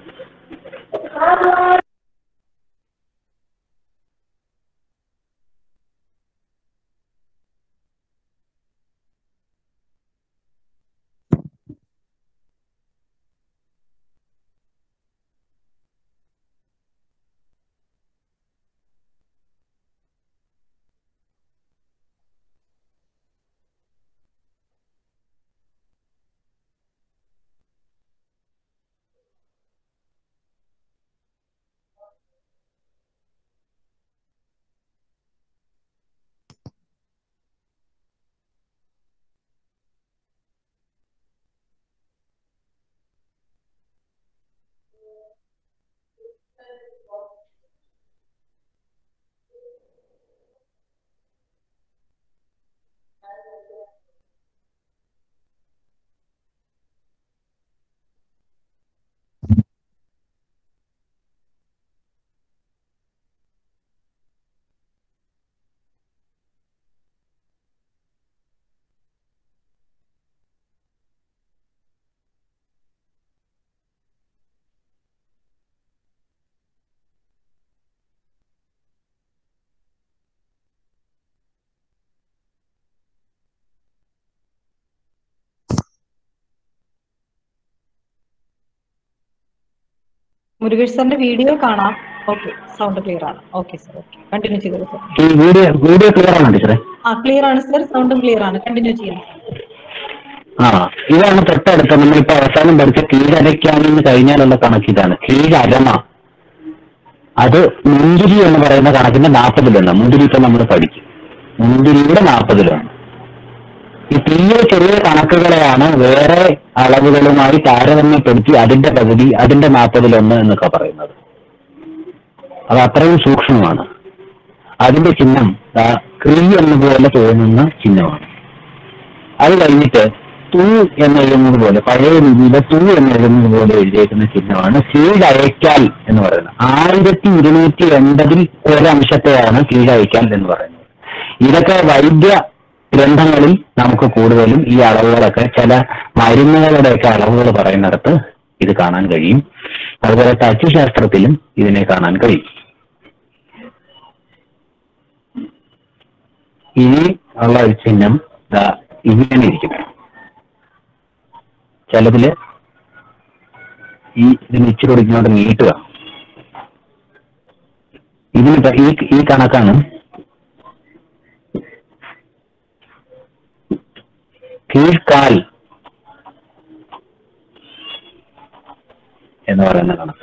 Speaker 1: മുരുകേഷ് സാറിന്റെ വീഡിയോ കാണാം ഓക്കെ സൗണ്ട് ക്ലിയർ ആണ് ഓക്കെ സർ ഓക്കെ കണ്ടിന്യൂ ചെയ്തോളൂ സർ
Speaker 3: ഈ വീഡിയോ വീഡിയോ ക്ലിയർ ആണോ ടീച്ചറെ
Speaker 1: ആ ക്ലിയർ ആണ് സർ സൗണ്ടും ക്ലിയർ ആണ് കണ്ടിന്യൂ ചെയ്യാം
Speaker 3: ആ ഇതാണ് തൊട്ടടുത്ത നമ്മളിപ്പോ അവസാനം പഠിച്ച കീഴരയ്ക്കാണെന്ന് കഴിഞ്ഞാലുള്ള കണക്ക് ഇതാണ് കീഴരമ അത് മുന്തിരി എന്ന് പറയുന്ന കണക്കിന്റെ നാൽപ്പതിലൊന്ന് മുന്തിരി ഇപ്പൊ നമ്മൾ പഠിക്കും മുന്തിരിയുടെ നാൽപ്പതിലൊന്ന് ഈ തീരെ ചെറിയ കണക്കുകളെയാണ് വേറെ അളവുകളുമായി താരതമ്യപ്പെടുത്തി അതിന്റെ പകുതി അതിന്റെ നാൽപ്പതിലൊന്ന് എന്നൊക്കെ പറയുന്നത് അത് അത്രയും സൂക്ഷ്മമാണ് അതിന്റെ ചിഹ്നം ദാ ക്രീ എന്നതുപോലെ തോന്നുന്ന ചിഹ്നമാണ് അത് കഴിഞ്ഞിട്ട് തു എന്നെഴുതുന്നത് പോലെ പഴയ രീതിയിലെ തു എന്നെഴുതുന്നത് പോലെ എഴുതിയേക്കുന്ന ചിഹ്നമാണ് കീഴയക്കാൽ എന്ന് പറയുന്നത് ആയിരത്തി ഇരുന്നൂറ്റി എൺപതിൽ ഒരംശത്തെയാണ് കീഴയക്കാൽ എന്ന് പറയുന്നത് ഇതൊക്കെ വൈദ്യ ഗ്രന്ഥങ്ങളിൽ നമുക്ക് കൂടുതലും ഈ അളവുകളൊക്കെ ചില മരുന്നുകളുടെയൊക്കെ അളവുകൾ പറയുന്നിടത്ത് ഇത് കാണാൻ കഴിയും അതുപോലെ തച്ചുശാസ്ത്രത്തിലും ഇതിനെ കാണാൻ കഴിയും ഇനി ഉള്ള ഒരു ചിഹ്നം ദാ ഇങ്ങനെ ഇരിക്കും ചിലതില് ഈ ഇതിന് ഇച്ചിരി കൂടി ഇങ്ങോട്ട് നീട്ടുക ഇതിന് ഇപ്പൊ ഈ ഈ കണക്കാണ് കീഴ്ക്കാൽ എന്ന് പറയുന്ന കണക്ക്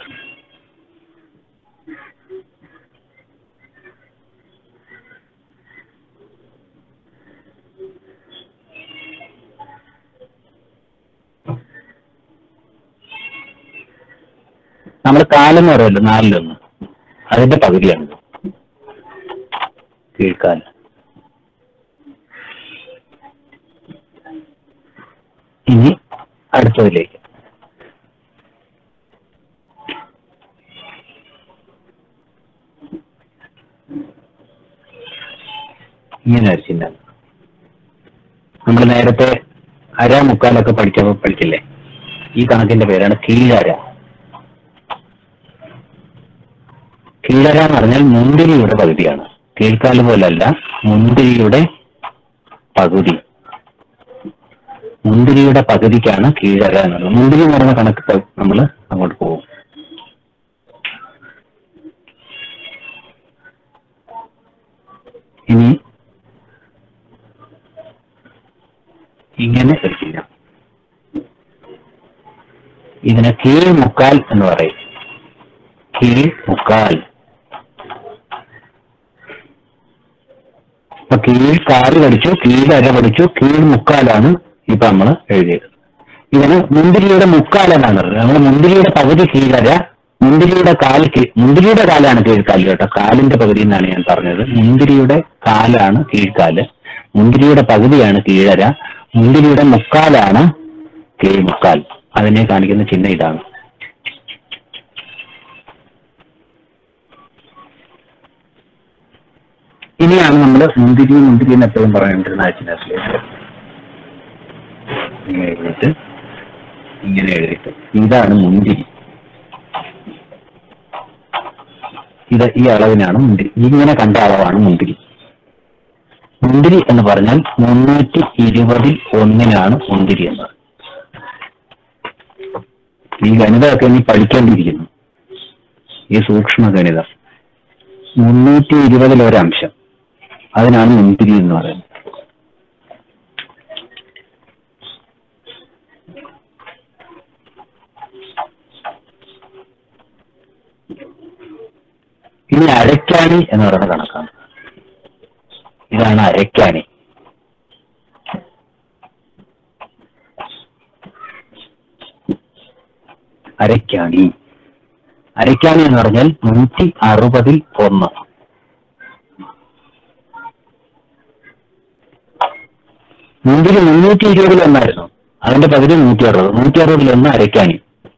Speaker 3: നമ്മൾ കാലെന്ന് പറയുമല്ലോ നാലിലൊന്ന് അതിന്റെ പകുതിയാണ് കീഴ്ക്കാൽ ഇനി അടുത്തതിലേക്ക് ഇങ്ങനെ ഒരു ചിഹ്നം നമ്മൾ നേരത്തെ അര മുക്കാലൊക്കെ പഠിച്ചപ്പോ പഠിച്ചില്ലേ ഈ കണക്കിന്റെ പേരാണ് കീഴര കീഴര എന്ന് പറഞ്ഞാൽ മുന്തിരിയുടെ പകുതിയാണ് കീഴ്ക്കാല് പോലല്ല മുന്തിരിയുടെ പകുതി മുന്തിരിയുടെ പകുതിക്കാണ് കീഴര എന്നുള്ളത് മുന്തിരി എന്ന് പറയുന്ന കണക്ക് നമ്മൾ അങ്ങോട്ട് പോകും ഇനി ഇങ്ങനെ ഒരു ചിഹ്നം ഇതിനെ കീഴ് മുക്കാൽ എന്ന് പറയും കീഴ് മുക്കാൽ ഇപ്പൊ കീഴ് കാല് പഠിച്ചു കീഴര പഠിച്ചു കീഴ് മുക്കാലാണ് ഇപ്പൊ നമ്മൾ എഴുതിയത് ഇതിന് മുന്തിരിയുടെ മുക്കാൽ എന്നാണ് പറയുന്നത് നമ്മൾ മുന്തിരിയുടെ പകുതി കീഴര മുന്തിരിയുടെ കാൽ കീ- മുന്തിരിയുടെ കാലാണ് കീഴ്ക്കാല് കേട്ടോ കാലിന്റെ പകുതി എന്നാണ് ഞാൻ പറഞ്ഞത് മുന്തിരിയുടെ കാലാണ് കീഴ്ക്കാല് മുന്തിരിയുടെ പകുതിയാണ് കീഴര മുന്തിരിയുടെ മുക്കാലാണ് കീഴ്മുക്കാൽ അതിനെ കാണിക്കുന്ന ചിഹ്നം ഇതാണ് ഇനിയാണ് നമ്മൾ മുന്തിരി മുന്തിരി എന്ന് എപ്പോഴും പറയേണ്ടിരുന്ന ആ ചിഹ്നത്തിലേക്ക് ഇങ്ങനെ എഴുതിയിട്ട് ഇങ്ങനെ എഴുതിയിട്ട് ഇതാണ് മുന്തിരി ഇത് ഈ അളവിനാണ് മുന്തിരി ഇങ്ങനെ കണ്ട അളവാണ് മുന്തിരി മുന്തിരി എന്ന് പറഞ്ഞാൽ മുന്നൂറ്റി ഇരുപതിൽ ഒന്നിനാണ് മുന്തിരി എന്നത് ഈ ഗണിതമൊക്കെ ഇനി പഠിക്കേണ്ടിയിരിക്കുന്നു ഈ സൂക്ഷ്മ ഗണിതം മുന്നൂറ്റി ഇരുപതിൽ ഒരംശം അതിനാണ് മുന്തിരി എന്ന് പറയുന്നത് ഇനി അരക്കാണി എന്ന് പറയുന്ന കണക്കാണ് ഇതാണ് അരക്കാണി അരക്കാണി അരക്കാണി എന്ന് പറഞ്ഞാൽ നൂറ്റി അറുപതിൽ ഒന്ന് മുന്തിരി മുന്നൂറ്റി ഇരുപതിൽ ഒന്നായിരുന്നു അതിന്റെ പകുതി നൂറ്റി അറുപത് നൂറ്റി അറുപതിൽ ഒന്ന് അരക്കാണി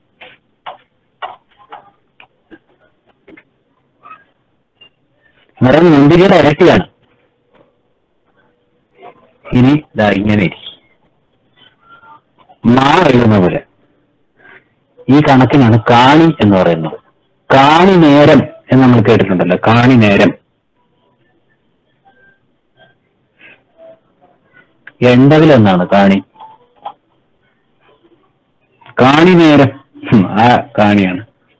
Speaker 3: നിറം മുന്തിരിയുടെ ഇരട്ടിയാണ് ഇനി ഇതാ ഇങ്ങനെ ഇരിക്കും. മാ എഴുതുന്ന പോലെ ഈ കണക്കിനാണ് കാണി എന്ന് പറയുന്നത് കാണി നേരം എന്ന് നമ്മൾ കേട്ടിട്ടുണ്ടല്ലോ കാണി നേരം എൺപതിൽ ഒന്നാണ് കാണി കാണി നേരം ഹും, ആ കാണിയാണ്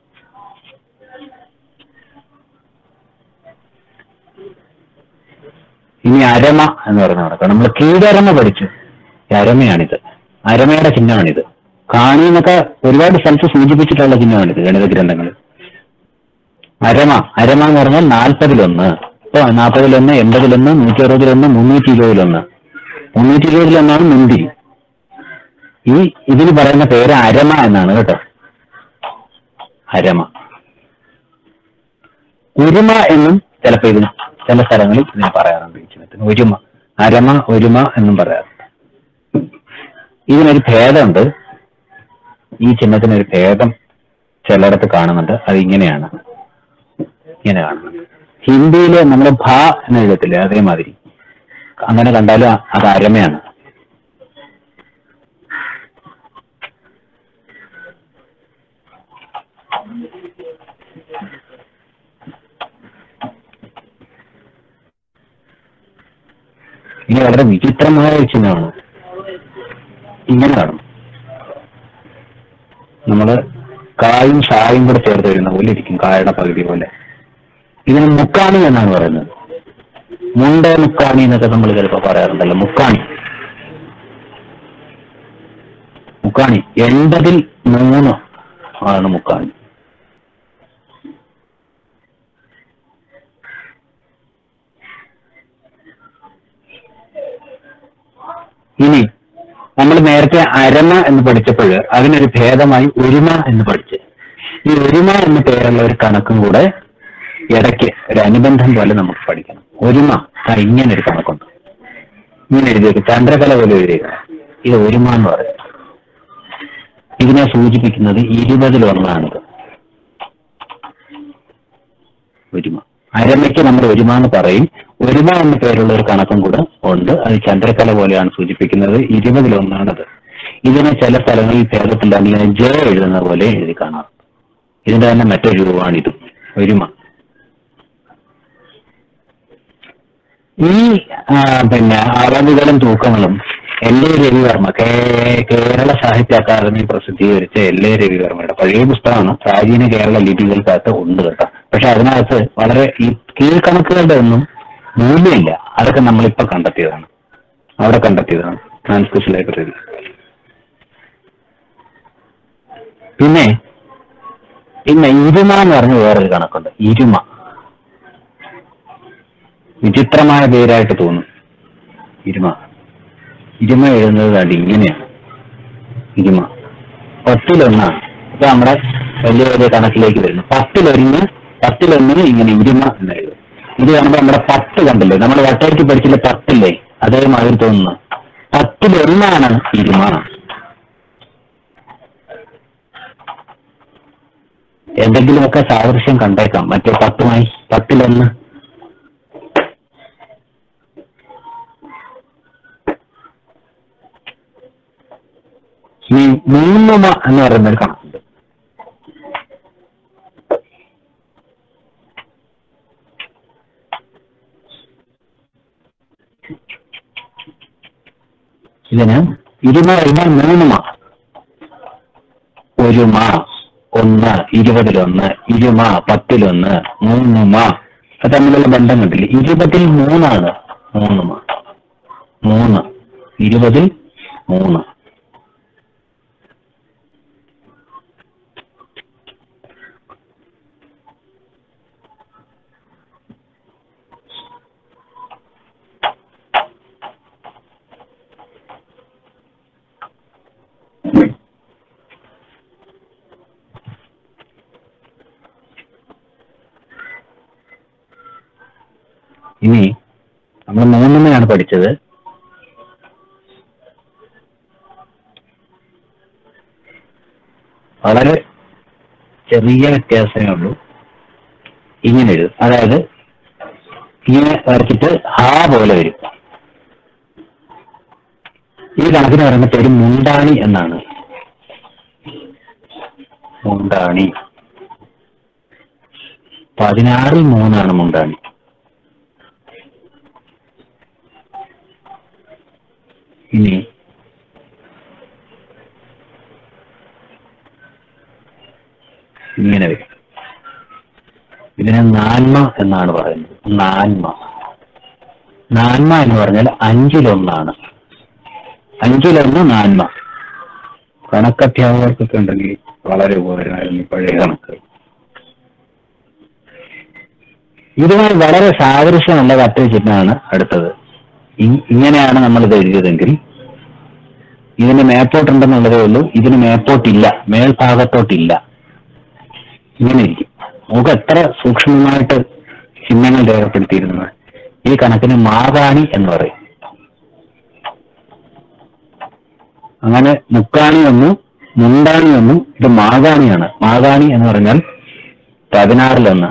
Speaker 3: ഇനി അരമ എന്ന് പറയുന്ന നടക്കാം നമ്മൾ കീഴരമ പഠിച്ചു ഈ അരമയാണിത് അരമയുടെ ചിഹ്നമാണിത് കാണി എന്നൊക്കെ ഒരുപാട് സ്ഥലത്ത് സൂചിപ്പിച്ചിട്ടുള്ള ചിഹ്നമാണിത് ഗണിത ഗ്രന്ഥങ്ങൾ അരമ അരമ എന്ന് പറഞ്ഞാൽ നാൽപ്പതിലൊന്ന് ഇപ്പൊ നാൽപ്പതിലൊന്ന് എൺപതിലൊന്ന് നൂറ്റി അറുപതിലൊന്ന് മുന്നൂറ്റി ഇരുപതിലൊന്ന് മുന്നൂറ്റി ഇരുപതിലൊന്നാണ് മുന്തിരി ഈ ഇതിന് പറയുന്ന പേര് അരമ എന്നാണ് കേട്ടോ അരമ ഉരുമ എന്നും ചിലപ്പോ ഇതിന് ചില സ്ഥലങ്ങളിൽ ഇതിനെ പറയാറുണ്ട് ഈ ചിഹ്നത്തിന് ഒരുമ അരമ ഒരുമ എന്നും പറയാറുണ്ട് ഇതിനൊരു ഭേദമുണ്ട് ഈ ചിഹ്നത്തിനൊരു ഭേദം ചിലയിടത്ത് കാണുന്നുണ്ട് അത് ഇങ്ങനെയാണ് ഇങ്ങനെ കാണുന്നത് ഹിന്ദിയില് നമ്മൾ ഭ എന്ന് എഴുതത്തില്ലേ അതേമാതിരി അങ്ങനെ കണ്ടാലും അത് അരമയാണ് ഇനി വളരെ വിചിത്രമായ ഒരു ചിഹ്നമാണ് ഇങ്ങനെ കാണും നമ്മള് കായും ഷായും കൂടെ ചേർത്ത് വരുന്ന പോലെ ഇരിക്കും കായയുടെ പകുതി പോലെ ഇതിന് മുക്കാണി എന്നാണ് പറയുന്നത് മുണ്ട മുക്കാണി എന്നൊക്കെ നമ്മൾ ചിലപ്പോ പറയാറുണ്ടല്ലോ മുക്കാണി മുക്കാണി എൺപതിൽ മൂന്ന് ആണ് മുക്കാണി ഇനി നമ്മൾ നേരത്തെ അരമ എന്ന് പഠിച്ചപ്പോൾ അതിനൊരു ഭേദമായി ഒരുമ എന്ന് പഠിച്ച് ഈ ഒരുമ എന്ന പേരുള്ള ഒരു കണക്കും കൂടെ ഇടയ്ക്ക് ഒരു അനുബന്ധം പോലെ നമുക്ക് പഠിക്കണം ഒരുമ ആ ഇങ്ങനെ ഒരു കണക്കുണ്ട് ഇങ്ങനെ എഴുതിയേക്ക് ചന്ദ്രകല പോലെ എഴുതിയേക്കണം ഇത് ഒരുമ എന്ന് പറയും ഇതിനെ സൂചിപ്പിക്കുന്നത് ഇരുപതിലൊന്നാണിത് ഒരുമ അരമയ്ക്ക് നമ്മൾ ഒരുമ എന്ന് പറയും ഒരുമ എന്ന പേരുള്ള ഒരു കണക്കും കൂടെ ഉണ്ട് അത് ചന്ദ്രകല പോലെയാണ് സൂചിപ്പിക്കുന്നത് ഇരുപതിലൊന്നാണത് ഇതിനെ ചില സ്ഥലങ്ങളിൽ ഭേദത്തിൽ അങ്ങനെ ജ എഴുതുന്ന പോലെ എഴുതി കാണാം ഇതിന്റെ തന്നെ മറ്റൊരു രൂപമാണിത് ഒരുമ ഈ ആ, പിന്നെ അളവുകളും തൂക്കങ്ങളും എൽ എ രവിവർമ്മ കേ- കേരള സാഹിത്യ അക്കാദമി പ്രസിദ്ധീകരിച്ച എൽ എ രവിവർമ്മയുടെ പഴയ പുസ്തകമാണ് പ്രാചീന കേരള ലിപികൾക്കകത്ത് ഉണ്ട് കേട്ടോ പക്ഷെ അതിനകത്ത് വളരെ ഈ കീഴ്ക്കണക്കുകളുടെ ഒന്നും മൂല്യമില്ല അതൊക്കെ നമ്മളിപ്പോ കണ്ടെത്തിയതാണ് അവിടെ കണ്ടെത്തിയതാണ് ട്രാൻസ്ക്രിപ്ഷൻ ലൈബ്രറിയിൽ പിന്നെ പിന്നെ ഇരുമ എന്ന് പറഞ്ഞ വേറൊരു കണക്കുണ്ട് ഇരുമ വിചിത്രമായ പേരായിട്ട് തോന്നും ഇരുമ ഇരുമ എഴുതുന്നത് അത് ഇങ്ങനെയാണ് ഇരുമ പത്തിലൊന്നാണ് ഇപ്പൊ നമ്മുടെ വലിയ വലിയ കണക്കിലേക്ക് വരുന്നു പത്തിലൊരിഞ്ഞ് പത്തിലൊന്നിന് ഇങ്ങനെ ഇരുമ എന്ന് എഴുതും ഇത് കാണുമ്പോൾ നമ്മുടെ പത്ത് കണ്ടില്ലേ നമ്മൾ വട്ടയറ്റ് പഠിച്ചില്ല പത്തില്ലേ അതേമാതിരി തോന്നുന്നു പത്തിലൊന്നാണ് ഇരുമ എന്തെങ്കിലുമൊക്കെ സാദൃശ്യം കണ്ടേക്കാം മറ്റേ പത്തുമായി പത്തിലൊന്ന് ഈ മൂന്നുമ എന്ന് പറയുന്ന ഒരു കണക്കുണ്ട് ഇതിന് ഇരുമ കഴിഞ്ഞാൽ മൂന്നുമ ഒരു മാ ഒന്ന് ഇരുപതിലൊന്ന് ഇരുമ പത്തിലൊന്ന് മൂന്നുമ അത് തമ്മിലുള്ള ബന്ധം കണ്ടില്ലേ ഇരുപതിൽ മൂന്നാണ് മൂന്നുമ മൂന്ന് ഇരുപതിൽ മൂന്ന് ഇനി നമ്മൾ മൂന്നിനെയാണ് പഠിച്ചത് വളരെ ചെറിയ വ്യത്യാസമേ ഉള്ളൂ ഇങ്ങനെ എഴുതും അതായത് ഇങ്ങനെ വരച്ചിട്ട് ഹാ പോലെ വരും ഈ കണക്കിന് പറയുന്ന പേര് മുണ്ടാണി എന്നാണ് മുണ്ടാണി പതിനാറിൽ മൂന്നാണ് മുണ്ടാണി ഇനി ഇങ്ങനെ വരും ഇതിനെ നാൻമ എന്നാണ് പറയുന്നത് നാൻമ നാൻമ എന്ന് പറഞ്ഞാൽ അഞ്ചിലൊന്നാണ് അഞ്ചിലൊന്ന് നാൻമ കണക്കധ്യാപകർക്കൊക്കെ ഉണ്ടെങ്കിൽ വളരെ ഉപകാരമായിരുന്നു ഈ പഴയ കണക്ക് ഇതുമായി വളരെ സാദൃശ്യമുള്ള മറ്റൊരു ചിഹ്നമാണ് അടുത്തത് ഇ- ഇങ്ങനെയാണ് നമ്മൾ ഇത് എഴുതിയതെങ്കിൽ ഇതിന് മേപ്പോട്ടുണ്ടെന്നുള്ളതേ ഉള്ളൂ ഇതിന് മേപ്പോട്ടില്ല മേൽഭാഗത്തോട്ടില്ല ഇങ്ങനെ ഇരിക്കും നമുക്ക് എത്ര സൂക്ഷ്മമായിട്ട് ചിഹ്നങ്ങൾ രേഖപ്പെടുത്തിയിരുന്നത് ഈ കണക്കിന് മാകാണി എന്ന് പറയും അങ്ങനെ മുക്കാണി ഒന്നും മുണ്ടാണി ഒന്നും ഇത് മാകാണിയാണ് മാകാണി എന്ന് പറഞ്ഞാൽ പതിനാറിലൊന്ന്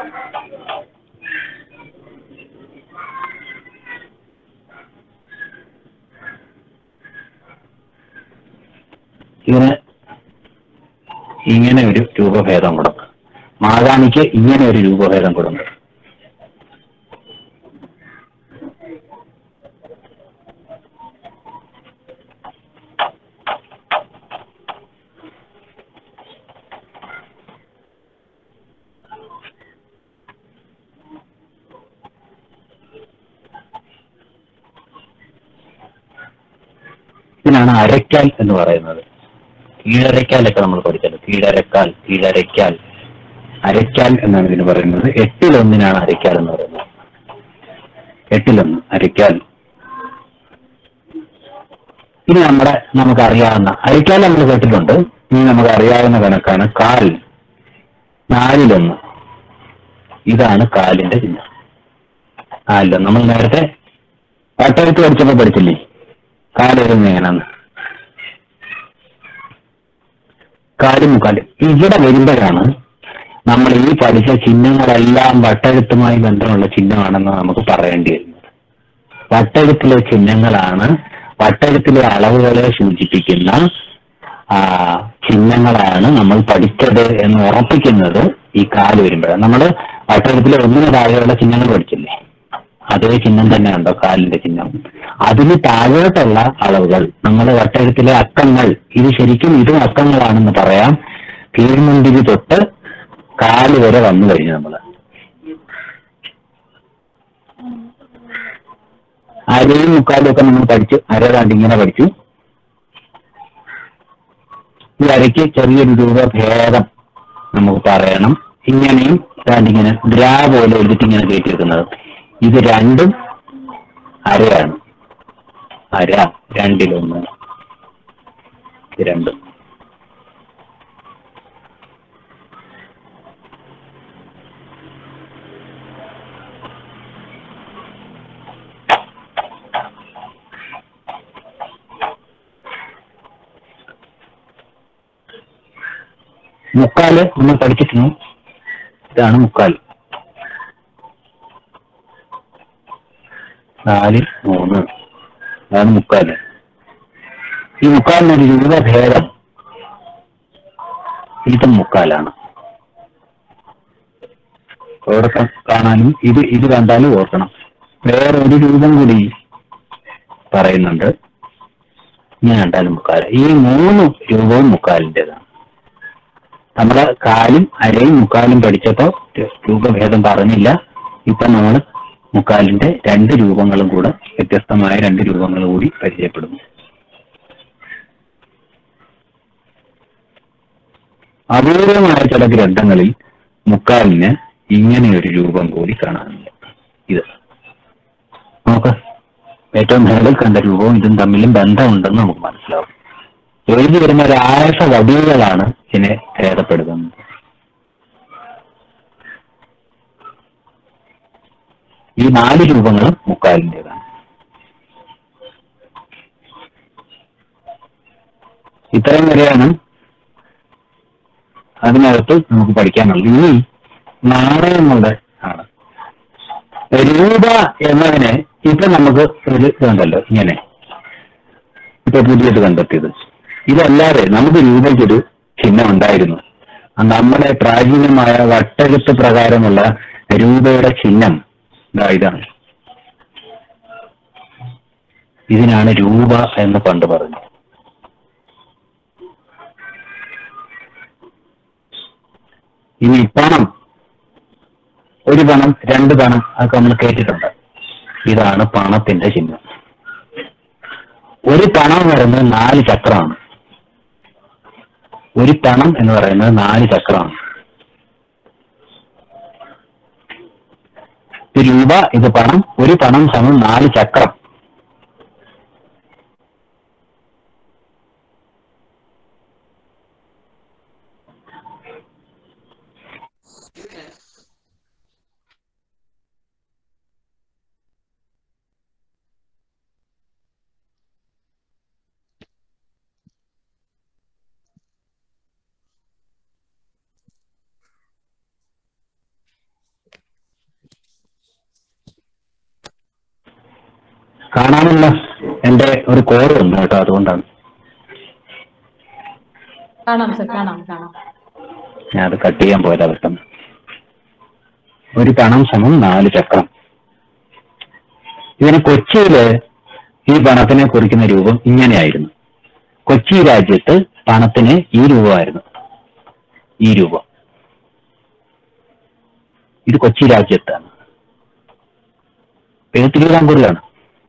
Speaker 3: ഇതിന് ഇങ്ങനെ ഒരു രൂപഭേദം കൊടുക്കും മാകാണിക്ക് ഇങ്ങനെ ഒരു രൂപഭേദം കൊടുക്കും ഇതിനാണ് അരയ്ക്കാൽ എന്ന് പറയുന്നത് കീഴരയ്ക്കാലൊക്കെ നമ്മൾ പഠിച്ചത് കീഴരക്കാൽ കീഴരയ്ക്കാൽ അരയ്ക്കാൽ എന്നാണ് ഇതിന് പറയുന്നത് എട്ടിലൊന്നിനാണ് അരയ്ക്കാൽ എന്ന് പറയുന്നത് എട്ടിലൊന്ന് അരയ്ക്കാൽ ഇനി നമ്മുടെ നമുക്കറിയാവുന്ന അരയ്ക്കാൽ നമ്മൾ കേട്ടിട്ടുണ്ട് ഇനി നമുക്ക് അറിയാവുന്ന കണക്കാണ് കാൽ നാലിലൊന്ന് ഇതാണ് കാലിന്റെ ചിഹ്നം നാലിലൊന്ന് നമ്മൾ നേരത്തെ വട്ടെഴുത്ത് പഠിച്ചപ്പോ പഠിച്ചില്ലേ കാലെഴുതുന്ന എങ്ങനെയാന്ന് കാലും മുക്കാലും ഇവിടെ വരുമ്പോഴാണ് നമ്മൾ ഈ പഠിച്ച ചിഹ്നങ്ങളെല്ലാം വട്ടെഴുത്തുമായി ബന്ധമുള്ള ചിഹ്നമാണെന്ന് നമുക്ക് പറയേണ്ടി വരുന്നത് വട്ടെഴുത്തിലെ ചിഹ്നങ്ങളാണ് വട്ടെഴുത്തിലെ അളവുകളെ സൂചിപ്പിക്കുന്ന ആ ചിഹ്നങ്ങളാണ് നമ്മൾ പഠിച്ചത് എന്ന് ഉറപ്പിക്കുന്നത് ഈ കാല് വരുമ്പോഴാണ് നമ്മൾ വട്ടെഴുത്തിലെ ഒന്നിന് താഴെയുള്ള ചിഹ്നങ്ങൾ പഠിച്ചില്ലേ അതേ ചിഹ്നം തന്നെയുണ്ടോ കാലിന്റെ ചിഹ്നം അതിന് താഴോട്ടുള്ള അളവുകൾ നമ്മൾ വട്ടെഴുത്തിലെ അക്കങ്ങൾ ഇത് ശരിക്കും ഇതും അക്കങ്ങളാണെന്ന് പറയാം കീഴ്മുണ്ടിരി തൊട്ട് കാല് വരെ വന്നു കഴിഞ്ഞു നമ്മള് അരയും മുക്കാലും ഒക്കെ നമ്മൾ പഠിച്ചു അര കണ്ട് ഇങ്ങനെ പഠിച്ചു ഈ അരയ്ക്ക് ചെറിയൊരു രൂപഭേദം നമുക്ക് പറയണം ഇങ്ങനെയും ഇങ്ങനെ ദ്രാ പോലെ എഴുതിട്ട് ഇങ്ങനെ കയറ്റിയിരിക്കുന്നത് ഇത് രണ്ടും അരയാണ് അര രണ്ടിലൊന്ന് ഇത് രണ്ടും മുക്കാല് നമ്മൾ പഠിച്ചിട്ടുണ്ട് ഇതാണ് മുക്കാൽ നാല് മൂന്ന് അതാണ് മുക്കാല് ഈ മുക്കാലിനൊരു രൂപഭേദം ഇതും മുക്കാലാണ് അവിടെ ക- കാണാനും ഇത് ഇത് കണ്ടാലും ഓർക്കണം വേറെ ഒരു രൂപം കൂടി പറയുന്നുണ്ട് ഇങ്ങനെ കണ്ടാലും മുക്കാല് ഈ മൂന്ന് രൂപവും മുക്കാലിൻ്റെതാണ് നമ്മള് കാലും അരയും മുക്കാലും പഠിച്ചപ്പോ രൂപഭേദം പറഞ്ഞില്ല ഇപ്പൊ നമ്മൾ മുക്കാലിന്റെ രണ്ട് രൂപങ്ങളും കൂടെ വ്യത്യസ്തമായ രണ്ട് രൂപങ്ങൾ കൂടി പരിചയപ്പെടുന്നു അപൂർവമായ ചില ഗ്രന്ഥങ്ങളിൽ മുക്കാലിന് ഇങ്ങനെ ഒരു രൂപം കൂടി കാണാനുണ്ട് ഇത് നോക്ക് ഏറ്റവും മേളിൽ കണ്ട രൂപവും ഇതും തമ്മിലും ബന്ധമുണ്ടെന്ന് നമുക്ക് മനസ്സിലാവും എഴുതി വരുന്ന രാസ വടികളാണ് ഇതിനെ ഭേദപ്പെടുത്തുന്നത് ഈ നാല് രൂപങ്ങളും മുക്കാലിൻ്റെതാണ് ഇത്രയും വരെയാണ് അതിനകത്ത് നമുക്ക് പഠിക്കാനുള്ളത് ഇനി നാണയങ്ങളുടെ ആണ് രൂപ എന്നതിന് ഇപ്പൊ നമുക്ക് ഒരു ഇതുണ്ടല്ലോ ഇങ്ങനെ ഇപ്പൊ പുതിയത് കണ്ടെത്തിയത് ഇതല്ലാതെ നമുക്ക് രൂപയ്ക്കൊരു ചിഹ്നം ഉണ്ടായിരുന്നു നമ്മുടെ പ്രാചീനമായ വട്ടെഴുത്ത് പ്രകാരമുള്ള രൂപയുടെ ചിഹ്നം ഇതാ ഇതാണ് ഇതിനാണ് രൂപ എന്ന് പണ്ട് പറഞ്ഞു ഇനി പണം ഒരു പണം രണ്ട് പണം അതൊക്കെ നമ്മൾ കേട്ടിട്ടുണ്ട് ഇതാണ് പണത്തിന്റെ ചിഹ്നം ഒരു പണം എന്ന് പറയുന്നത് നാല് ചക്രമാണ് ഒരു പണം എന്ന് പറയുന്നത് നാല് ചക്രമാണ് ഇത് രൂപ ഇത് പണം ഒരു പണം സമം നാല് ചക്രം കാണാമല്ലോ എന്റെ ഒരു കോഡ് ഉണ്ട് കേട്ടോ അതുകൊണ്ടാണ്
Speaker 7: കാണാം സർ കാണാം കാണാം
Speaker 3: ഞാൻ അത് കട്ട് ചെയ്യാൻ പോയത് പെട്ടെന്ന് ഒരു പണം സമം നാല് ചക്രം ഇതിന് കൊച്ചിയില് ഈ പണത്തിനെ കുറിക്കുന്ന രൂപം ഇങ്ങനെയായിരുന്നു കൊച്ചി രാജ്യത്ത് പണത്തിന് ഈ രൂപമായിരുന്നു ഈ രൂപം ഇത് കൊച്ചി രാജ്യത്താണ് ഇത് തിരുവിതാംകൂറിലാണ്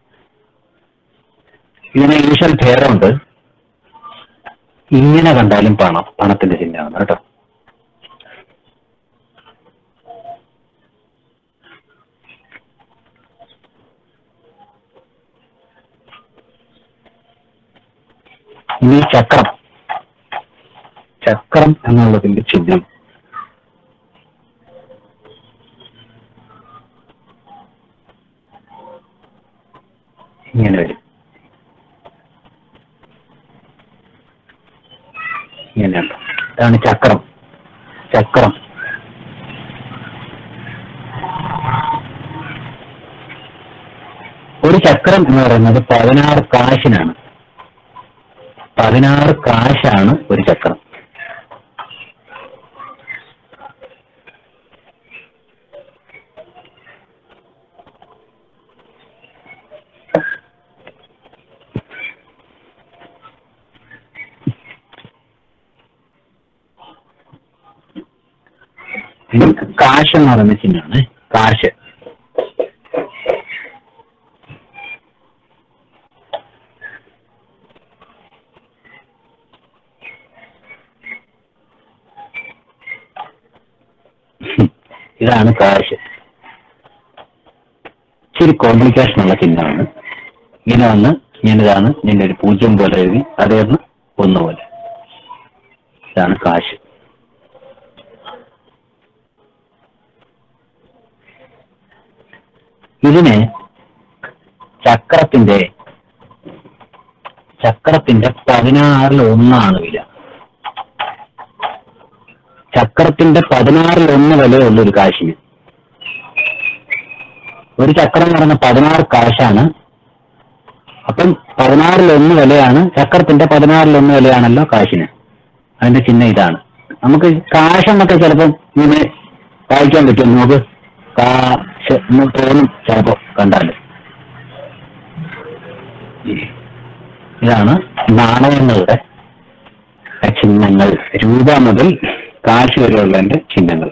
Speaker 3: ഇതിന് ഈശ്വൽ ഭേദമുണ്ട് ഇങ്ങനെ കണ്ടാലും പണം പണത്തിന്റെ ചിഹ്നമാണ് കേട്ടോ ഇനി ചക്രം ചക്രം എന്നുള്ളതിന്റെ ചിഹ്നം ഇങ്ങനെയുണ്ട് ഇതാണ് ചക്രം ചക്രം ഒരു ചക്രം എന്ന് പറയുന്നത് പതിനാറ് കാശിനാണ് പതിനാറ് കാശാണ് ഒരു ചക്രം ഇനി കാശ് എന്ന് പറയുന്ന ചിഹ്നമാണ് കാശ് ഇതാണ് കാശ് ഇച്ചിരി കോംപ്ലിക്കേഷൻ ഉള്ള ചിഹ്നമാണ് ഇങ്ങനെ വന്ന് ഞാനിതാണ് ഞാൻ ഒരു പൂജ്യം പോലെ എഴുതി അതേന്ന് ഒന്ന് പോലെ ഇതാണ് കാശ് ഇതിന് ചക്രത്തിന്റെ ചക്രത്തിന്റെ പതിനാറിൽ ഒന്നാണ് വില ചക്രത്തിന്റെ പതിനാറിൽ ഒന്ന് വിലയുള്ള ഒരു കാശിന് ഒരു ചക്രം എന്ന് പറയുന്ന പതിനാറ് കാശാണ് അപ്പം പതിനാറിൽ ഒന്ന് വിലയാണ് ചക്രത്തിന്റെ പതിനാറിൽ ഒന്ന് വിലയാണല്ലോ കാശിന് അതിന്റെ ചിഹ്നം ഇതാണ് നമുക്ക് കാശെന്നൊക്കെ ചിലപ്പം ഇങ്ങനെ വായിക്കാൻ പറ്റും നമുക്ക് കാശ് എന്ന് തോന്നും ചിലപ്പോ കണ്ടാല് ഇതാണ് നാണയങ്ങളുടെ ചിഹ്നങ്ങൾ രൂപ മുതൽ കാശ് വരെയുള്ളതിന്റെ ചിഹ്നങ്ങൾ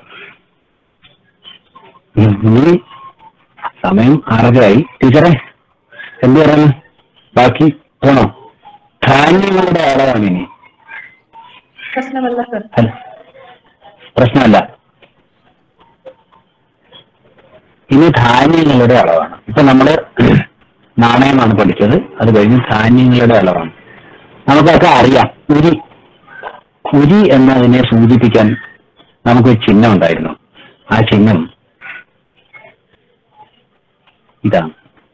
Speaker 3: ഉം, ഇനി സമയം ആറരയായി ടീച്ചറെ എന്ത് പറയുന്നു ബാക്കി പോണോ ധാന്യങ്ങളുടെ അളവാണ് ഇനി
Speaker 7: പ്രശ്നമല്ല സർ
Speaker 3: അല്ല പ്രശ്നമല്ല ഇനി ധാന്യങ്ങളുടെ അളവാണ് ഇപ്പൊ നമ്മള് നാണയമാണ് പഠിച്ചത് അത് കഴിഞ്ഞ് ധാന്യങ്ങളുടെ അളവാണ് നമുക്കൊക്കെ അറിയാം ഉരി ഉരി എന്നതിനെ സൂചിപ്പിക്കാൻ നമുക്കൊരു ചിഹ്നം ഉണ്ടായിരുന്നു ആ ചിഹ്നം ഇതാണ്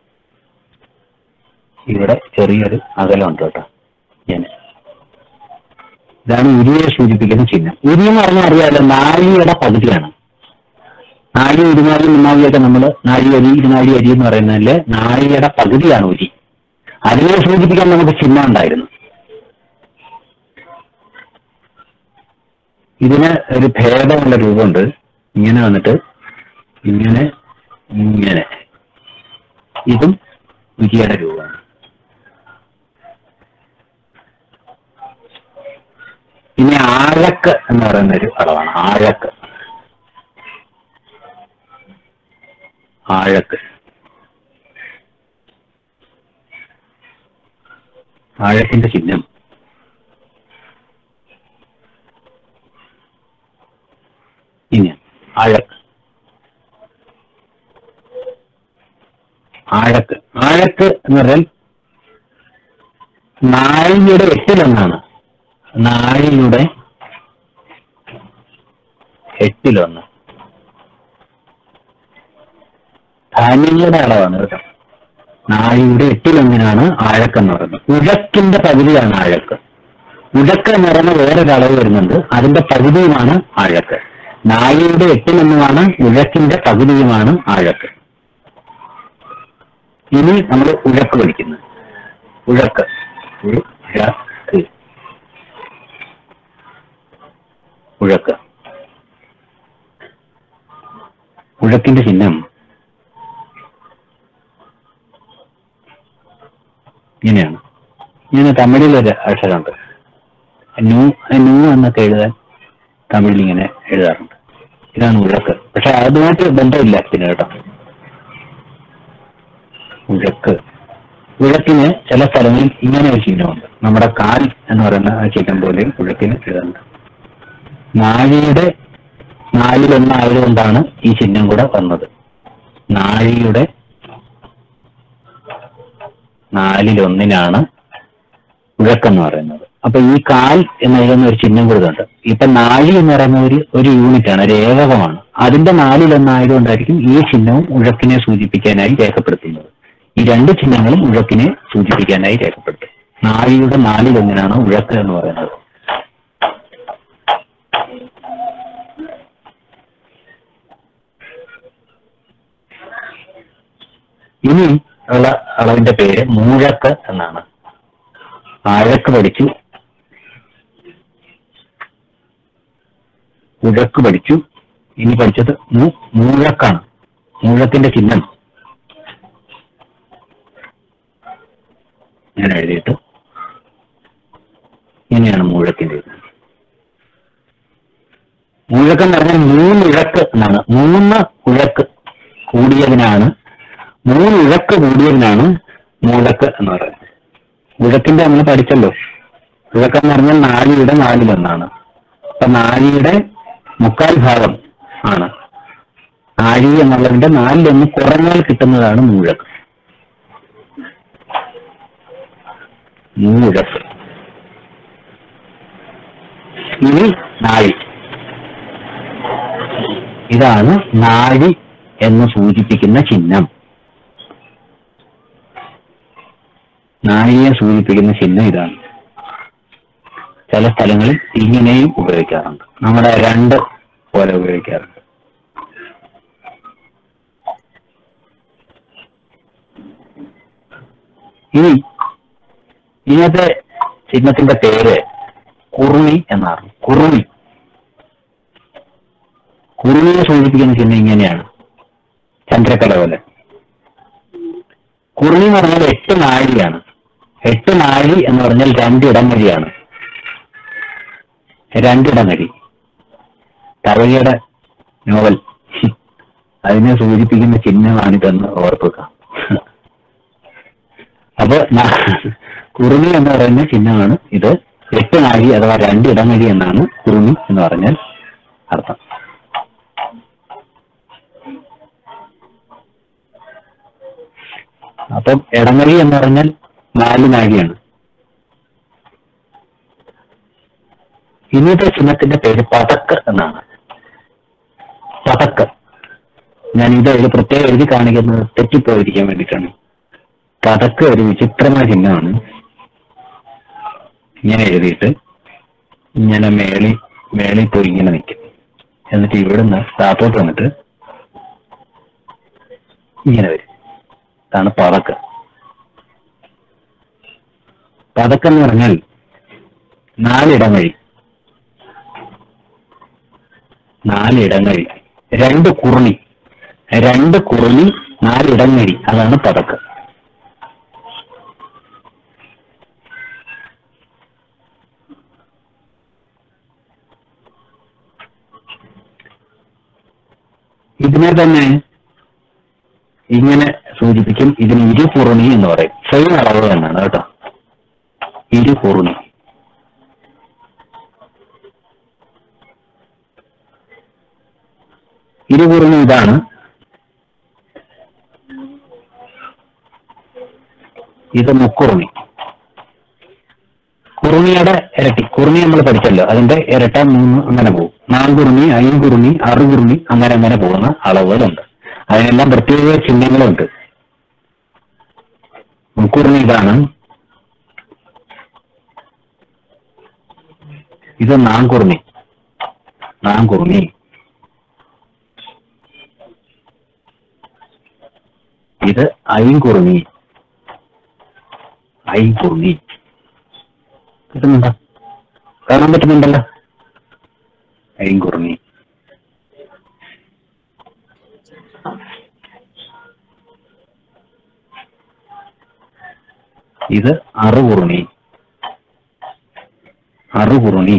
Speaker 3: ഇവിടെ ചെറിയൊരു അകലമുണ്ട് കേട്ടോ ഞാൻ ഇതാണ് ഉരിയെ സൂചിപ്പിക്കുന്ന ചിഹ്നം ഉരി എന്ന് പറഞ്ഞാൽ അറിയാമല്ലോ നാഴിയുടെ പകുതിയാണ് നാഴി ഇരുനാഴി മുന്നാഴിയൊക്കെ നമ്മൾ നാഴി അരി ഇരുനാഴി അരി എന്ന് പറയുന്നതില് നാഴിയുടെ പകുതിയാണ് ഉരി അതിനെ സൂചിപ്പിക്കാൻ നമുക്ക് ചിഹ്നം ഉണ്ടായിരുന്നു ഇതിന് ഒരു ഭേദമുള്ള രൂപമുണ്ട് ഇങ്ങനെ വന്നിട്ട് ഇങ്ങനെ ഇങ്ങനെ ഇതും ഉരിയുടെ രൂപമാണ് ഇനി ആഴക്ക് എന്ന് പറയുന്ന ഒരു അളവാണ് ആഴക്ക് ആഴക്ക് ആഴത്തിന്റെ ചിഹ്നം ഇനി ആഴക്ക് ആഴക്ക് ആഴക്ക് എന്ന് പറഞ്ഞാൽ നാഴിയുടെ എട്ടിലൊന്നാണ് നാഴിയുടെ എട്ടിലൊന്ന് ധാന്യങ്ങളുടെ അളവാണ് കേട്ടോ നാഴിയുടെ എട്ടിലൊന്നിനാണ് ആഴക്ക് എന്ന് പറയുന്നത് ഉഴക്കിന്റെ പകുതിയാണ് ആഴക്ക് ഉഴക്ക് എന്ന് പറയുന്ന വേറൊരു അളവ് വരുന്നുണ്ട് അതിന്റെ പകുതിയുമാണ് ആഴക്ക് നാഴിയുടെ എട്ടിലൊന്നുമാണ് ഉഴക്കിന്റെ പകുതിയുമാണ് ആഴക്ക് ഇനി നമ്മൾ ഉഴക്ക് പഠിക്കുന്നത് ഉഴക്ക് ഉഴക്ക് ഉഴക്ക് ഉഴക്കിന്റെ ചിഹ്നം ഇങ്ങനെയാണ് ഇങ്ങനെ തമിഴിലൊരു അക്ഷരമുണ്ട് നൂ നൂ എന്നൊക്കെ എഴുതാൻ തമിഴിൽ ഇങ്ങനെ എഴുതാറുണ്ട് ഇതാണ് ഉഴക്ക് പക്ഷെ അതുമായിട്ട് ബന്ധമില്ല പിന്നെ കേട്ടോ ഉഴക്ക് ഉഴക്കിന് ചില സ്ഥലങ്ങളിൽ ഇങ്ങനെ ഒരു ചിഹ്നമുണ്ട് നമ്മുടെ കാൽ എന്ന് പറയുന്ന ആ ചിഹ്നം പോലെ ഉഴക്കിന് എഴുതുന്നുണ്ട് നാഴിയുടെ നാലിലൊന്നായതുകൊണ്ടാണ് ഈ ചിഹ്നം കൂടെ വന്നത് നാഴിയുടെ നാലിലൊന്നിനാണ് ഉഴക്കെന്ന് പറയുന്നത് അപ്പൊ ഈ കാൽ എന്ന് എഴുതുന്ന ഒരു ചിഹ്നം കൊടുത്തുണ്ട് ഇപ്പൊ നാഴി എന്ന് പറയുന്ന ഒരു ഒരു യൂണിറ്റ് ആണ് ഒരു ഏകകമാണ് അതിന്റെ നാലിലൊന്നായതുകൊണ്ടായിരിക്കും ഈ ചിഹ്നവും ഉഴക്കിനെ സൂചിപ്പിക്കാനായി രേഖപ്പെടുത്തുന്നത് ഈ രണ്ട് ചിഹ്നങ്ങളും ഉഴക്കിനെ സൂചിപ്പിക്കാനായി രേഖപ്പെടുത്തും നാഴിയുടെ നാലിലൊന്നിനാണ് ഉഴക്ക് എന്ന് പറയുന്നത് ഇനി ഉള്ള അളവിന്റെ പേര് മൂഴക്ക് എന്നാണ് ആഴക്ക് പഠിച്ചു ഉഴക്ക് പഠിച്ചു ഇനി പഠിച്ചത് മൂ- മൂഴക്കാണ് മൂഴത്തിന്റെ ചിഹ്നം ഞാൻ എഴുതിയിട്ട് ഇങ്ങനെയാണ് മൂഴത്തിന്റെ ഇത് മുഴക്ക് എന്ന് പറഞ്ഞാൽ മൂന്ന് ഇഴക്ക് എന്നാണ് മൂന്ന് ഉഴക്ക് കൂടിയതിനാണ് മൂന്ന് ഇഴക്ക് കൂടിയതിനാണ് മൂഴക്ക് എന്ന് പറയുന്നത് ഉഴക്കിന്റെ നമ്മൾ പഠിച്ചല്ലോ ഉഴക്ക് എന്ന് പറഞ്ഞാൽ നാഴിയുടെ നാലിലൊന്നാണ് അപ്പൊ നാഴിയുടെ മുക്കാൽ ഭാഗം ആണ് നാഴി എന്നുള്ളതിന്റെ നാലിലൊന്ന് കുറഞ്ഞാൽ കിട്ടുന്നതാണ് മൂഴക്ക് മൂഴക്ക് ഇനി നാഴി ഇതാണ് നാഴി എന്ന് സൂചിപ്പിക്കുന്ന ചിഹ്നം നാഴിയെ സൂചിപ്പിക്കുന്ന ചിഹ്നം ഇതാണ് ചില സ്ഥലങ്ങളിൽ ഇങ്ങനെയും ഉപയോഗിക്കാറുണ്ട് നമ്മുടെ രണ്ട് പോലെ ഉപയോഗിക്കാറുണ്ട് ഇനി ഇന്നത്തെ ചിഹ്നത്തിന്റെ പേര് കുറുമി എന്നാണ് കുറുമി കുറുമിയെ സൂചിപ്പിക്കുന്ന ചിഹ്നം ഇങ്ങനെയാണ് ചന്ദ്രക്കല പോലെ കുറുമി എന്ന് പറഞ്ഞാൽ എട്ട് നാഴിയാണ് എട്ട് നാഴി എന്ന് പറഞ്ഞാൽ രണ്ടിടങ്ങഴിയാണ് രണ്ടിടങ്ങഴി തവഴിയുടെ നോവൽ അതിനെ സൂചിപ്പിക്കുന്ന ചിഹ്നമാണിതെന്ന് ഓർക്കുക അപ്പൊ ന- കുറുമി എന്ന് പറയുന്ന ചിഹ്നമാണ് ഇത് എട്ട് നാഴി അഥവാ രണ്ടിടങ്ങഴി എന്നാണ് കുറുമി എന്ന് പറഞ്ഞാൽ അർത്ഥം അപ്പം ഇടങ്ങഴി എന്ന് പറഞ്ഞാൽ നാല് നാഴിയാണ് ഇന്നത്തെ ചിഹ്നത്തിന്റെ പേര് പതക്ക് എന്നാണ് പതക്ക് ഞാൻ ഇത് ഒരു പ്രത്യേകം എഴുതി കാണിക്കുന്നത് തെറ്റിപ്പോയിരിക്കാൻ വേണ്ടിയിട്ടാണ് പതക്ക് ഒരു വിചിത്രമായ ചിഹ്നമാണ് ഇങ്ങനെ എഴുതിയിട്ട് ഇങ്ങനെ മേളി മേളിൽ പോയി ഇങ്ങനെ നിൽക്കും എന്നിട്ട് ഇവിടുന്ന് താത്തോട്ട് വന്നിട്ട് ഇങ്ങനെ വരും ഇതാണ് പതക്ക് പതക്ക് എന്ന് പറഞ്ഞാൽ നാലിടങ്ങഴി നാലിടങ്ങഴി രണ്ട് കുറുണി രണ്ട് കുറുണി നാലിടങ്ങഴി അതാണ് പതക്ക് ഇതിനെ തന്നെ ഇങ്ങനെ സൂചിപ്പിക്കും ഇതിന് ഇരു കുറുണി എന്ന് പറയും സെയിം അളവ് തന്നെയാണ് കേട്ടോ ഇരു കുറുണി ഇരു കുറുണി ഇതാണ് ഇത് മുക്കുറുണി കുറുണിയുടെ ഇരട്ടി കുറുണി നമ്മൾ പഠിച്ചല്ലോ അതിന്റെ ഇരട്ട മൂന്ന് അങ്ങനെ പോകും നാൻകുറുണി അയ്യൻകുറുണി അറുകുറുണി അങ്ങനെ അങ്ങനെ പോകുന്ന അളവുകളുണ്ട് അതിനെല്ലാം പ്രത്യേക ചിഹ്നങ്ങളുണ്ട് മുക്കുറുണി ഇതാണ് ഇത് നാൻകുറുണി നാൻകുറുണി ഇത് ഐൻകുറുണി ഐൻകുറുണി കിട്ടുന്നുണ്ടോ കാണാൻ പറ്റുന്നുണ്ടല്ലോ ഐൻകുറുണി ഇത് അറുകുറുണി അറുകുറുണി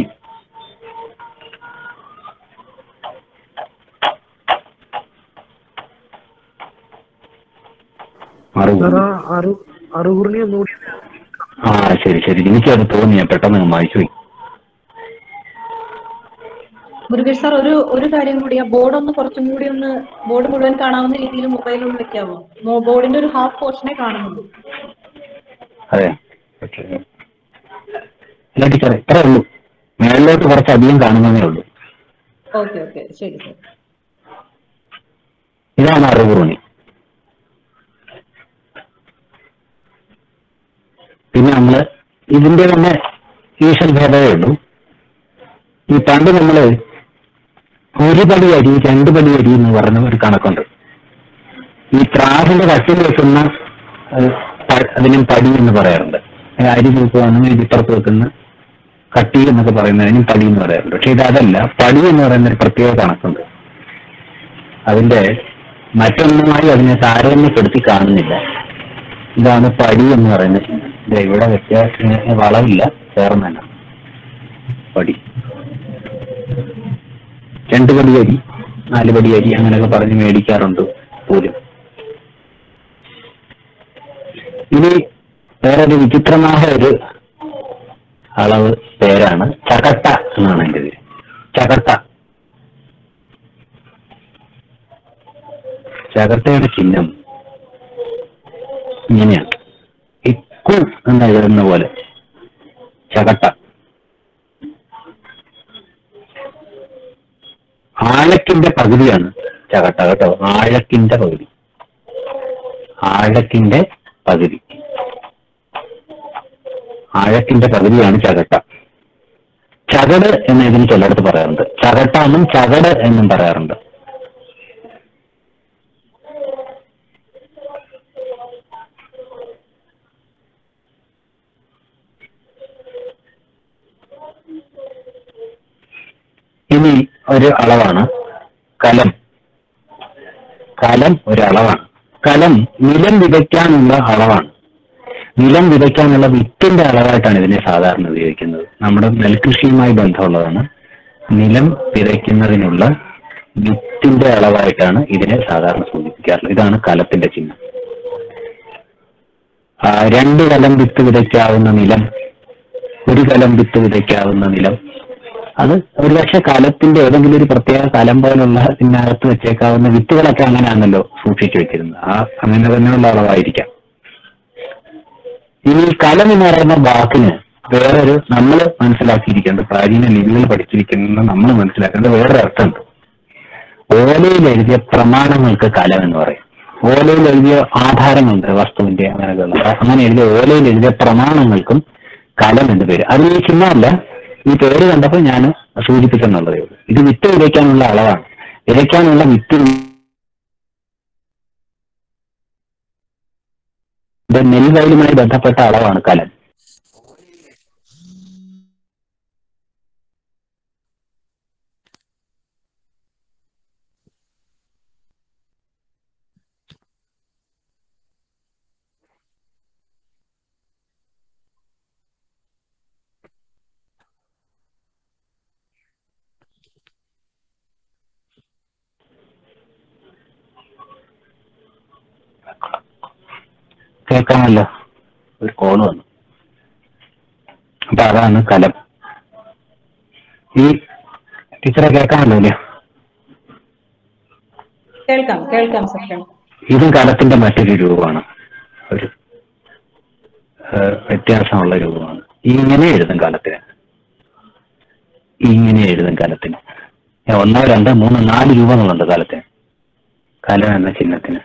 Speaker 3: അറുകുറുണി
Speaker 6: അറു അറുകുറിണി ഒന്നുകൂടി
Speaker 3: ആ ശരി ശരി എനിക്കത് തോന്നി ഞാൻ പെട്ടെന്ന് അങ്ങ് വായിച്ചു പോയി
Speaker 7: മുരുകേഷ് സാർ ഒരു ഒരു കാര്യം കൂടി ആ ബോർഡ് ഒന്ന് കുറച്ചും കൂടി ഒന്ന് ബോർഡ് മുഴുവൻ കാണാവുന്ന രീതിയിൽ മൊബൈൽ ഒന്ന് വെക്കാമോ മോ- ബോർഡിന്റെ ഒരു ഹാഫ് പോർഷനെ കാണുന്നുള്ളൂ
Speaker 3: അതെ ഓക്കെ അല്ല ടീച്ചറെ ഇത്രേ ഉള്ളൂ മേളിലോട്ട് കുറച്ച് അധികം കാണുന്നതേ ഉള്ളൂ
Speaker 7: ഓക്കെ ഓക്കെ ശരി സാർ
Speaker 3: ഇതാണ് അറുകുറുണി പിന്നെ നമ്മള് ഇതിന്റെ തന്നെ ഈശ്വര ഭേദമേ ഉള്ളൂ ഈ പണ്ട് നമ്മള് ഒരു പടി അരി രണ്ട് പടി അരി എന്ന് പറഞ്ഞ ഒരു കണക്കുണ്ട് ഈ ത്രാസിന്റെ കട്ടിൽ വെക്കുന്ന ഏഹ്, പ- അതിനും പടി എന്ന് പറയാറുണ്ട് ഏഹ് അരി തൂക്കുകയാണെങ്കിൽ ഇതിപ്പുറത്ത് വെക്കുന്ന കട്ടി എന്നൊക്കെ പറയുന്നതിനും പടി എന്ന് പറയാറുണ്ട് പക്ഷെ ഇത് അതല്ല പടി എന്ന് പറയുന്ന ഒരു പ്രത്യേക കണക്കുണ്ട് അതിന്റെ മറ്റൊന്നുമായി അതിനെ താരതമ്യപ്പെടുത്തി കാണുന്നില്ല ഇതാണ് പടി എന്ന് പറയുന്ന ചിഹ്നം ഇത് ഇവിടെ വ്യത്യാസം വളവില്ല ചേർന്ന് തന്നെ പടി രണ്ട് പടി അരി നാല് പടി അരി അങ്ങനെയൊക്കെ പറഞ്ഞ് മേടിക്കാറുണ്ട് പോലും ഇനി വേറൊരു വിചിത്രമായ ഒരു അളവ് പേരാണ് ചകട്ട എന്നാണ് എന്റെ പേര് ചകട്ട ചകട്ടയുടെ ചിഹ്നം ഇങ്ങനെയാണ് ഇക്കു എന്ന് എഴുതുന്ന പോലെ ചകട്ട ആഴക്കിന്റെ പകുതിയാണ് ചകട്ട കേട്ടോ ആഴക്കിന്റെ പകുതി ആഴക്കിന്റെ പകുതി ആഴക്കിന്റെ പകുതിയാണ് ചകട്ട ചകട് എന്ന് ഇതിന് ചിലയിടത്ത് പറയാറുണ്ട് ചകട്ട എന്നും ചകട് എന്നും പറയാറുണ്ട് ഇനി ഒരു അളവാണ് കലം കലം ഒരു അളവാണ് കലം നിലം വിതയ്ക്കാനുള്ള അളവാണ് നിലം വിതയ്ക്കാനുള്ള വിത്തിന്റെ അളവായിട്ടാണ് ഇതിനെ സാധാരണ ഉപയോഗിക്കുന്നത് നമ്മുടെ നെൽകൃഷിയുമായി ബന്ധമുള്ളതാണ് നിലം വിതയ്ക്കുന്നതിനുള്ള വിത്തിന്റെ അളവായിട്ടാണ് ഇതിനെ സാധാരണ സൂചിപ്പിക്കാറുള്ളത് ഇതാണ് കലത്തിന്റെ ചിഹ്നം ആ, രണ്ട് കലം വിത്ത് വിതയ്ക്കാവുന്ന നിലം ഒരു കലം വിത്ത് വിതയ്ക്കാവുന്ന നിലം അത് ഒരുപക്ഷെ കലത്തിന്റെ ഏതെങ്കിലും ഒരു പ്രത്യേക കലം പോലുള്ള ഇതിനകത്ത് വെച്ചേക്കാവുന്ന വിത്തുകളൊക്കെ അങ്ങനെയാണല്ലോ സൂക്ഷിച്ചു വെച്ചിരുന്നത് ആ അങ്ങനെ തന്നെയുള്ള അളവായിരിക്കാം ഇനി കലം എന്ന് പറയുന്ന വാക്കിന് വേറൊരു നമ്മൾ മനസ്സിലാക്കിയിരിക്കേണ്ട പ്രാചീന ലിപികൾ പഠിച്ചിരിക്കുന്ന നമ്മൾ മനസ്സിലാക്കേണ്ട വേറൊരു അർത്ഥമുണ്ട് ഓലയിൽ എഴുതിയ പ്രമാണങ്ങൾക്ക് കലം എന്ന് പറയും ഓലയിൽ എഴുതിയ ആധാരങ്ങളുണ്ട് വസ്തുവിന്റെ അങ്ങനെയൊക്കെയുള്ള അങ്ങനെ എഴുതിയ ഓലയിൽ എഴുതിയ പ്രമാണങ്ങൾക്കും കലം എന്ന് പേര് അത് ഈ ചിഹ്നമല്ല ഈ പേര് കണ്ടപ്പോൾ ഞാൻ സൂചിപ്പിക്കുന്നുള്ളതേ ഉള്ളൂ ഇത് വിത്ത് വിതയ്ക്കാനുള്ള അളവാണ് വിതയ്ക്കാനുള്ള വിത്ത് ഇത് നെൽവയലുമായി ബന്ധപ്പെട്ട അളവാണ് കലം കേൾക്കാമല്ലോ ഒരു കോള് വന്നു അപ്പൊ അതാണ് കലം ഈ ടീച്ചറെ കേൾക്കാമല്ലോ അല്ലേ
Speaker 7: കേൾക്കാം കേൾക്കാം സർ കേൾക്കാം
Speaker 3: ഇതും കലത്തിന്റെ മറ്റൊരു രൂപമാണ് ഒരു ഏഹ്, വ്യത്യാസമുള്ള രൂപമാണ് ഇങ്ങനെ എഴുതും കാലത്തിന് ഇങ്ങനെ എഴുതും കാലത്തിന് ഏഹ്, ഒന്നോ രണ്ടോ മൂന്നോ നാല് രൂപങ്ങളുണ്ട് കാലത്തിന് കലം എന്ന ചിഹ്നത്തിന്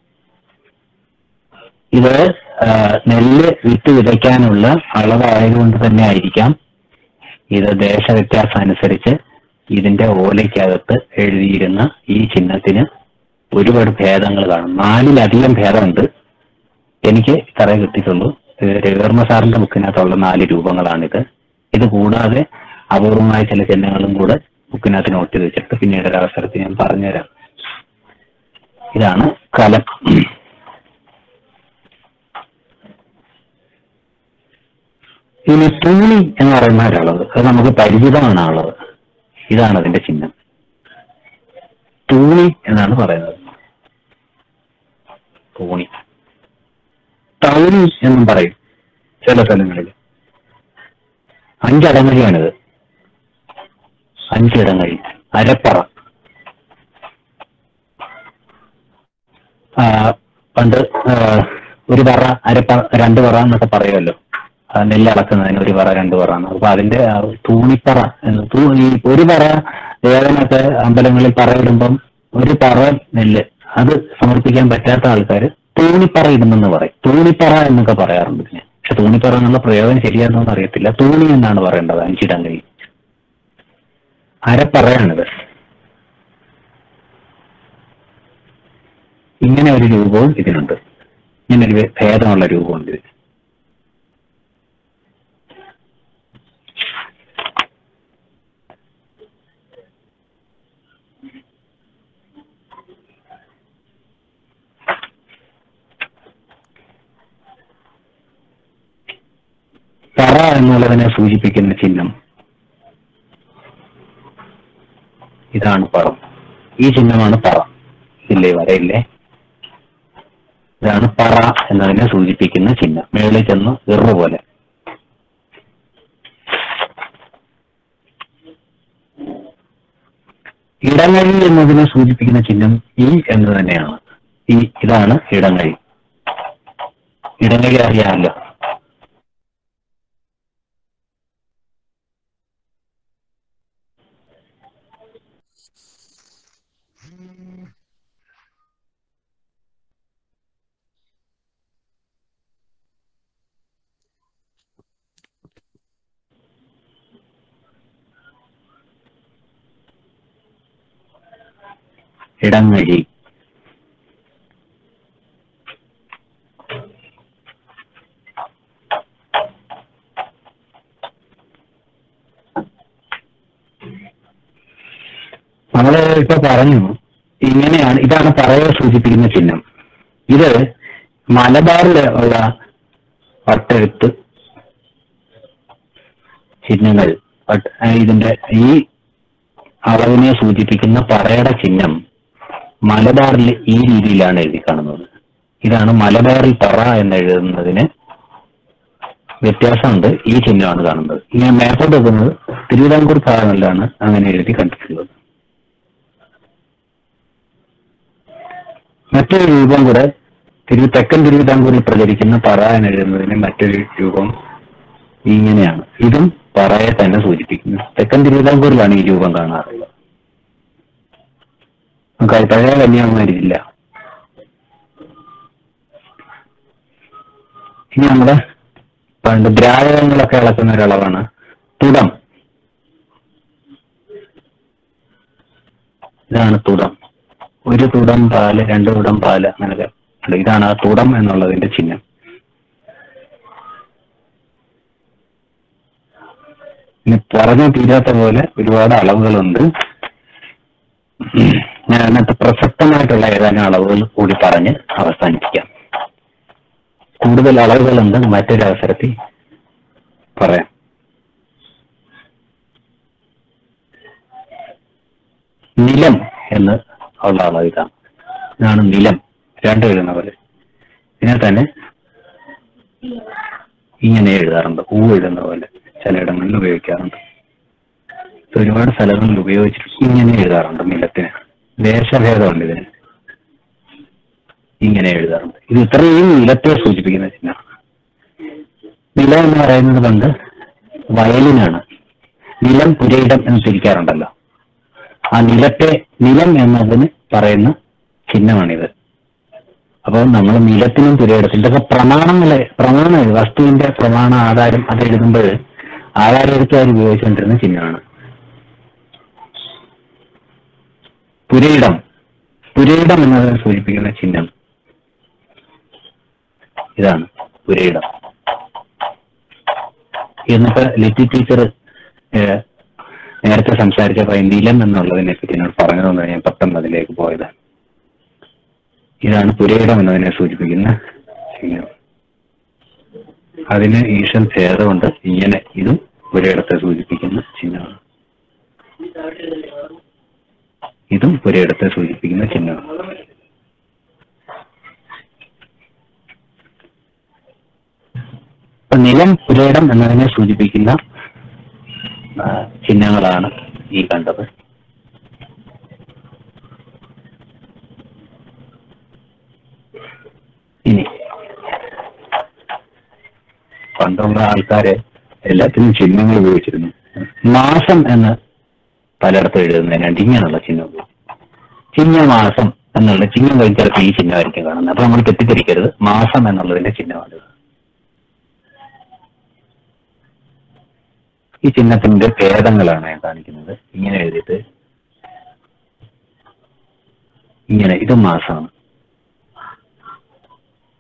Speaker 3: ഇത് ഏഹ്, നെല്ല് വിത്ത് വിതയ്ക്കാനുള്ള അളവായതുകൊണ്ട് തന്നെ ആയിരിക്കാം ഇത് ദേശവ്യത്യാസം അനുസരിച്ച് ഇതിന്റെ ഓലയ്ക്കകത്ത് എഴുതിയിരുന്ന ഈ ചിഹ്നത്തിന് ഒരുപാട് ഭേദങ്ങൾ കാണും നാലിലധികം ഭേദമുണ്ട് എനിക്ക് ഇത്രേ കിട്ടിയിട്ടുള്ളൂ ഇത് രവിവർമ്മ സാറിന്റെ ബുക്കിനകത്തുള്ള നാല് രൂപങ്ങളാണിത് ഇത് കൂടാതെ അപൂർവമായ ചില ചിഹ്നങ്ങളും കൂടെ ബുക്കിനകത്ത് നോട്ട് ചെയ്ത് വെച്ചിട്ട് പിന്നീട് ഒരു അവസരത്തിൽ ഞാൻ പറഞ്ഞുതരാം ഇതാണ് കലം ഇനി തൂണി എന്ന് പറയുന്ന ഒരളവ് അത് നമുക്ക് പരിചിതമാണ് ആ അളവ് ഇതാണ് അതിന്റെ ചിഹ്നം തൂണി എന്നാണ് പറയുന്നത് തൂണി തൗണി എന്നും പറയും ചില സ്ഥലങ്ങളിൽ അഞ്ചടങ്ങഴിയാണിത് അഞ്ചിടങ്ങഴി അരപ്പറ ആ, പണ്ട് ആ, ഒരു പറ അരപ്പറ രണ്ട് പറ എന്നൊക്കെ പറയുമല്ലോ ആ, നെല്ല് അളക്കുന്നതിന് ഒരു പറ രണ്ട് പറ എന്ന് അപ്പൊ അതിന്റെ ആ തൂണിപ്പറ എന്ന് തൂ- ഈ ഒരു പറ ദേവനൊക്കെ അമ്പലങ്ങളിൽ പറയിടുമ്പം ഒരു പറ നെല്ല് അത് സമർപ്പിക്കാൻ പറ്റാത്ത ആൾക്കാർ തൂണിപ്പറ ഇടുന്നെന്ന് പറയും തൂണിപ്പറ എന്നൊക്കെ പറയാറുണ്ട് ഇതിന് പക്ഷെ തൂണിപ്പറ എന്നുള്ള പ്രയോഗം ശരിയാണെന്നൊന്നും അറിയത്തില്ല തൂണി എന്നാണ് പറയേണ്ടത് അഞ്ചിടങ്ങഴി അരപ്പറയാണിത് ഇങ്ങനെ ഒരു രൂപവും ഇതിനുണ്ട് ഇങ്ങനെ ഒരു ഭേദമുള്ള രൂപമുണ്ട് ഇതിന് പറ എന്നുള്ളതിനെ സൂചിപ്പിക്കുന്ന ചിഹ്നം ഇതാണ് പറം ഈ ചിഹ്നമാണ് പറ ഇല്ലേ വരയില്ലേ ഇതാണ് പറ എന്നതിനെ സൂചിപ്പിക്കുന്ന ചിഹ്നം മേളിൽ ചെന്ന് ഇറു പോലെ ഇടങ്ങഴി എന്നതിനെ സൂചിപ്പിക്കുന്ന ചിഹ്നം ഈ എന്ന് തന്നെയാണ് ഈ ഇതാണ് ഇടങ്ങഴി ഇടങ്ങഴി അറിയാമല്ലോ ഇടങ്ങഴി നമ്മള് ഇപ്പൊ പറഞ്ഞു ഇങ്ങനെയാണ് ഇതാണ് പറയെ സൂചിപ്പിക്കുന്ന ചിഹ്നം ഇത് മലബാറിൽ ഉള്ള വട്ടെഴുത്ത് ചിഹ്നങ്ങൾ വട്ട്- ഇതിന്റെ ഈ അളവിനെ സൂചിപ്പിക്കുന്ന പറയുടെ ചിഹ്നം മലബാറിൽ ഈ രീതിയിലാണ് എഴുതി കാണുന്നത് ഇതാണ് മലബാറിൽ പറ എന്ന് എഴുതുന്നതിന് വ്യത്യാസമുണ്ട് ഈ ചിഹ്നമാണ് കാണുന്നത് ഇങ്ങനെ മേപ്പോട്ട് വെക്കുന്നത് തിരുവിതാംകൂർ ഭാഗങ്ങളിലാണ് അങ്ങനെ എഴുതി കണ്ടിട്ടുള്ളത് മറ്റൊരു രൂപം കൂടെ തിരു തെക്കൻ തിരുവിതാംകൂറിൽ പ്രചരിക്കുന്ന പറ എന്ന് എഴുതുന്നതിന് മറ്റൊരു രൂപം ഇങ്ങനെയാണ് ഇതും പറയെ തന്നെ സൂചിപ്പിക്കുന്നു തെക്കൻ തിരുവിതാംകൂറിലാണ് ഈ രൂപം കാണാറുള്ളത് നമുക്ക് പഴയ കന്യാകുമാരിയില്ല ഇനി നമ്മുടെ പണ്ട് ദ്രാവകങ്ങളൊക്കെ അളക്കുന്ന ഒരളവാണ് തുടം ഇതാണ് തുടം ഒരു തുടം പാല് രണ്ട് തുടം പാല് അങ്ങനെയൊക്കെ ഉണ്ട്. ഇതാണ് ആ തുടം എന്നുള്ളതിന്റെ ചിഹ്നം ഇനി പറഞ്ഞു തീരാത്ത പോലെ ഒരുപാട് അളവുകളുണ്ട് ഞാൻ അതിനകത്ത് പ്രസക്തമായിട്ടുള്ള ഏതാനും അളവുകൾ കൂടി പറഞ്ഞ് അവസാനിപ്പിക്കാം കൂടുതൽ അളവുകളുണ്ട് മറ്റൊരു അവസരത്തിൽ പറയാം നിലം എന്ന് ഉള്ള അളവ് ഇതാണ് ഇതാണ് നിലം രണ്ട് എഴുതുന്ന പോലെ ഇതിനെ തന്നെ ഇങ്ങനെ എഴുതാറുണ്ട് ഊ എഴുതുന്ന പോലെ ചിലയിടങ്ങളിൽ ഉപയോഗിക്കാറുണ്ട് ഇത് ഒരുപാട് സ്ഥലങ്ങളിൽ ഉപയോഗിച്ചിട്ട് ഇങ്ങനെ എഴുതാറുണ്ട് നിലത്തിന് ദേശഭേദമുണ്ട് ഇതിന് ഇങ്ങനെ എഴുതാറുണ്ട് ഇത് ഇത്രയും നിലത്തെ സൂചിപ്പിക്കുന്ന ചിഹ്നമാണ് നിലം എന്ന് പറയുന്നത് പണ്ട് വയലിനാണ് നിലം പുരയിടം എന്ന് തിരിക്കാറുണ്ടല്ലോ ആ നിലത്തെ നിലം എന്നതിന് പറയുന്ന ചിഹ്നമാണിത് അപ്പോൾ നമ്മൾ നിലത്തിനും പുരയിടത്തിനും ഇതൊക്കെ പ്രമാണങ്ങളെ പ്രമാണം എഴുതും. വസ്തുവിന്റെ പ്രമാണ ആധാരം അത് എഴുതുമ്പോൾ ആധാരം എഴുത്തുകാർ ഉപയോഗിച്ചുകൊണ്ടിരുന്ന ചിഹ്നമാണ് പുരയിടം പുരയിടം എന്നതിനെ സൂചിപ്പിക്കുന്ന ചിഹ്നം ഇതാണ് പുരയിടം എന്നിട്ട് ലിറ്റി ടീച്ചർ നേരത്തെ സംസാരിച്ചപ്പോൾ ഈ നിലം എന്നുള്ളതിനെ പറ്റി എന്നോട് പറഞ്ഞതെന്ന് ഞാൻ പെട്ടെന്ന് അതിലേക്ക് പോയത് ഇതാണ് പുരയിടം എന്നതിനെ സൂചിപ്പിക്കുന്ന ചിഹ്നം അതിന് ഈഷൻ ഭേദമുണ്ട് ഇങ്ങനെ ഇതും പുരയിടത്തെ സൂചിപ്പിക്കുന്ന ചിഹ്നമാണ് ഇതും പുരയിടത്തെ സൂചിപ്പിക്കുന്ന ചിഹ്നമാണ് അപ്പൊ നിലം പുരയിടം എന്നതിനെ സൂചിപ്പിക്കുന്ന ആ, ചിഹ്നങ്ങളാണ് ഈ കണ്ടത് ഇനി പണ്ടുള്ള ആൾക്കാര് എല്ലാത്തിനും ചിഹ്നങ്ങൾ ഉപയോഗിച്ചിരുന്നു മാസം എന്ന് പലയിടത്തും എഴുതുന്നതിനായിട്ട് ഇങ്ങനെയുള്ള ചിഹ്നങ്ങൾ ചിഹ്നമാസം എന്നുള്ള ചിഹ്നം കഴിച്ചപ്പോൾ ഈ ചിഹ്നമായിരിക്കും കാണുന്നത് അപ്പൊ നമ്മൾ തെറ്റിദ്ധരിക്കരുത് മാസം എന്നുള്ളതിന്റെ ചിഹ്നമാണിത് ഈ ചിഹ്നത്തിന്റെ ഭേദങ്ങളാണ് ഞാൻ കാണിക്കുന്നത് ഇങ്ങനെ എഴുതിയിട്ട് ഇങ്ങനെ ഇത് മാസമാണ്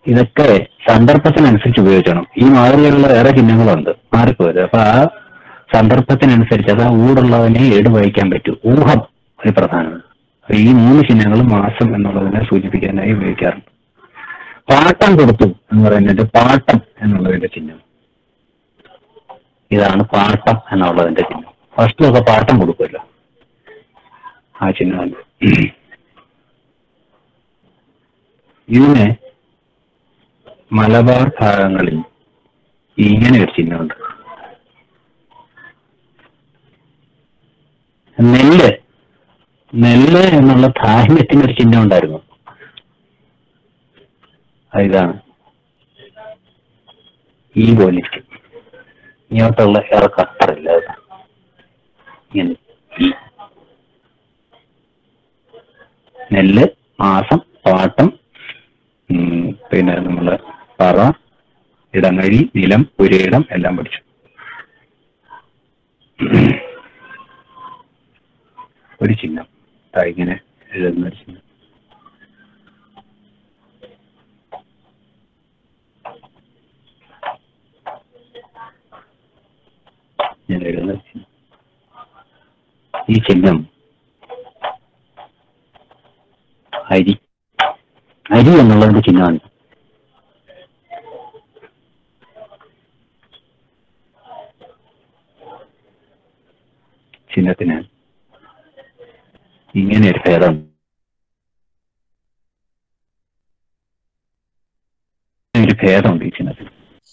Speaker 3: ഇതൊക്കെ സന്ദർഭത്തിനനുസരിച്ച് ഉപയോഗിക്കണം ഈ മാതൃകയിലുള്ള വേറെ ചിഹ്നങ്ങളുണ്ട് മാറിപ്പോയത് അപ്പൊ ആ സന്ദർഭത്തിനനുസരിച്ച് അത് ആ ഊടുള്ളവനെ ഏട് വഹിക്കാൻ പറ്റൂ ഊഹം ഒരു പ്രധാനമാണ് അപ്പൊ ഈ മൂന്ന് ചിഹ്നങ്ങളും മാസം എന്നുള്ളതിനെ സൂചിപ്പിക്കാനായി ഉപയോഗിക്കാറുണ്ട് പാട്ടം കൊടുത്തു എന്ന് പറയുന്നത് പാട്ടം എന്നുള്ളതിന്റെ ചിഹ്നം ഇതാണ് പാട്ടം എന്നുള്ളതിന്റെ ചിഹ്നം ഫസ്റ്റ് ഒക്കെ പാട്ടം കൊടുക്കുമല്ലോ ആ ചിഹ്നമല്ല ഇതിന് മലബാർ ഭാഗങ്ങളിൽ ഇങ്ങനെ ഒരു ചിഹ്നമുണ്ട് നെല്ല് നെല്ല് എന്നുള്ള ധാന്യത്തിന് ഒരു ചിഹ്നം ഉണ്ടായിരുന്നു അത് ഇതാണ് ഈ പോലിരിക്കും ഇങ്ങോട്ടുള്ള ഇറക്ക അത്രയില്ല അത് ഇങ്ങനെ ഈ നെല്ല് മാസം പാട്ടം ഉം, പിന്നെ നമ്മള് പറ ഇടങ്ങഴി നിലം പുരയിടം എല്ലാം പഠിച്ചു ഒരു ചിഹ്നം ദാ ഇങ്ങനെ എഴുതുന്ന ഒരു ചിഹ്നം ഞാൻ എഴുതുന്ന ഒരു ചിഹ്നം ഈ ചിഹ്നം അരി അരി എന്നുള്ളതിന്റെ ചിഹ്നമാണ് ചിഹ്നത്തിന് ഇങ്ങനെ ഒരു ഭേദം ഒരു ഭേദമുണ്ട് ഈ ചിഹ്നത്തിന്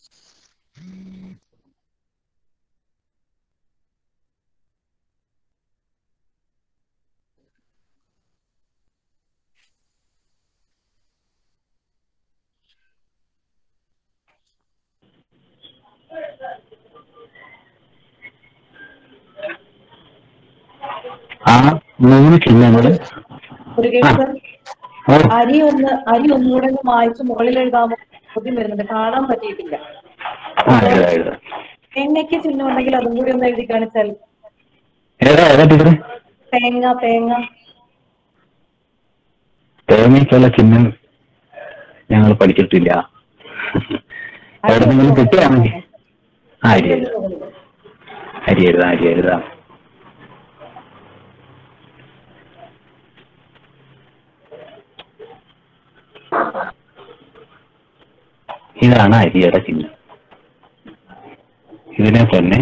Speaker 3: ആ മൂന്ന് ചിഹ്നങ്ങള്
Speaker 7: മുരുകേഷ് സർ
Speaker 3: ഓ
Speaker 7: അരി ഒന്ന് അരി ഒന്നുകൂടെ ഒന്ന് വായിച്ച് മുകളിൽ എഴുതാമോ ചോദ്യം വരുന്നുണ്ട് കാണാൻ പറ്റിയിട്ടില്ല
Speaker 3: ആ എഴുതാ എഴുതാ
Speaker 7: തേങ്ങയ്ക്ക് ചിഹ്നം ഉണ്ടെങ്കിൽ അതും കൂടി ഒന്ന് എഴുതി കാണിച്ചാൽ
Speaker 3: ഏതാ ഏതാ ടീച്ചറെ
Speaker 7: തേങ്ങ തേങ്ങ
Speaker 3: തേങ്ങയ്ക്കുള്ള ചിഹ്നം ഞങ്ങൾ പഠിച്ചിട്ടില്ല എവിടെ നിന്നും കിട്ടുകയാണെങ്കിൽ ആ അരി എഴുതാം അരി എഴുതാം അരി എഴുതാം ഇതാണ് അരിയുടെ ചിഹ്നം ഇതിനെ തന്നെ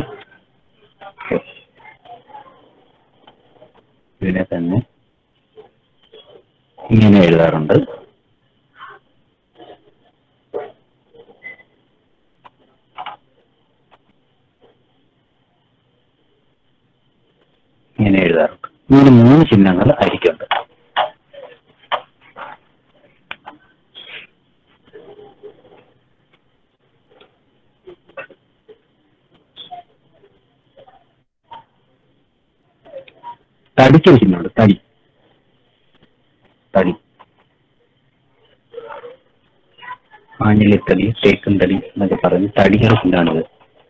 Speaker 3: ഇതിനെ തന്നെ ഇങ്ങനെ എഴുതാറുണ്ട് ഇങ്ങനെ എഴുതാറുണ്ട് ഇങ്ങനെ മൂന്ന് ചിഹ്നങ്ങൾ അരിക്കുണ്ട് തടിക്കൊരു ചിഹ്നമുണ്ട് തടി തടി ആഞ്ഞിലിത്തടി തേക്കും തടി എന്നൊക്കെ പറഞ്ഞ് തടിയുടെ ചിഹ്നമാണിത്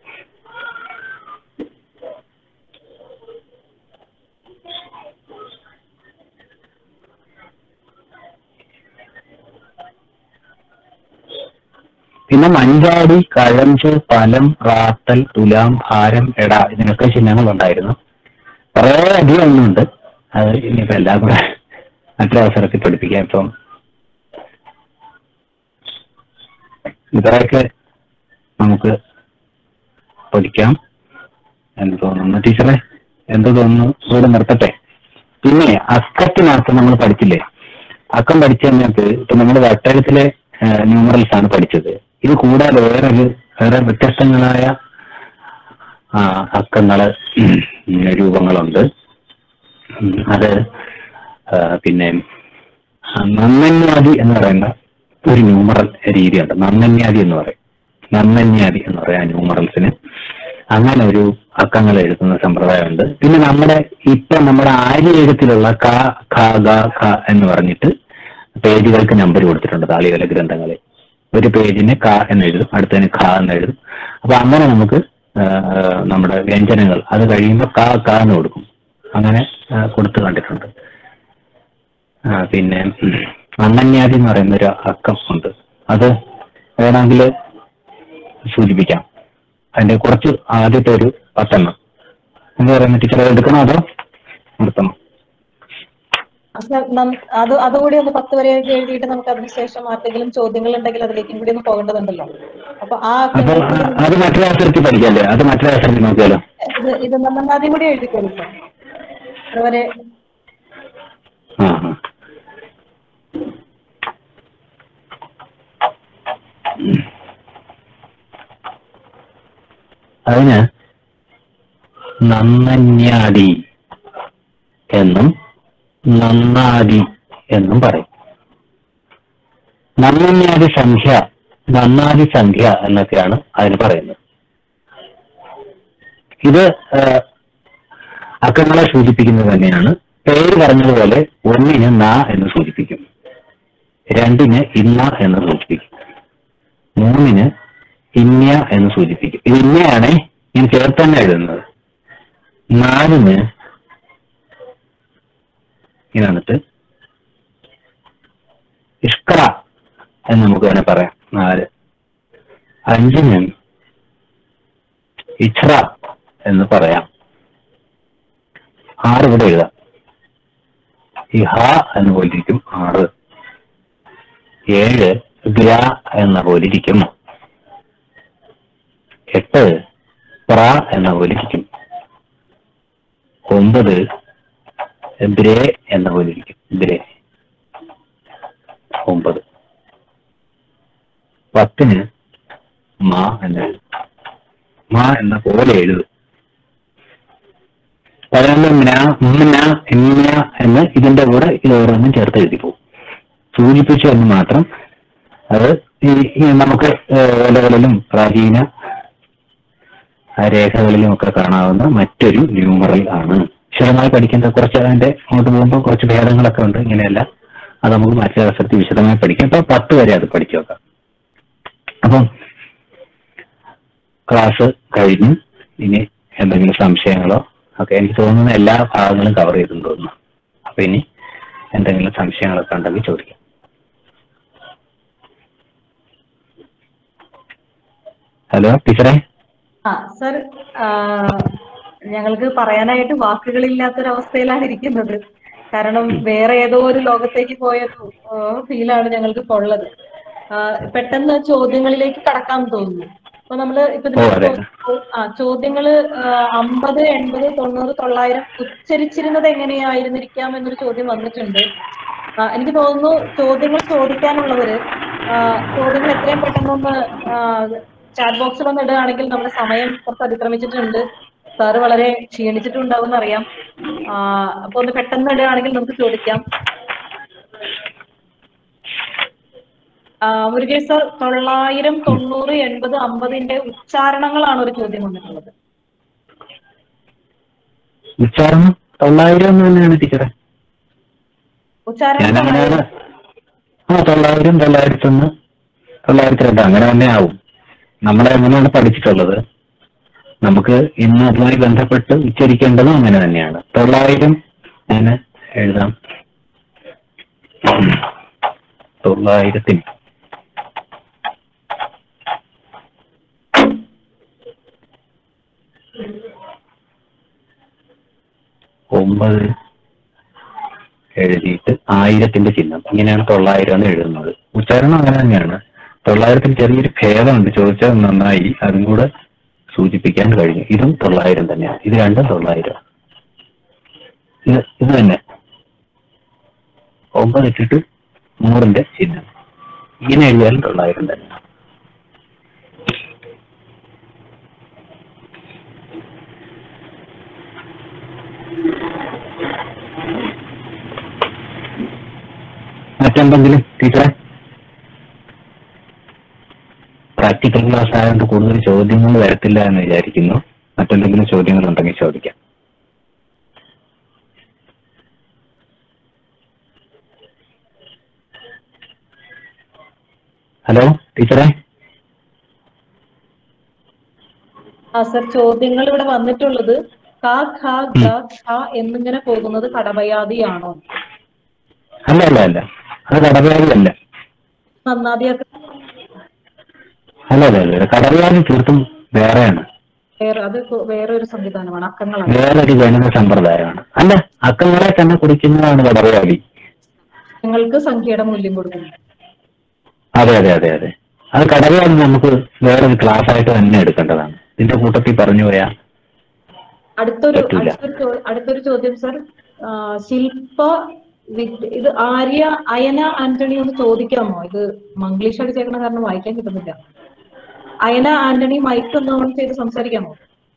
Speaker 3: പിന്നെ മഞ്ചാടി കഴഞ്ച് പലം റാത്തൽ തുലാം ഭാരം എട ഇതിനൊക്കെ ചിഹ്നങ്ങൾ ഉണ്ടായിരുന്നു കുറേ അധികം ഒന്നുണ്ട് അത് ഇനിയിപ്പോ എല്ലാം കൂടെ മറ്റൊരവസരത്തിൽ പഠിപ്പിക്കാം ഇപ്പം ഇത്രയൊക്കെ നമുക്ക് പഠിക്കാം എന്ന് തോന്നുന്നു ടീച്ചറെ എന്ത് തോന്നുന്നു ഇവിടെ നിർത്തട്ടെ പിന്നെ അക്കത്തിനകത്ത് നമ്മൾ പഠിച്ചില്ലേ അക്കം പഠിച്ച സമയത്ത് ഇപ്പൊ നമ്മൾ വട്ടഴത്തിലെ ന്യൂമറൽസ് ആണ് പഠിച്ചത് ഇത് കൂടാതെ വേറൊരു വേറെ വ്യത്യസ്തങ്ങളായ ആ, അക്കങ്ങള് ഉം, രൂപങ്ങളുണ്ട് ഉം, അത് ആ, പിന്നെ ആ, നന്നന്യാദി എന്ന് പറയുന്ന ഒരു ന്യൂമറൽ രീതിയുണ്ട് നന്നന്യാദി എന്ന് പറയും നന്നന്യാദി എന്ന് പറയാം ആ ന്യൂമറൽസിന് അങ്ങനെ ഒരു അക്കങ്ങൾ എഴുതുന്ന സമ്പ്രദായമുണ്ട് പിന്നെ നമ്മുടെ ഇപ്പൊ നമ്മുടെ ആര്യയുഗത്തിലുള്ള ക ഖ ഗ ഖ എന്ന് പറഞ്ഞിട്ട് പേജുകൾക്ക് നമ്പർ കൊടുത്തിട്ടുണ്ട് താളികല ഗ്രന്ഥങ്ങളിൽ ഒരു പേജിന് ക എന്ന് എഴുതും അടുത്തതിന് ഖ എന്ന് എഴുതും അപ്പൊ അങ്ങനെ നമുക്ക് ആ, നമ്മുടെ വ്യഞ്ജനങ്ങൾ അത് കഴിയുമ്പോൾ ക ക എന്ന് കൊടുക്കും അങ്ങനെ ആ, കൊടുത്ത് കണ്ടിട്ടുണ്ട് ആ, പിന്നെ ഉം, അണ്ണന്യാദി എന്ന് പറയുന്ന ഒരു അക്കം ഉണ്ട് അത് വേണമെങ്കിൽ സൂചിപ്പിക്കാം അതിന്റെ കുറച്ച് ആദ്യത്തെ ഒരു പത്തെണ്ണം എന്താ പറയുന്നത് ടീച്ചർ എടുക്കണോ അതോ നിർത്തണോ
Speaker 7: സർ, നം- അത് അതുകൂടി ഒന്ന് പത്ത് വരെ എഴുതിയിട്ട് നമുക്ക് അതിനുശേഷം ആർക്കെങ്കിലും ചോദ്യങ്ങൾ ഉണ്ടെങ്കിൽ അതിലേക്കും കൂടി ഒന്ന് പോകേണ്ടതുണ്ടല്ലോ അപ്പൊ ആ
Speaker 3: അപ്പൊ ആ- അത് മറ്റൊരു അവസരത്തിൽ പഠിക്കല്ലേ അത് മറ്റൊരു അവസരത്തിൽ നോക്കിയാലോ
Speaker 7: ഇത് ഇത് നമ്മൾ ആദ്യം കൂടി എഴുതിക്കോളൂ സർ അതുവരെ
Speaker 3: ആ ആ. അതിന് നന്നഞ്ഞാടി എന്നും നന്നാടി എന്നും പറയും നന്നഞ്ഞാടി സംഖ്യ നന്നാടി സംഖ്യ എന്നൊക്കെയാണ് അതിന് പറയുന്നത് ഇത് ആ, അക്കങ്ങളെ സൂചിപ്പിക്കുന്നത് തന്നെയാണ് പേര് പറഞ്ഞതുപോലെ ഒന്നിന് ന എന്ന് സൂചിപ്പിക്കും രണ്ടിന് ഇന്ന എന്ന് സൂചിപ്പിക്കും മൂന്നിന് ഇന്യ എന്ന് സൂചിപ്പിക്കും ഇത് ഇന്നയാണേ ഞാൻ ചേർത്ത് തന്നെ എഴുതുന്നത് നാലിന് ഇങ്ങനെന്നിട്ട് ഇഷ്കറ എന്ന് നമുക്ക് വേണേൽ പറയാം നാല് അഞ്ചിന് ഇച്ഛറ എന്ന് പറയാം ആറ് ഇവിടെ എഴുതാം ഈ ഹ എന്ന പോലെ ഇരിക്കും ആറ് ഏഴ് ഗ്ര എന്ന പോലെ ഇരിക്കും എട്ട് പ്ര എന്ന പോലെ ഇരിക്കും ഒമ്പത് ബ്രേ എന്ന പോലെ ഇരിക്കും ബ്രേ ഒമ്പത് പത്തിന് മാ എന്ന് എഴുതും മാ എന്ന പോലെ എഴുതും പതിനൊന്ന് മ്ന മ്ന എമ്ന എന്ന് ഇതിന്റെ കൂടെ ഇത് ഓരോന്നും ചേർത്ത് എഴുതി പോകും സൂചിപ്പിച്ചു എന്ന് മാത്രം അത് ഈ ഈ നമുക്ക് ഇലകളിലും പ്രാചീന ആ രേഖകളിലും ഒക്കെ കാണാവുന്ന മറ്റൊരു ന്യൂമറൽ ആണ് വിശദമായി പഠിക്കേണ്ട കുറച്ച് അതിന്റെ അങ്ങോട്ട് പോകുമ്പോൾ കുറച്ച് ഭേദങ്ങളൊക്കെ ഉണ്ട് ഇങ്ങനെയല്ല അത് നമുക്ക് മറ്റൊരു അവസരത്തിൽ വിശദമായി പഠിക്കാം അപ്പൊ പത്ത് വരെ അത് പഠിച്ചു നോക്കാം അപ്പം ക്ലാസ് കഴിഞ്ഞു ഇനി എന്തെങ്കിലും സംശയങ്ങളോ ഒക്കെ എനിക്ക് തോന്നുന്ന എല്ലാ ഭാഗങ്ങളും കവർ ചെയ്തെന്ന് തോന്നുന്നു അപ്പൊ ഇനി എന്തെങ്കിലും സംശയങ്ങളൊക്കെ ഉണ്ടെങ്കിൽ ചോദിക്കാം ഹലോ ടീച്ചറെ
Speaker 7: ആ സർ ഞങ്ങൾക്ക് പറയാനായിട്ട് വാക്കുകളില്ലാത്തൊരവസ്ഥയിലാണ് ഇരിക്കുന്നത് കാരണം വേറെ ഏതോ ഒരു ലോകത്തേക്ക് പോയൊരു ഫീലാണ് ഞങ്ങൾക്ക് ഇപ്പോൾ ഉള്ളത് ആ, പെട്ടെന്ന് ചോദ്യങ്ങളിലേക്ക് കടക്കാൻ തോന്നുന്നു അപ്പൊ നമ്മള് ഇപ്പൊ ഇതില്
Speaker 3: ഓ, അതെ.
Speaker 7: ചോ- ആ ചോദ്യങ്ങള് അമ്പത് എൺപത് തൊണ്ണൂറ് തൊള്ളായിരം ഉച്ചരിച്ചിരുന്നത് എങ്ങനെയായിരുന്നിരിക്കാം എന്നൊരു ചോദ്യം വന്നിട്ടുണ്ട് ആ, എനിക്ക് തോന്നുന്നു ചോദ്യങ്ങൾ ചോദിക്കാനുള്ളവര് ആ, ചോദ്യങ്ങൾ എത്രയും പെട്ടെന്നൊന്ന് ചാറ്റ് ബോക്സിൽ ഒന്ന് ഇടുകയാണെങ്കിൽ നമ്മുടെ സമയം കുറച്ച് അതിക്രമിച്ചിട്ടുണ്ട് സാറ് വളരെ ക്ഷീണിച്ചിട്ടുണ്ടാവും അറിയാം അപ്പൊ ഒന്ന് പെട്ടെന്ന് ഇടുകയാണെങ്കിൽ നമുക്ക് ചോദിക്കാം ആ, മുരുകേഷ് സാർ തൊള്ളായിരം തൊണ്ണൂറ് എൺപത് അമ്പതിന്റെ ഉച്ചാരണങ്ങളാണ് ഒരു ചോദ്യം വന്നിട്ടുള്ളത്
Speaker 3: ഉച്ചാരണം തൊള്ളായിരം എന്ന് തന്നെയാണ് ടീച്ചറെ ഞാൻ
Speaker 7: ഉച്ചാരണം
Speaker 3: അങ്ങനെയാണ് ആ തൊള്ളായിരം തൊള്ളായിരത്തി ഒന്ന് തൊള്ളായിരത്തി രണ്ട് അങ്ങനെ തന്നെ ആവും നമ്മളെ അങ്ങനെയാണ് പഠിച്ചിട്ടുള്ളത് നമുക്ക് ഇന്ന് അതുമായി ബന്ധപ്പെട്ട് ഉച്ചരിക്കേണ്ടതും അങ്ങനെ തന്നെയാണ് തൊള്ളായിരം ഞാൻ എഴുതാം തൊള്ളായിരത്തിന് ഒമ്പത് എഴുതിയിട്ട് ആയിരത്തിന്റെ ചിഹ്നം ഇങ്ങനെയാണ് തൊള്ളായിരം എന്ന് എഴുതുന്നത് ഉച്ചാരണം അങ്ങനെ തന്നെയാണ് തൊള്ളായിരത്തിന് ചെറിയൊരു ഭേദമുണ്ട് ചോദിച്ചാൽ നന്നായി അതും കൂടെ സൂചിപ്പിക്കാൻ കഴിഞ്ഞു ഇതും തൊള്ളായിരം തന്നെയാണ് ഇത് രണ്ടും തൊള്ളായിരം ഇത് ഇത് തന്നെ ഒമ്പത് ഇട്ടിട്ട് നൂറിന്റെ ചിഹ്നം ഇങ്ങനെ എഴുതിയാലും തൊള്ളായിരം തന്നെ മറ്റെന്തെങ്കിലും ടീച്ചറെ പ്രാക്ടിക്കൽ ക്ലാസ് ആയതുകൊണ്ട് കൂടുതൽ ചോദ്യങ്ങൾ വരത്തില്ല എന്ന് വിചാരിക്കുന്നു മറ്റെന്തെങ്കിലും ചോദ്യങ്ങൾ ഉണ്ടെങ്കിൽ ചോദിക്കാം ഹലോ ടീച്ചറെ
Speaker 7: ആ സർ ചോദ്യങ്ങൾ ഇവിടെ വന്നിട്ടുള്ളത് ക ഖ ഗ ഖ എന്നിങ്ങനെ പോകുന്നത് കടവയാതിയാണോ
Speaker 3: അല്ല അല്ല അല്ല അത് കടപയാതി അല്ല
Speaker 7: നന്നാദിയൊക്കെ
Speaker 3: അല്ല അല്ല അല്ല കടലുവാരി തീർത്തും വേറെയാണ്
Speaker 7: വേറെ അത് കൊ- വേറെ ഒരു സംവിധാനമാണ് അക്കങ്ങളാണ്
Speaker 3: വേറൊരു ഗണിത സമ്പ്രദായമാണ് അല്ല അക്കങ്ങളെ തന്നെ കുറിക്കുന്നതാണ് കടലുവാരി
Speaker 7: നിങ്ങൾക്ക് സംഖ്യയുടെ മൂല്യം കൊടുക്കുന്നു
Speaker 3: അതെ അതെ അതെ അതെ അത് കടലുവാരി നമുക്ക് വേറൊരു ക്ലാസ് ആയിട്ട് തന്നെ എടുക്കേണ്ടതാണ് ഇതിന്റെ കൂട്ടത്തിൽ പറഞ്ഞു പോയാ
Speaker 7: അടുത്തൊരു
Speaker 3: പറ്റൂല.
Speaker 7: അടുത്തൊരു ചോ- അടുത്തൊരു ചോദ്യം സർ ആ, ശില്പ വിദ്യ ഇത് ആര്യ അയന ആന്റണി ഒന്ന് ചോദിക്കാമോ ഇത് മംഗ്ലീഷ് അടിച്ചേക്കണ കാരണം വായിക്കാൻ കിട്ടുന്നില്ല അയന ആന്റണി മൈക്ക് ഒന്ന് ഓൺ ചെയ്ത് സംസാരിക്കാമോ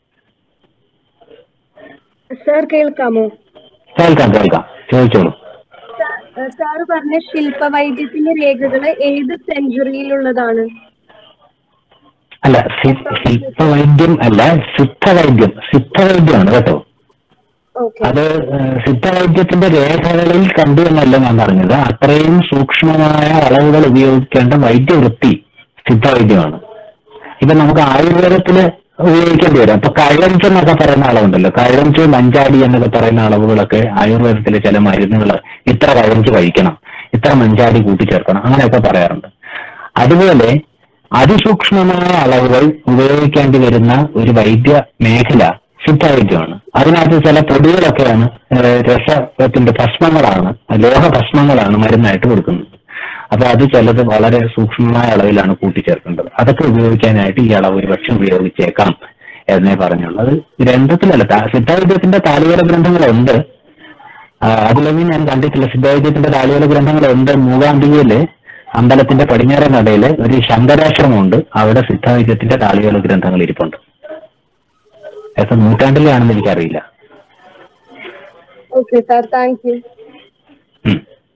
Speaker 9: സാർ കേൾക്കാമോ
Speaker 3: കേൾക്കാം കേൾക്കാം ചോദിച്ചോളൂ
Speaker 9: സാറ് പറഞ്ഞ ശില്പവൈദ്യത്തിന്റെ രേഖകൾ ഏത് സെഞ്ചുറിയിലുള്ളതാണ്
Speaker 3: അല്ല സി- ശില്പവൈദ്യം അല്ല സിദ്ധവൈദ്യം സിദ്ധവൈദ്യമാണ് കേട്ടോ
Speaker 9: ഓക്കെ
Speaker 3: അത് ഏഹ്, സിദ്ധവൈദ്യത്തിന്റെ രേഖകളിൽ കണ്ടു എന്നല്ല ഞാൻ പറഞ്ഞത് അത്രയും സൂക്ഷ്മമായ അളവുകൾ ഉപയോഗിക്കേണ്ട വൈദ്യവൃത്തി സിദ്ധവൈദ്യമാണ് ഇപ്പൊ നമുക്ക് ആയുർവേദത്തില് ഉപയോഗിക്കേണ്ടി വരും അപ്പൊ കഴഞ്ച് എന്നൊക്കെ പറയുന്ന അളവുണ്ടല്ലോ കഴഞ്ച് മഞ്ചാടി എന്നൊക്കെ പറയുന്ന അളവുകളൊക്കെ ആയുർവേദത്തിലെ ചില മരുന്നുകൾ ഇത്ര കഴഞ്ച് കഴിക്കണം ഇത്ര മഞ്ചാടി കൂട്ടിച്ചേർക്കണം അങ്ങനെയൊക്കെ പറയാറുണ്ട് അതുപോലെ അതിസൂക്ഷ്മമായ അളവുകൾ ഉപയോഗിക്കേണ്ടി വരുന്ന ഒരു വൈദ്യ മേഖല സിദ്ധവൈദ്യമാണ് അതിനകത്ത് ചില പൊടികളൊക്കെയാണ് ഏഹ്, രസത്തിന്റെ ഭസ്മങ്ങളാണ് ലോഹ ഭസ്മങ്ങളാണ് മരുന്നായിട്ട് കൊടുക്കുന്നത് അപ്പൊ അത് ചിലത് വളരെ സൂക്ഷ്മമായ അളവിലാണ് കൂട്ടിച്ചേർക്കേണ്ടത് അതൊക്കെ ഉപയോഗിക്കാനായിട്ട് ഈ അളവ് ഒരുപക്ഷെ ഉപയോഗിച്ചേക്കാം എന്നേ പറഞ്ഞുള്ളൂ അത് ഗ്രന്ഥത്തിലല്ല താ- സിദ്ധവൈദ്യത്തിന്റെ താലുകര ഗ്രന്ഥങ്ങളുണ്ട് ആ, അതിലൊന്നും ഞാൻ കണ്ടിട്ടില്ല സിദ്ധവൈദ്യത്തിന്റെ താലുകര ഗ്രന്ഥങ്ങളുണ്ട് മൂകാംബികയില് അമ്പലത്തിന്റെ പടിഞ്ഞാറേ നടയില് ഒരു ശങ്കരാശ്രമമുണ്ട് അവിടെ സിദ്ധവൈദ്യത്തിന്റെ താലുകര ഗ്രന്ഥങ്ങൾ ഇരിപ്പുണ്ട് എത്ര നൂറ്റാണ്ടിലാണെന്ന് എനിക്കറിയില്ല
Speaker 9: ഓക്കെ സാർ താങ്ക് യു
Speaker 3: ഉം.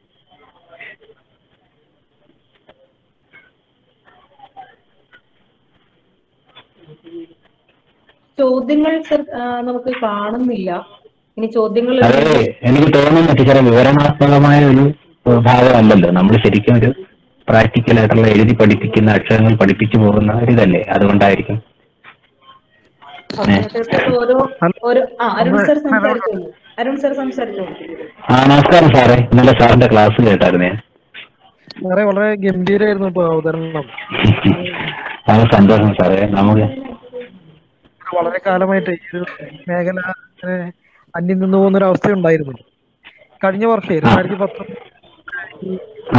Speaker 7: ചോദ്യങ്ങൾ സർ ആ, നമുക്ക് കാണുന്നില്ല ഇനി ചോദ്യങ്ങൾ
Speaker 3: അത് എനിക്ക് തോന്നുന്നു ടീച്ചറെ വിവരണാത്മകമായ ഒരു ഏഹ്, ഭാഗമല്ലല്ലോ നമ്മൾ ശരിക്കും ഒരു പ്രാക്ടിക്കൽ ആയിട്ടുള്ള എഴുതി പഠിപ്പിക്കുന്ന അക്ഷരങ്ങൾ പഠിപ്പിച്ചു പോകുന്ന ഒരു ഇതല്ലേ അതുകൊണ്ടായിരിക്കും ഏ.
Speaker 7: തീർച്ചയായിട്ടും ഓരോ ഓരോ ആ അരുൺ സർ സംസാരിച്ചോളൂ അരുൺ സർ സംസാരിച്ചോളൂ
Speaker 3: ആ നമസ്കാരം സാറേ ഇന്നലെ സാറിന്റെ ക്ലാസ് കേട്ടായിരുന്നേ
Speaker 6: സാറേ വളരെ ഗംഭീരമായിരുന്നു ഇപ്പൊ അവതരണം
Speaker 3: വളരെ സന്തോഷം സാറേ നമുക്ക്
Speaker 6: വളരെ കാലമായിട്ട് ഈ ഒരു മേഖല ഇങ്ങനെ അന്യം നിന്ന് പോകുന്ന ഒരു അവസ്ഥ ഉണ്ടായിരുന്നു കഴിഞ്ഞ വർഷേ രണ്ടായിരത്തി പത്തൊമ്പത്
Speaker 3: ആ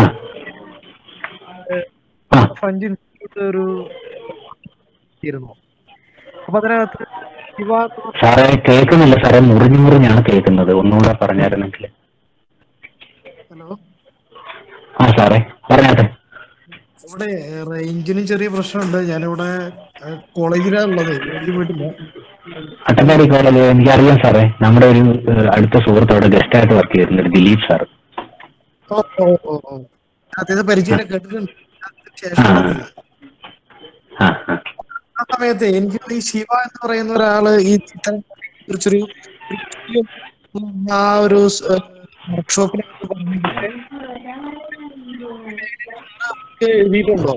Speaker 3: ആ
Speaker 6: ഫ്രഞ്ച് ഇൻസ്റ്റിറ്റ്യൂട്ട് ഒരു ഇരുന്നു അപ്പൊ അതിനകത്ത് ശിവ
Speaker 3: സാറേ കേൾക്കുന്നില്ല സാറേ മുറിഞ്ഞു മുറിഞ്ഞാണ് കേൾക്കുന്നത് ഒന്നുകൂടെ പറഞ്ഞായിരുന്നെങ്കിൽ
Speaker 6: ഹലോ
Speaker 3: ആ സാറേ പറഞ്ഞാട്ടെ
Speaker 6: ഇവിടെ റേഞ്ചിനും ചെറിയ പ്രശ്നമുണ്ട് ഞാനിവിടെ കോളേജിലാണ് ഉള്ളത് എനിക്ക് വീട്ടില്ല
Speaker 3: അട്ടപ്പാടി കോളേജ് എനിക്കറിയാം സാറേ നമ്മുടെ ഒരു ഏഹ്, അടുത്ത സുഹൃത്ത് അവിടെ ഗസ്റ്റ് ആയിട്ട് വർക്ക് ചെയ്തിട്ടുണ്ട് ഒരു ദിലീപ് സാർ
Speaker 6: ഓ ഓ ഓ ഓ അദ്ദേഹത്തെ പരിചയം കേട്ടിട്ടുണ്ട് ശേഷം
Speaker 3: ആ
Speaker 6: വന്നില്ല.
Speaker 3: ആ ആ
Speaker 6: ആ സമയത്ത് എനിക്ക് ഈ ശിവ എന്ന് പറയുന്ന ഒരാള് ഈ ചിത്രം കുറിച്ചൊരു ആ ഒരു വർക്ക്ഷോപ്പിനെ എഴുതിയിട്ടുണ്ടോ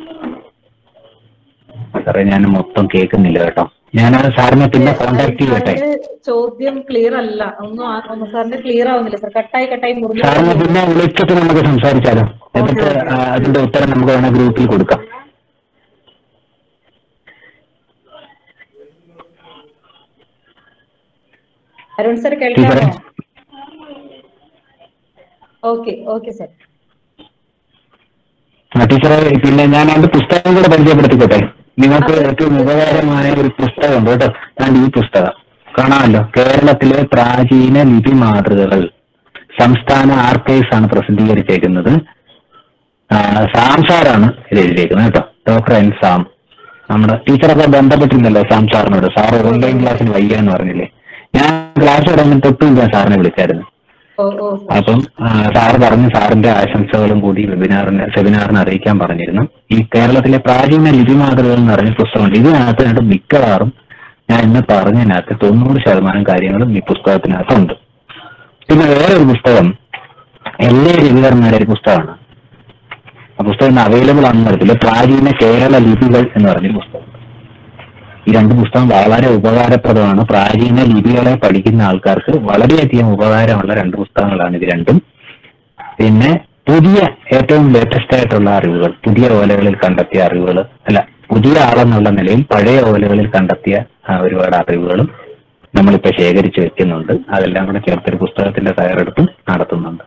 Speaker 3: സാറേ ഞാൻ മൊത്തം കേൾക്കുന്നില്ല കേട്ടോ ഞാൻ സാറിനെ പിന്നെ കോണ്ടാക്ട് ചെയ്യട്ടെ
Speaker 7: സാറിന്റെ ചോദ്യം ക്ലിയർ അല്ല ഒന്നും ആ- ഒന്നും സാറിന്റെ ക്ലിയർ ആവുന്നില്ല സർ കട്ടായി കട്ടായി മുറിഞ്ഞു
Speaker 3: സാറിനെ പിന്നെ വിളിച്ചിട്ട് നമുക്ക് സംസാരിച്ചാലോ എന്നിട്ട് ആ, അതിന്റെ ഉത്തരം നമുക്ക് വേണേ ഗ്രൂപ്പിൽ കൊടുക്കാം
Speaker 7: അരുൺ സർ
Speaker 3: ടീച്ചറെ
Speaker 7: കേൾക്കാമോ ഓക്കെ ഓക്കെ സർ
Speaker 3: ആ, ടീച്ചറെ പിന്നെ ഞാൻ അതിന്റെ പുസ്തകം കൂടെ പരിചയപ്പെടുത്തിക്കോട്ടെ നിങ്ങൾക്ക് ഏറ്റവും ഉപകാരമായ ഒരു പുസ്തകമുണ്ട് കേട്ടോ ഞാൻ ഈ പുസ്തകം കാണാമല്ലോ കേരളത്തിലെ പ്രാചീന ലിപി മാതൃകകൾ സംസ്ഥാന ആർക്കൈവ്സ് ആണ് പ്രസിദ്ധീകരിച്ചേക്കുന്നത് ആ, സാം സാറാണ് ഇത് എഴുതിയേക്കുന്നത് കേട്ടോ ഡോക്ടർ എൻ സാം നമ്മുടെ ടീച്ചറൊക്കെ ബന്ധപ്പെട്ടിരുന്നല്ലോ സാം സാറിനോട് സാർ ഓൺലൈൻ ക്ലാസ്സിൽ വയ്യാന്ന് പറഞ്ഞില്ലേ ഞാൻ ക്ലാസ് തുടങ്ങി തൊട്ടും ഞാൻ സാറിനെ വിളിച്ചായിരുന്നു
Speaker 7: ഓ ഓ
Speaker 3: അപ്പം ആ, സാറ് പറഞ്ഞു സാറിന്റെ ആശംസകളും കൂടി വെബിനാറിന് സെമിനാറിന് അറിയിക്കാൻ പറഞ്ഞിരുന്നു ഈ കേരളത്തിലെ പ്രാചീന ലിപി മാതൃകകൾ എന്ന് പറഞ്ഞ പുസ്തകമുണ്ട് ഇതിനകത്ത് രണ്ട് മിക്കവാറും ഞാൻ ഇന്ന് പറഞ്ഞതിനകത്ത് തൊണ്ണൂറ് ശതമാനം കാര്യങ്ങളും ഈ പുസ്തകത്തിനകത്തുണ്ട് പിന്നെ വേറൊരു പുസ്തകം എല്ലാ രവിവർമ്മയുടെ ഒരു പുസ്തകമാണ് ആ പുസ്തകം ഇന്ന് അവൈലബിൾ ആണെന്ന് അറിയത്തില്ല പ്രാചീന കേരള ലിപികൾ എന്ന് പറഞ്ഞൊരു പുസ്തകം ഈ രണ്ട് പുസ്തകം വളരെ ഉപകാരപ്രദമാണ് പ്രാചീന ലിപികളെ പഠിക്കുന്ന ആൾക്കാർക്ക് വളരെയധികം ഉപകാരമുള്ള രണ്ട് പുസ്തകങ്ങളാണ് ഇത് രണ്ടും പിന്നെ പുതിയ ഏറ്റവും ലേറ്റസ്റ്റ് ആയിട്ടുള്ള അറിവുകൾ പുതിയ ഓലകളിൽ കണ്ടെത്തിയ അറിവുകൾ അല്ല പുതിയ ആളെന്നുള്ള നിലയിൽ പഴയ ഓലകളിൽ കണ്ടെത്തിയ ആ, ഒരുപാട് അറിവുകളും നമ്മളിപ്പോ ശേഖരിച്ചു വെക്കുന്നുണ്ട് അതെല്ലാം കൂടെ ചേർത്തൊരു പുസ്തകത്തിന്റെ തയ്യാറെടുപ്പ് നടത്തുന്നുണ്ട്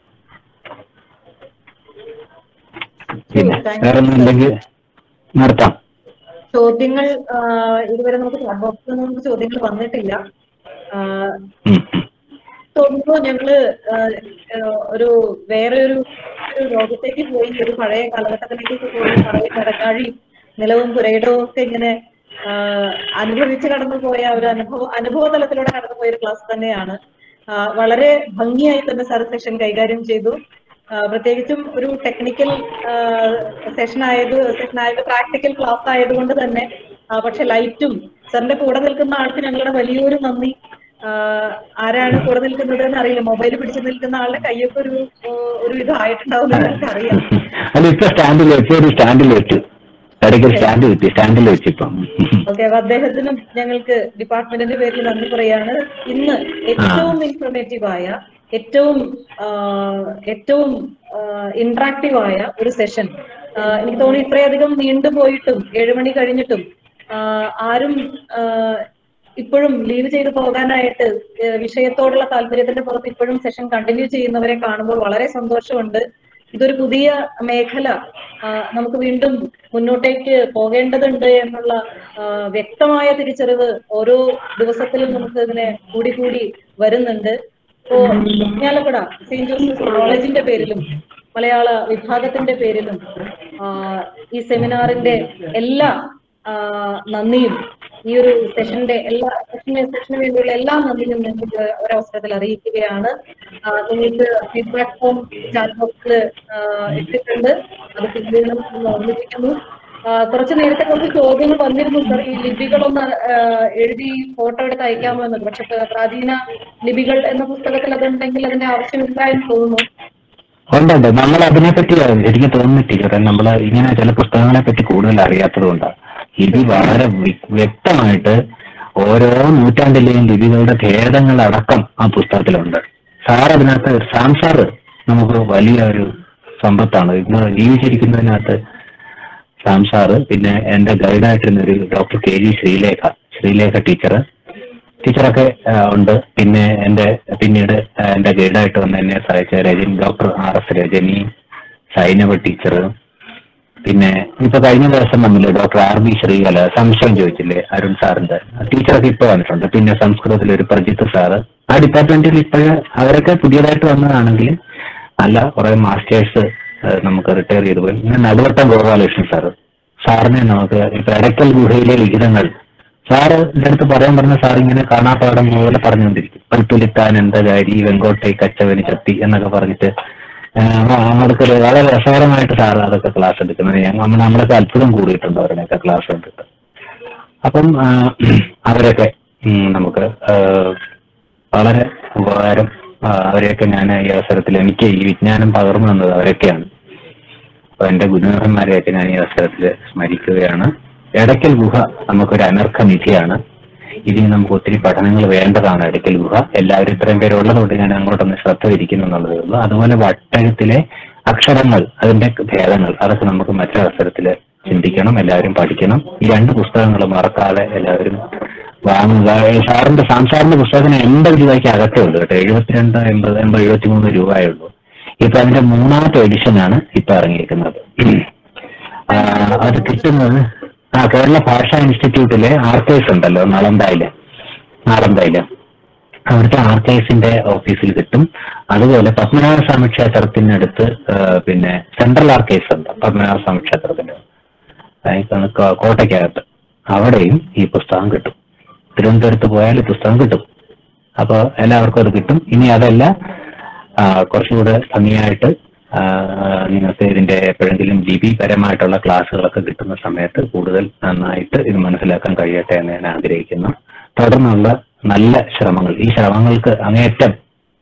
Speaker 3: പിന്നെ
Speaker 7: Thank you.
Speaker 3: വേറെ ഒന്നും ഉണ്ടെങ്കിൽ നിർത്താം
Speaker 7: ചോദ്യങ്ങൾ ആ, ഇതുവരെ നമുക്ക് ക്ലബ് ബോക്സിൽ നിന്ന് നമുക്ക് ചോദ്യങ്ങൾ വന്നിട്ടില്ല ആ,
Speaker 3: ഉം, ഉം.
Speaker 7: തോന്നുന്നു ഞങ്ങള് ആ, ആ, ഒരു വേറെ ഒരു ഒരു ലോകത്തേക്ക് പോയി ഒരു പഴയ കാലഘട്ടത്തിലേക്ക് പോയി പഴയ കടക്കാഴി നിലവും പുരയിടവും ഒക്കെ ഇങ്ങനെ ആ, അനുഭവിച്ച് കടന്നു പോയ ഒരു അനുഭവ അനുഭവ തലത്തിലൂടെ കടന്നു പോയ ഒരു ക്ലാസ് തന്നെയാണ് ആ, വളരെ ഭംഗിയായി തന്നെ സാർ സെഷൻ കൈകാര്യം ചെയ്തു ആ, പ്രത്യേകിച്ചും ഒരു ടെക്നിക്കൽ സെഷൻ ആയത് സെഷൻ ആയത് പ്രാക്ടിക്കൽ ക്ലാസ് ആയതുകൊണ്ട് തന്നെ ആ, പക്ഷെ ലൈറ്റും സാറിന്റെ കൂടെ നിൽക്കുന്ന ആൾക്ക് ഞങ്ങളുടെ വലിയൊരു നന്ദി ആ, ആരാണ് കൂടെ നിൽക്കുന്നത് എന്ന് അറിയില്ല മൊബൈൽ പിടിച്ചു നിൽക്കുന്ന ആളുടെ കൈയൊക്കെ ഒരു ആ, ഒരു ഇതായിട്ടുണ്ടാവും എന്ന് ഞങ്ങൾക്ക് അറിയാം
Speaker 3: അല്ല ഇപ്പൊ സ്റ്റാൻഡിൽ വെച്ച് ഒരു സ്റ്റാൻഡിൽ വെച്ചു ഇടയ്ക്ക് ഒരു സ്റ്റാൻഡ് കിട്ടി സ്റ്റാൻഡിൽ വെച്ചിപ്പം
Speaker 7: ഓക്കെ അപ്പൊ അദ്ദേഹത്തിനും ഞങ്ങൾക്ക് ഡിപ്പാർട്ട്മെന്റിന്റെ പേരിൽ നന്ദി പറയാണ് ഇന്ന് ഏറ്റവും ഇൻഫോർമേറ്റീവ് ആയ ഏറ്റവും ആ, ഏറ്റവും ഇന്ററാക്റ്റീവ് ആയ ഒരു സെഷൻ എനിക്ക് തോന്നുന്നു ഇത്രയധികം നീണ്ടുപോയിട്ടും ഏഴുമണി കഴിഞ്ഞിട്ടും ആ, ആരും ആ, ഇപ്പോഴും ലീവ് ചെയ്ത് പോകാനായിട്ട് ഏഹ് വിഷയത്തോടുള്ള താല്പര്യത്തിന്റെ പുറത്ത് ഇപ്പോഴും സെഷൻ കണ്ടിന്യൂ ചെയ്യുന്നവരെ കാണുമ്പോൾ വളരെ സന്തോഷമുണ്ട് ഇതൊരു പുതിയ മേഖല ആ, നമുക്ക് വീണ്ടും മുന്നോട്ടേക്ക് പോകേണ്ടതുണ്ട് എന്നുള്ള ആ, വ്യക്തമായ തിരിച്ചറിവ് ഓരോ ദിവസത്തിലും നമുക്ക് ഇതിനെ കൂടി കൂടി വരുന്നുണ്ട് ഇപ്പോ ഞാലക്കുട സെയിന്റ് ജോസഫ് കോളേജിന്റെ പേരിലും മലയാള വിഭാഗത്തിന്റെ പേരിലും ആ, ഈ സെമിനാറിന്റെ എല്ലാ ആ, നന്ദിയും ഈ ഒരു സെഷന്റെ എല്ലാ സെഷന് സെഷന് വേണ്ടിയുള്ള എല്ലാ നന്ദിയും നിങ്ങൾക്ക് ഒരവസരത്തിൽ അറിയിക്കുകയാണ് ആ, നിങ്ങൾക്ക് ഫീഡ്ബാക്ക് ഫോം ചാറ്റ് ബോക്സിൽ ഇട്ടിട്ടുണ്ട് അത് ഫില്ല് ചെയ്യണമെന്ന് ഓർമ്മിപ്പിക്കുന്നു ആ, കുറച്ച് നേരത്തെ കുറച്ച് ചോദ്യങ്ങൾ വന്നിരുന്നു സർ ഈ ലിപികളൊന്ന് ആ, എഴുതി ഫോട്ടോ എടുത്ത് അയക്കാമോ എന്നത് പക്ഷെ പ്ര- പ്രാചീന ലിപികൾ എന്ന പുസ്തകത്തിൽ അതുണ്ടെങ്കിൽ അതിന്റെ ആവശ്യമില്ല എന്ന് തോന്നുന്നു
Speaker 3: ഉണ്ട് ഉണ്ട് നമ്മൾ അതിനെപ്പറ്റി എനിക്ക് തോന്നുന്നു ടീച്ചറെ നമ്മൾ ഇങ്ങനെ ചില പുസ്തകങ്ങളെ പറ്റി കൂടുതൽ അറിയാത്തത് കൊണ്ടാണ് ലിപി വളരെ വി- വ്യക്തമായിട്ട് ഓരോ നൂറ്റാണ്ടിലെയും ലിപികളുടെ ഭേദങ്ങളടക്കം ആ പുസ്തകത്തിലുണ്ട് സാർ അതിനകത്ത് സാം സാറ് നമുക്ക് വലിയ ഒരു സമ്പത്താണ് ഇന്ന് ജീവിച്ചിരിക്കുന്നതിനകത്ത് സാം സാറ് പിന്നെ എന്റെ ഗൈഡായിട്ടിരുന്ന ഒരു doctor K G Sreelekha Sreelekha teacher ടീച്ചറൊക്കെ ആ, ഉണ്ട് പിന്നെ എന്റെ പിന്നീട് ആ, എന്റെ ഗൈഡായിട്ട് വന്ന് എന്നെ സഹായിച്ച Rajani doctor R S Rajani Sainava teacher പിന്നെ ഇപ്പൊ കഴിഞ്ഞ ദിവസം വന്നില്ലേ ഡോക്ടർ ആർ ബി ശ്രീകല സംശയം ചോദിച്ചില്ലേ അരുൺ സാറിന്റെ ടീച്ചറൊക്കെ ഇപ്പൊ വന്നിട്ടുണ്ട് പിന്നെ സംസ്കൃതത്തിൽ ഒരു പ്രജിത്ത് സാറ് ആ ഡിപ്പാർട്ട്മെന്റിൽ ഇപ്പോഴ് അവരൊക്കെ പുതിയതായിട്ട് വന്നതാണെങ്കിൽ നല്ല കുറെ മാസ്റ്റേഴ്സ് നമുക്ക് റിട്ടയർ ചെയ്തു പോയി പിന്നെ നടുവട്ടം ഗോപാലകൃഷ്ണൻ സാറ് സാറിനെ നമുക്ക് ഇപ്പൊ എടക്കൽ ഗുഹയിലെ ലിഖിതങ്ങൾ സാറ് എന്റെ അടുത്ത് പറയാൻ പറഞ്ഞ സാർ ഇങ്ങനെ കാണാപ്പാടം പോലെ പറഞ്ഞുകൊണ്ടിരിക്കും പൽത്തുലിത്താൻ എന്തകാരി വെങ്കോട്ടെ കച്ചവന് ചത്തി എന്നൊക്കെ പറഞ്ഞിട്ട് നമ്മൾക്ക് വളരെ രസകരമായിട്ട് സാർ അതൊക്കെ ക്ലാസ് എടുക്കുന്നത് ഞങ്ങൾ നമ്മളൊക്കെ അത്ഭുതം കൂടിയിട്ടുണ്ട് അവരുടെയൊക്കെ ക്ലാസ് കണ്ടിട്ട് അപ്പം ആ, അവരൊക്കെ ഉം, നമുക്ക് ആ, വളരെ ഉപകാരം ആ, അവരെയൊക്കെ ഞാൻ ഈ അവസരത്തിൽ എനിക്ക് ഈ വിജ്ഞാനം പകർന്നു തന്നത് അവരൊക്കെയാണ് അപ്പൊ എന്റെ ഗുരുനാഥന്മാരെയൊക്കെ ഞാൻ ഈ അവസരത്തിൽ സ്മരിക്കുകയാണ് എടയ്ക്കൽ ഗുഹ നമുക്കൊരു അനർഘ നിധിയാണ് ഇനി നമുക്ക് ഒത്തിരി പഠനങ്ങൾ വേണ്ടതാണ് എടയ്ക്കൽ ഗുഹ എല്ലാവരും ഇത്രയും പേര് ഉള്ളതുകൊണ്ട് ഞാൻ അങ്ങോട്ടൊന്ന് ശ്രദ്ധ തിരിക്കുന്നു എന്നുള്ളതേ ഉള്ളൂ അതുപോലെ വട്ടെഴുത്തിലെ അക്ഷരങ്ങൾ അതിന്റെ ഭേദങ്ങൾ അതൊക്കെ നമുക്ക് മറ്റൊരവസരത്തിൽ ചിന്തിക്കണം എല്ലാവരും പഠിക്കണം ഈ രണ്ട് പുസ്തകങ്ങൾ മറക്കാതെ എല്ലാവരും വാങ്ങുക ഏ, സാറിന്റെ സാംസാറിന്റെ പുസ്തകത്തിന് എൺപത് രൂപയ്ക്ക് അകത്തേ ഉള്ളൂ കേട്ടോ എഴുപത്തിരണ്ട് എൺപത് എൺപത് എഴുപത്തി മൂന്ന് രൂപയേ ഉള്ളൂ ഇപ്പൊ അതിന്റെ മൂന്നാമത്തെ എഡിഷനാണ് ഇപ്പൊ ഇറങ്ങിയിരിക്കുന്നത് ആ, അത് കിട്ടുന്നത് ആ കേരള ഭാഷാ ഇൻസ്റ്റിറ്റ്യൂട്ടിലെ ആർക്കൈവ്സ് ഉണ്ടല്ലോ നളന്തയില് നാളന്തയില് അവിടുത്തെ ആർക്കൈവ്സിന്റെ ഓഫീസിൽ കിട്ടും അതുപോലെ പത്മനാഭ സ്വാമി ക്ഷേത്രത്തിനടുത്ത് ആ, പിന്നെ സെൻട്രൽ ആർക്കൈവ്സ് ഉണ്ട് പത്മനാഭ സ്വാമി ക്ഷേത്രത്തിന്റെ ആ, ഈ കണ- കോ- കോട്ടയ്ക്കകത്ത് അവിടെയും ഈ പുസ്തകം കിട്ടും തിരുവനന്തപുരത്ത് പോയാൽ ഈ പുസ്തകം കിട്ടും അപ്പൊ എല്ലാവർക്കും അത് കിട്ടും ഇനി അതല്ല ആ, കുറച്ചുകൂടെ ഭംഗിയായിട്ട് ആ, നിങ്ങൾക്ക് ഇതിന്റെ എപ്പോഴെങ്കിലും ലിപി പരമായിട്ടുള്ള ക്ലാസ്സുകളൊക്കെ കിട്ടുന്ന സമയത്ത് കൂടുതൽ നന്നായിട്ട് ഇത് മനസ്സിലാക്കാൻ കഴിയട്ടെ എന്ന് ഞാൻ ആഗ്രഹിക്കുന്നു തുടർന്നുള്ള നല്ല ശ്രമങ്ങൾ ഈ ശ്രമങ്ങൾക്ക് അങ്ങേയറ്റം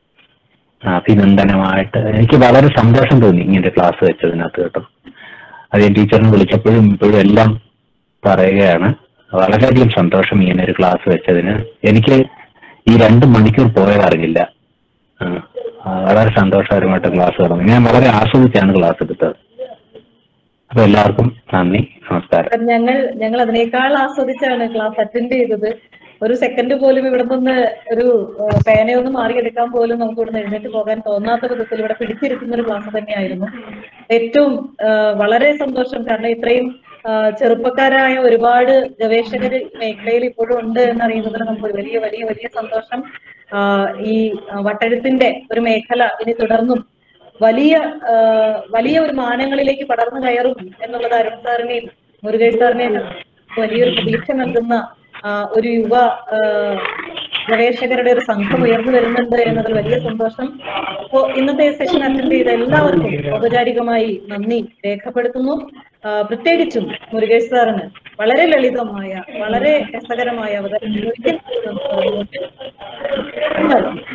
Speaker 3: അഭിനന്ദനമായിട്ട് എനിക്ക് വളരെ സന്തോഷം തോന്നി ഇങ്ങനെ ക്ലാസ് വെച്ചതിനകത്ത് കേട്ടോ അത് ഞാൻ ടീച്ചറിനെ വിളിച്ചപ്പോഴും ഇപ്പോഴും എല്ലാം പറയുകയാണ് വളരെയധികം സന്തോഷം ഇങ്ങനെ ഒരു ക്ലാസ് വെച്ചതിന് എനിക്ക് ഈ രണ്ട് മണിക്കൂർ പോയത് അറിയില്ല ആ, ആ, വളരെ സന്തോഷകരമായിട്ട് ക്ലാസ് നടന്നു ഞാൻ വളരെ ആസ്വദിച്ചാണ് ക്ലാസ് എടുത്തത് അപ്പൊ എല്ലാവർക്കും നന്ദി നമസ്കാരം
Speaker 7: ഞങ്ങൾ ഞങ്ങൾ അതിനേക്കാൾ ആസ്വദിച്ചാണ് ക്ലാസ് അറ്റൻഡ് ചെയ്തത് ഒരു സെക്കൻഡ് പോലും ഇവിടെ നിന്ന് ഒരു ആ, പേനയൊന്ന് മാറിയെടുക്കാൻ പോലും നമുക്ക് ഇവിടെ എഴുന്നേറ്റ് പോകാൻ തോന്നാത്ത വിധത്തിൽ ഇവിടെ പിടിച്ചിരിക്കുന്ന ഒരു ക്ലാസ് തന്നെയായിരുന്നു ഏറ്റവും ആ, വളരെ സന്തോഷം കാരണം ഇത്രയും ആ, ചെറുപ്പക്കാരായ ഒരുപാട് ഗവേഷകർ മേഖലയിൽ ഇപ്പോഴും ഉണ്ട് എന്നറിയുന്നതിൽ നമുക്ക് ഒരു വലിയ വലിയ വലിയ സന്തോഷം ആ, ഈ ആ, വട്ടെഴുത്തിന്റെ ഒരു മേഖല ഇനി തുടർന്നും വലിയ ആ, വലിയ ഒരു മാനങ്ങളിലേക്ക് പടർന്നു കയറും എന്നുള്ളത് അരുൺ സാറിനെയും മുരുകേഷ് സാറിനെയും വലിയൊരു പ്രതീക്ഷ നൽകുന്ന ആ, ഒരു യുവ ആ, ഗവേഷകരുടെ ഒരു സംഘം ഉയർന്നു വരുന്നുണ്ട് എന്നതിൽ വലിയ സന്തോഷം അപ്പോ ഇന്നത്തെ സെഷൻ അറ്റൻഡ് ചെയ്ത എല്ലാവർക്കും ഔപചാരികമായി നന്ദി രേഖപ്പെടുത്തുന്നു ആ, പ്രത്യേകിച്ചും മുരുകേഷ് സാറിന് വളരെ ലളിതമായ വളരെ രസകരമായ അവതരണം ഒരിക്കൽ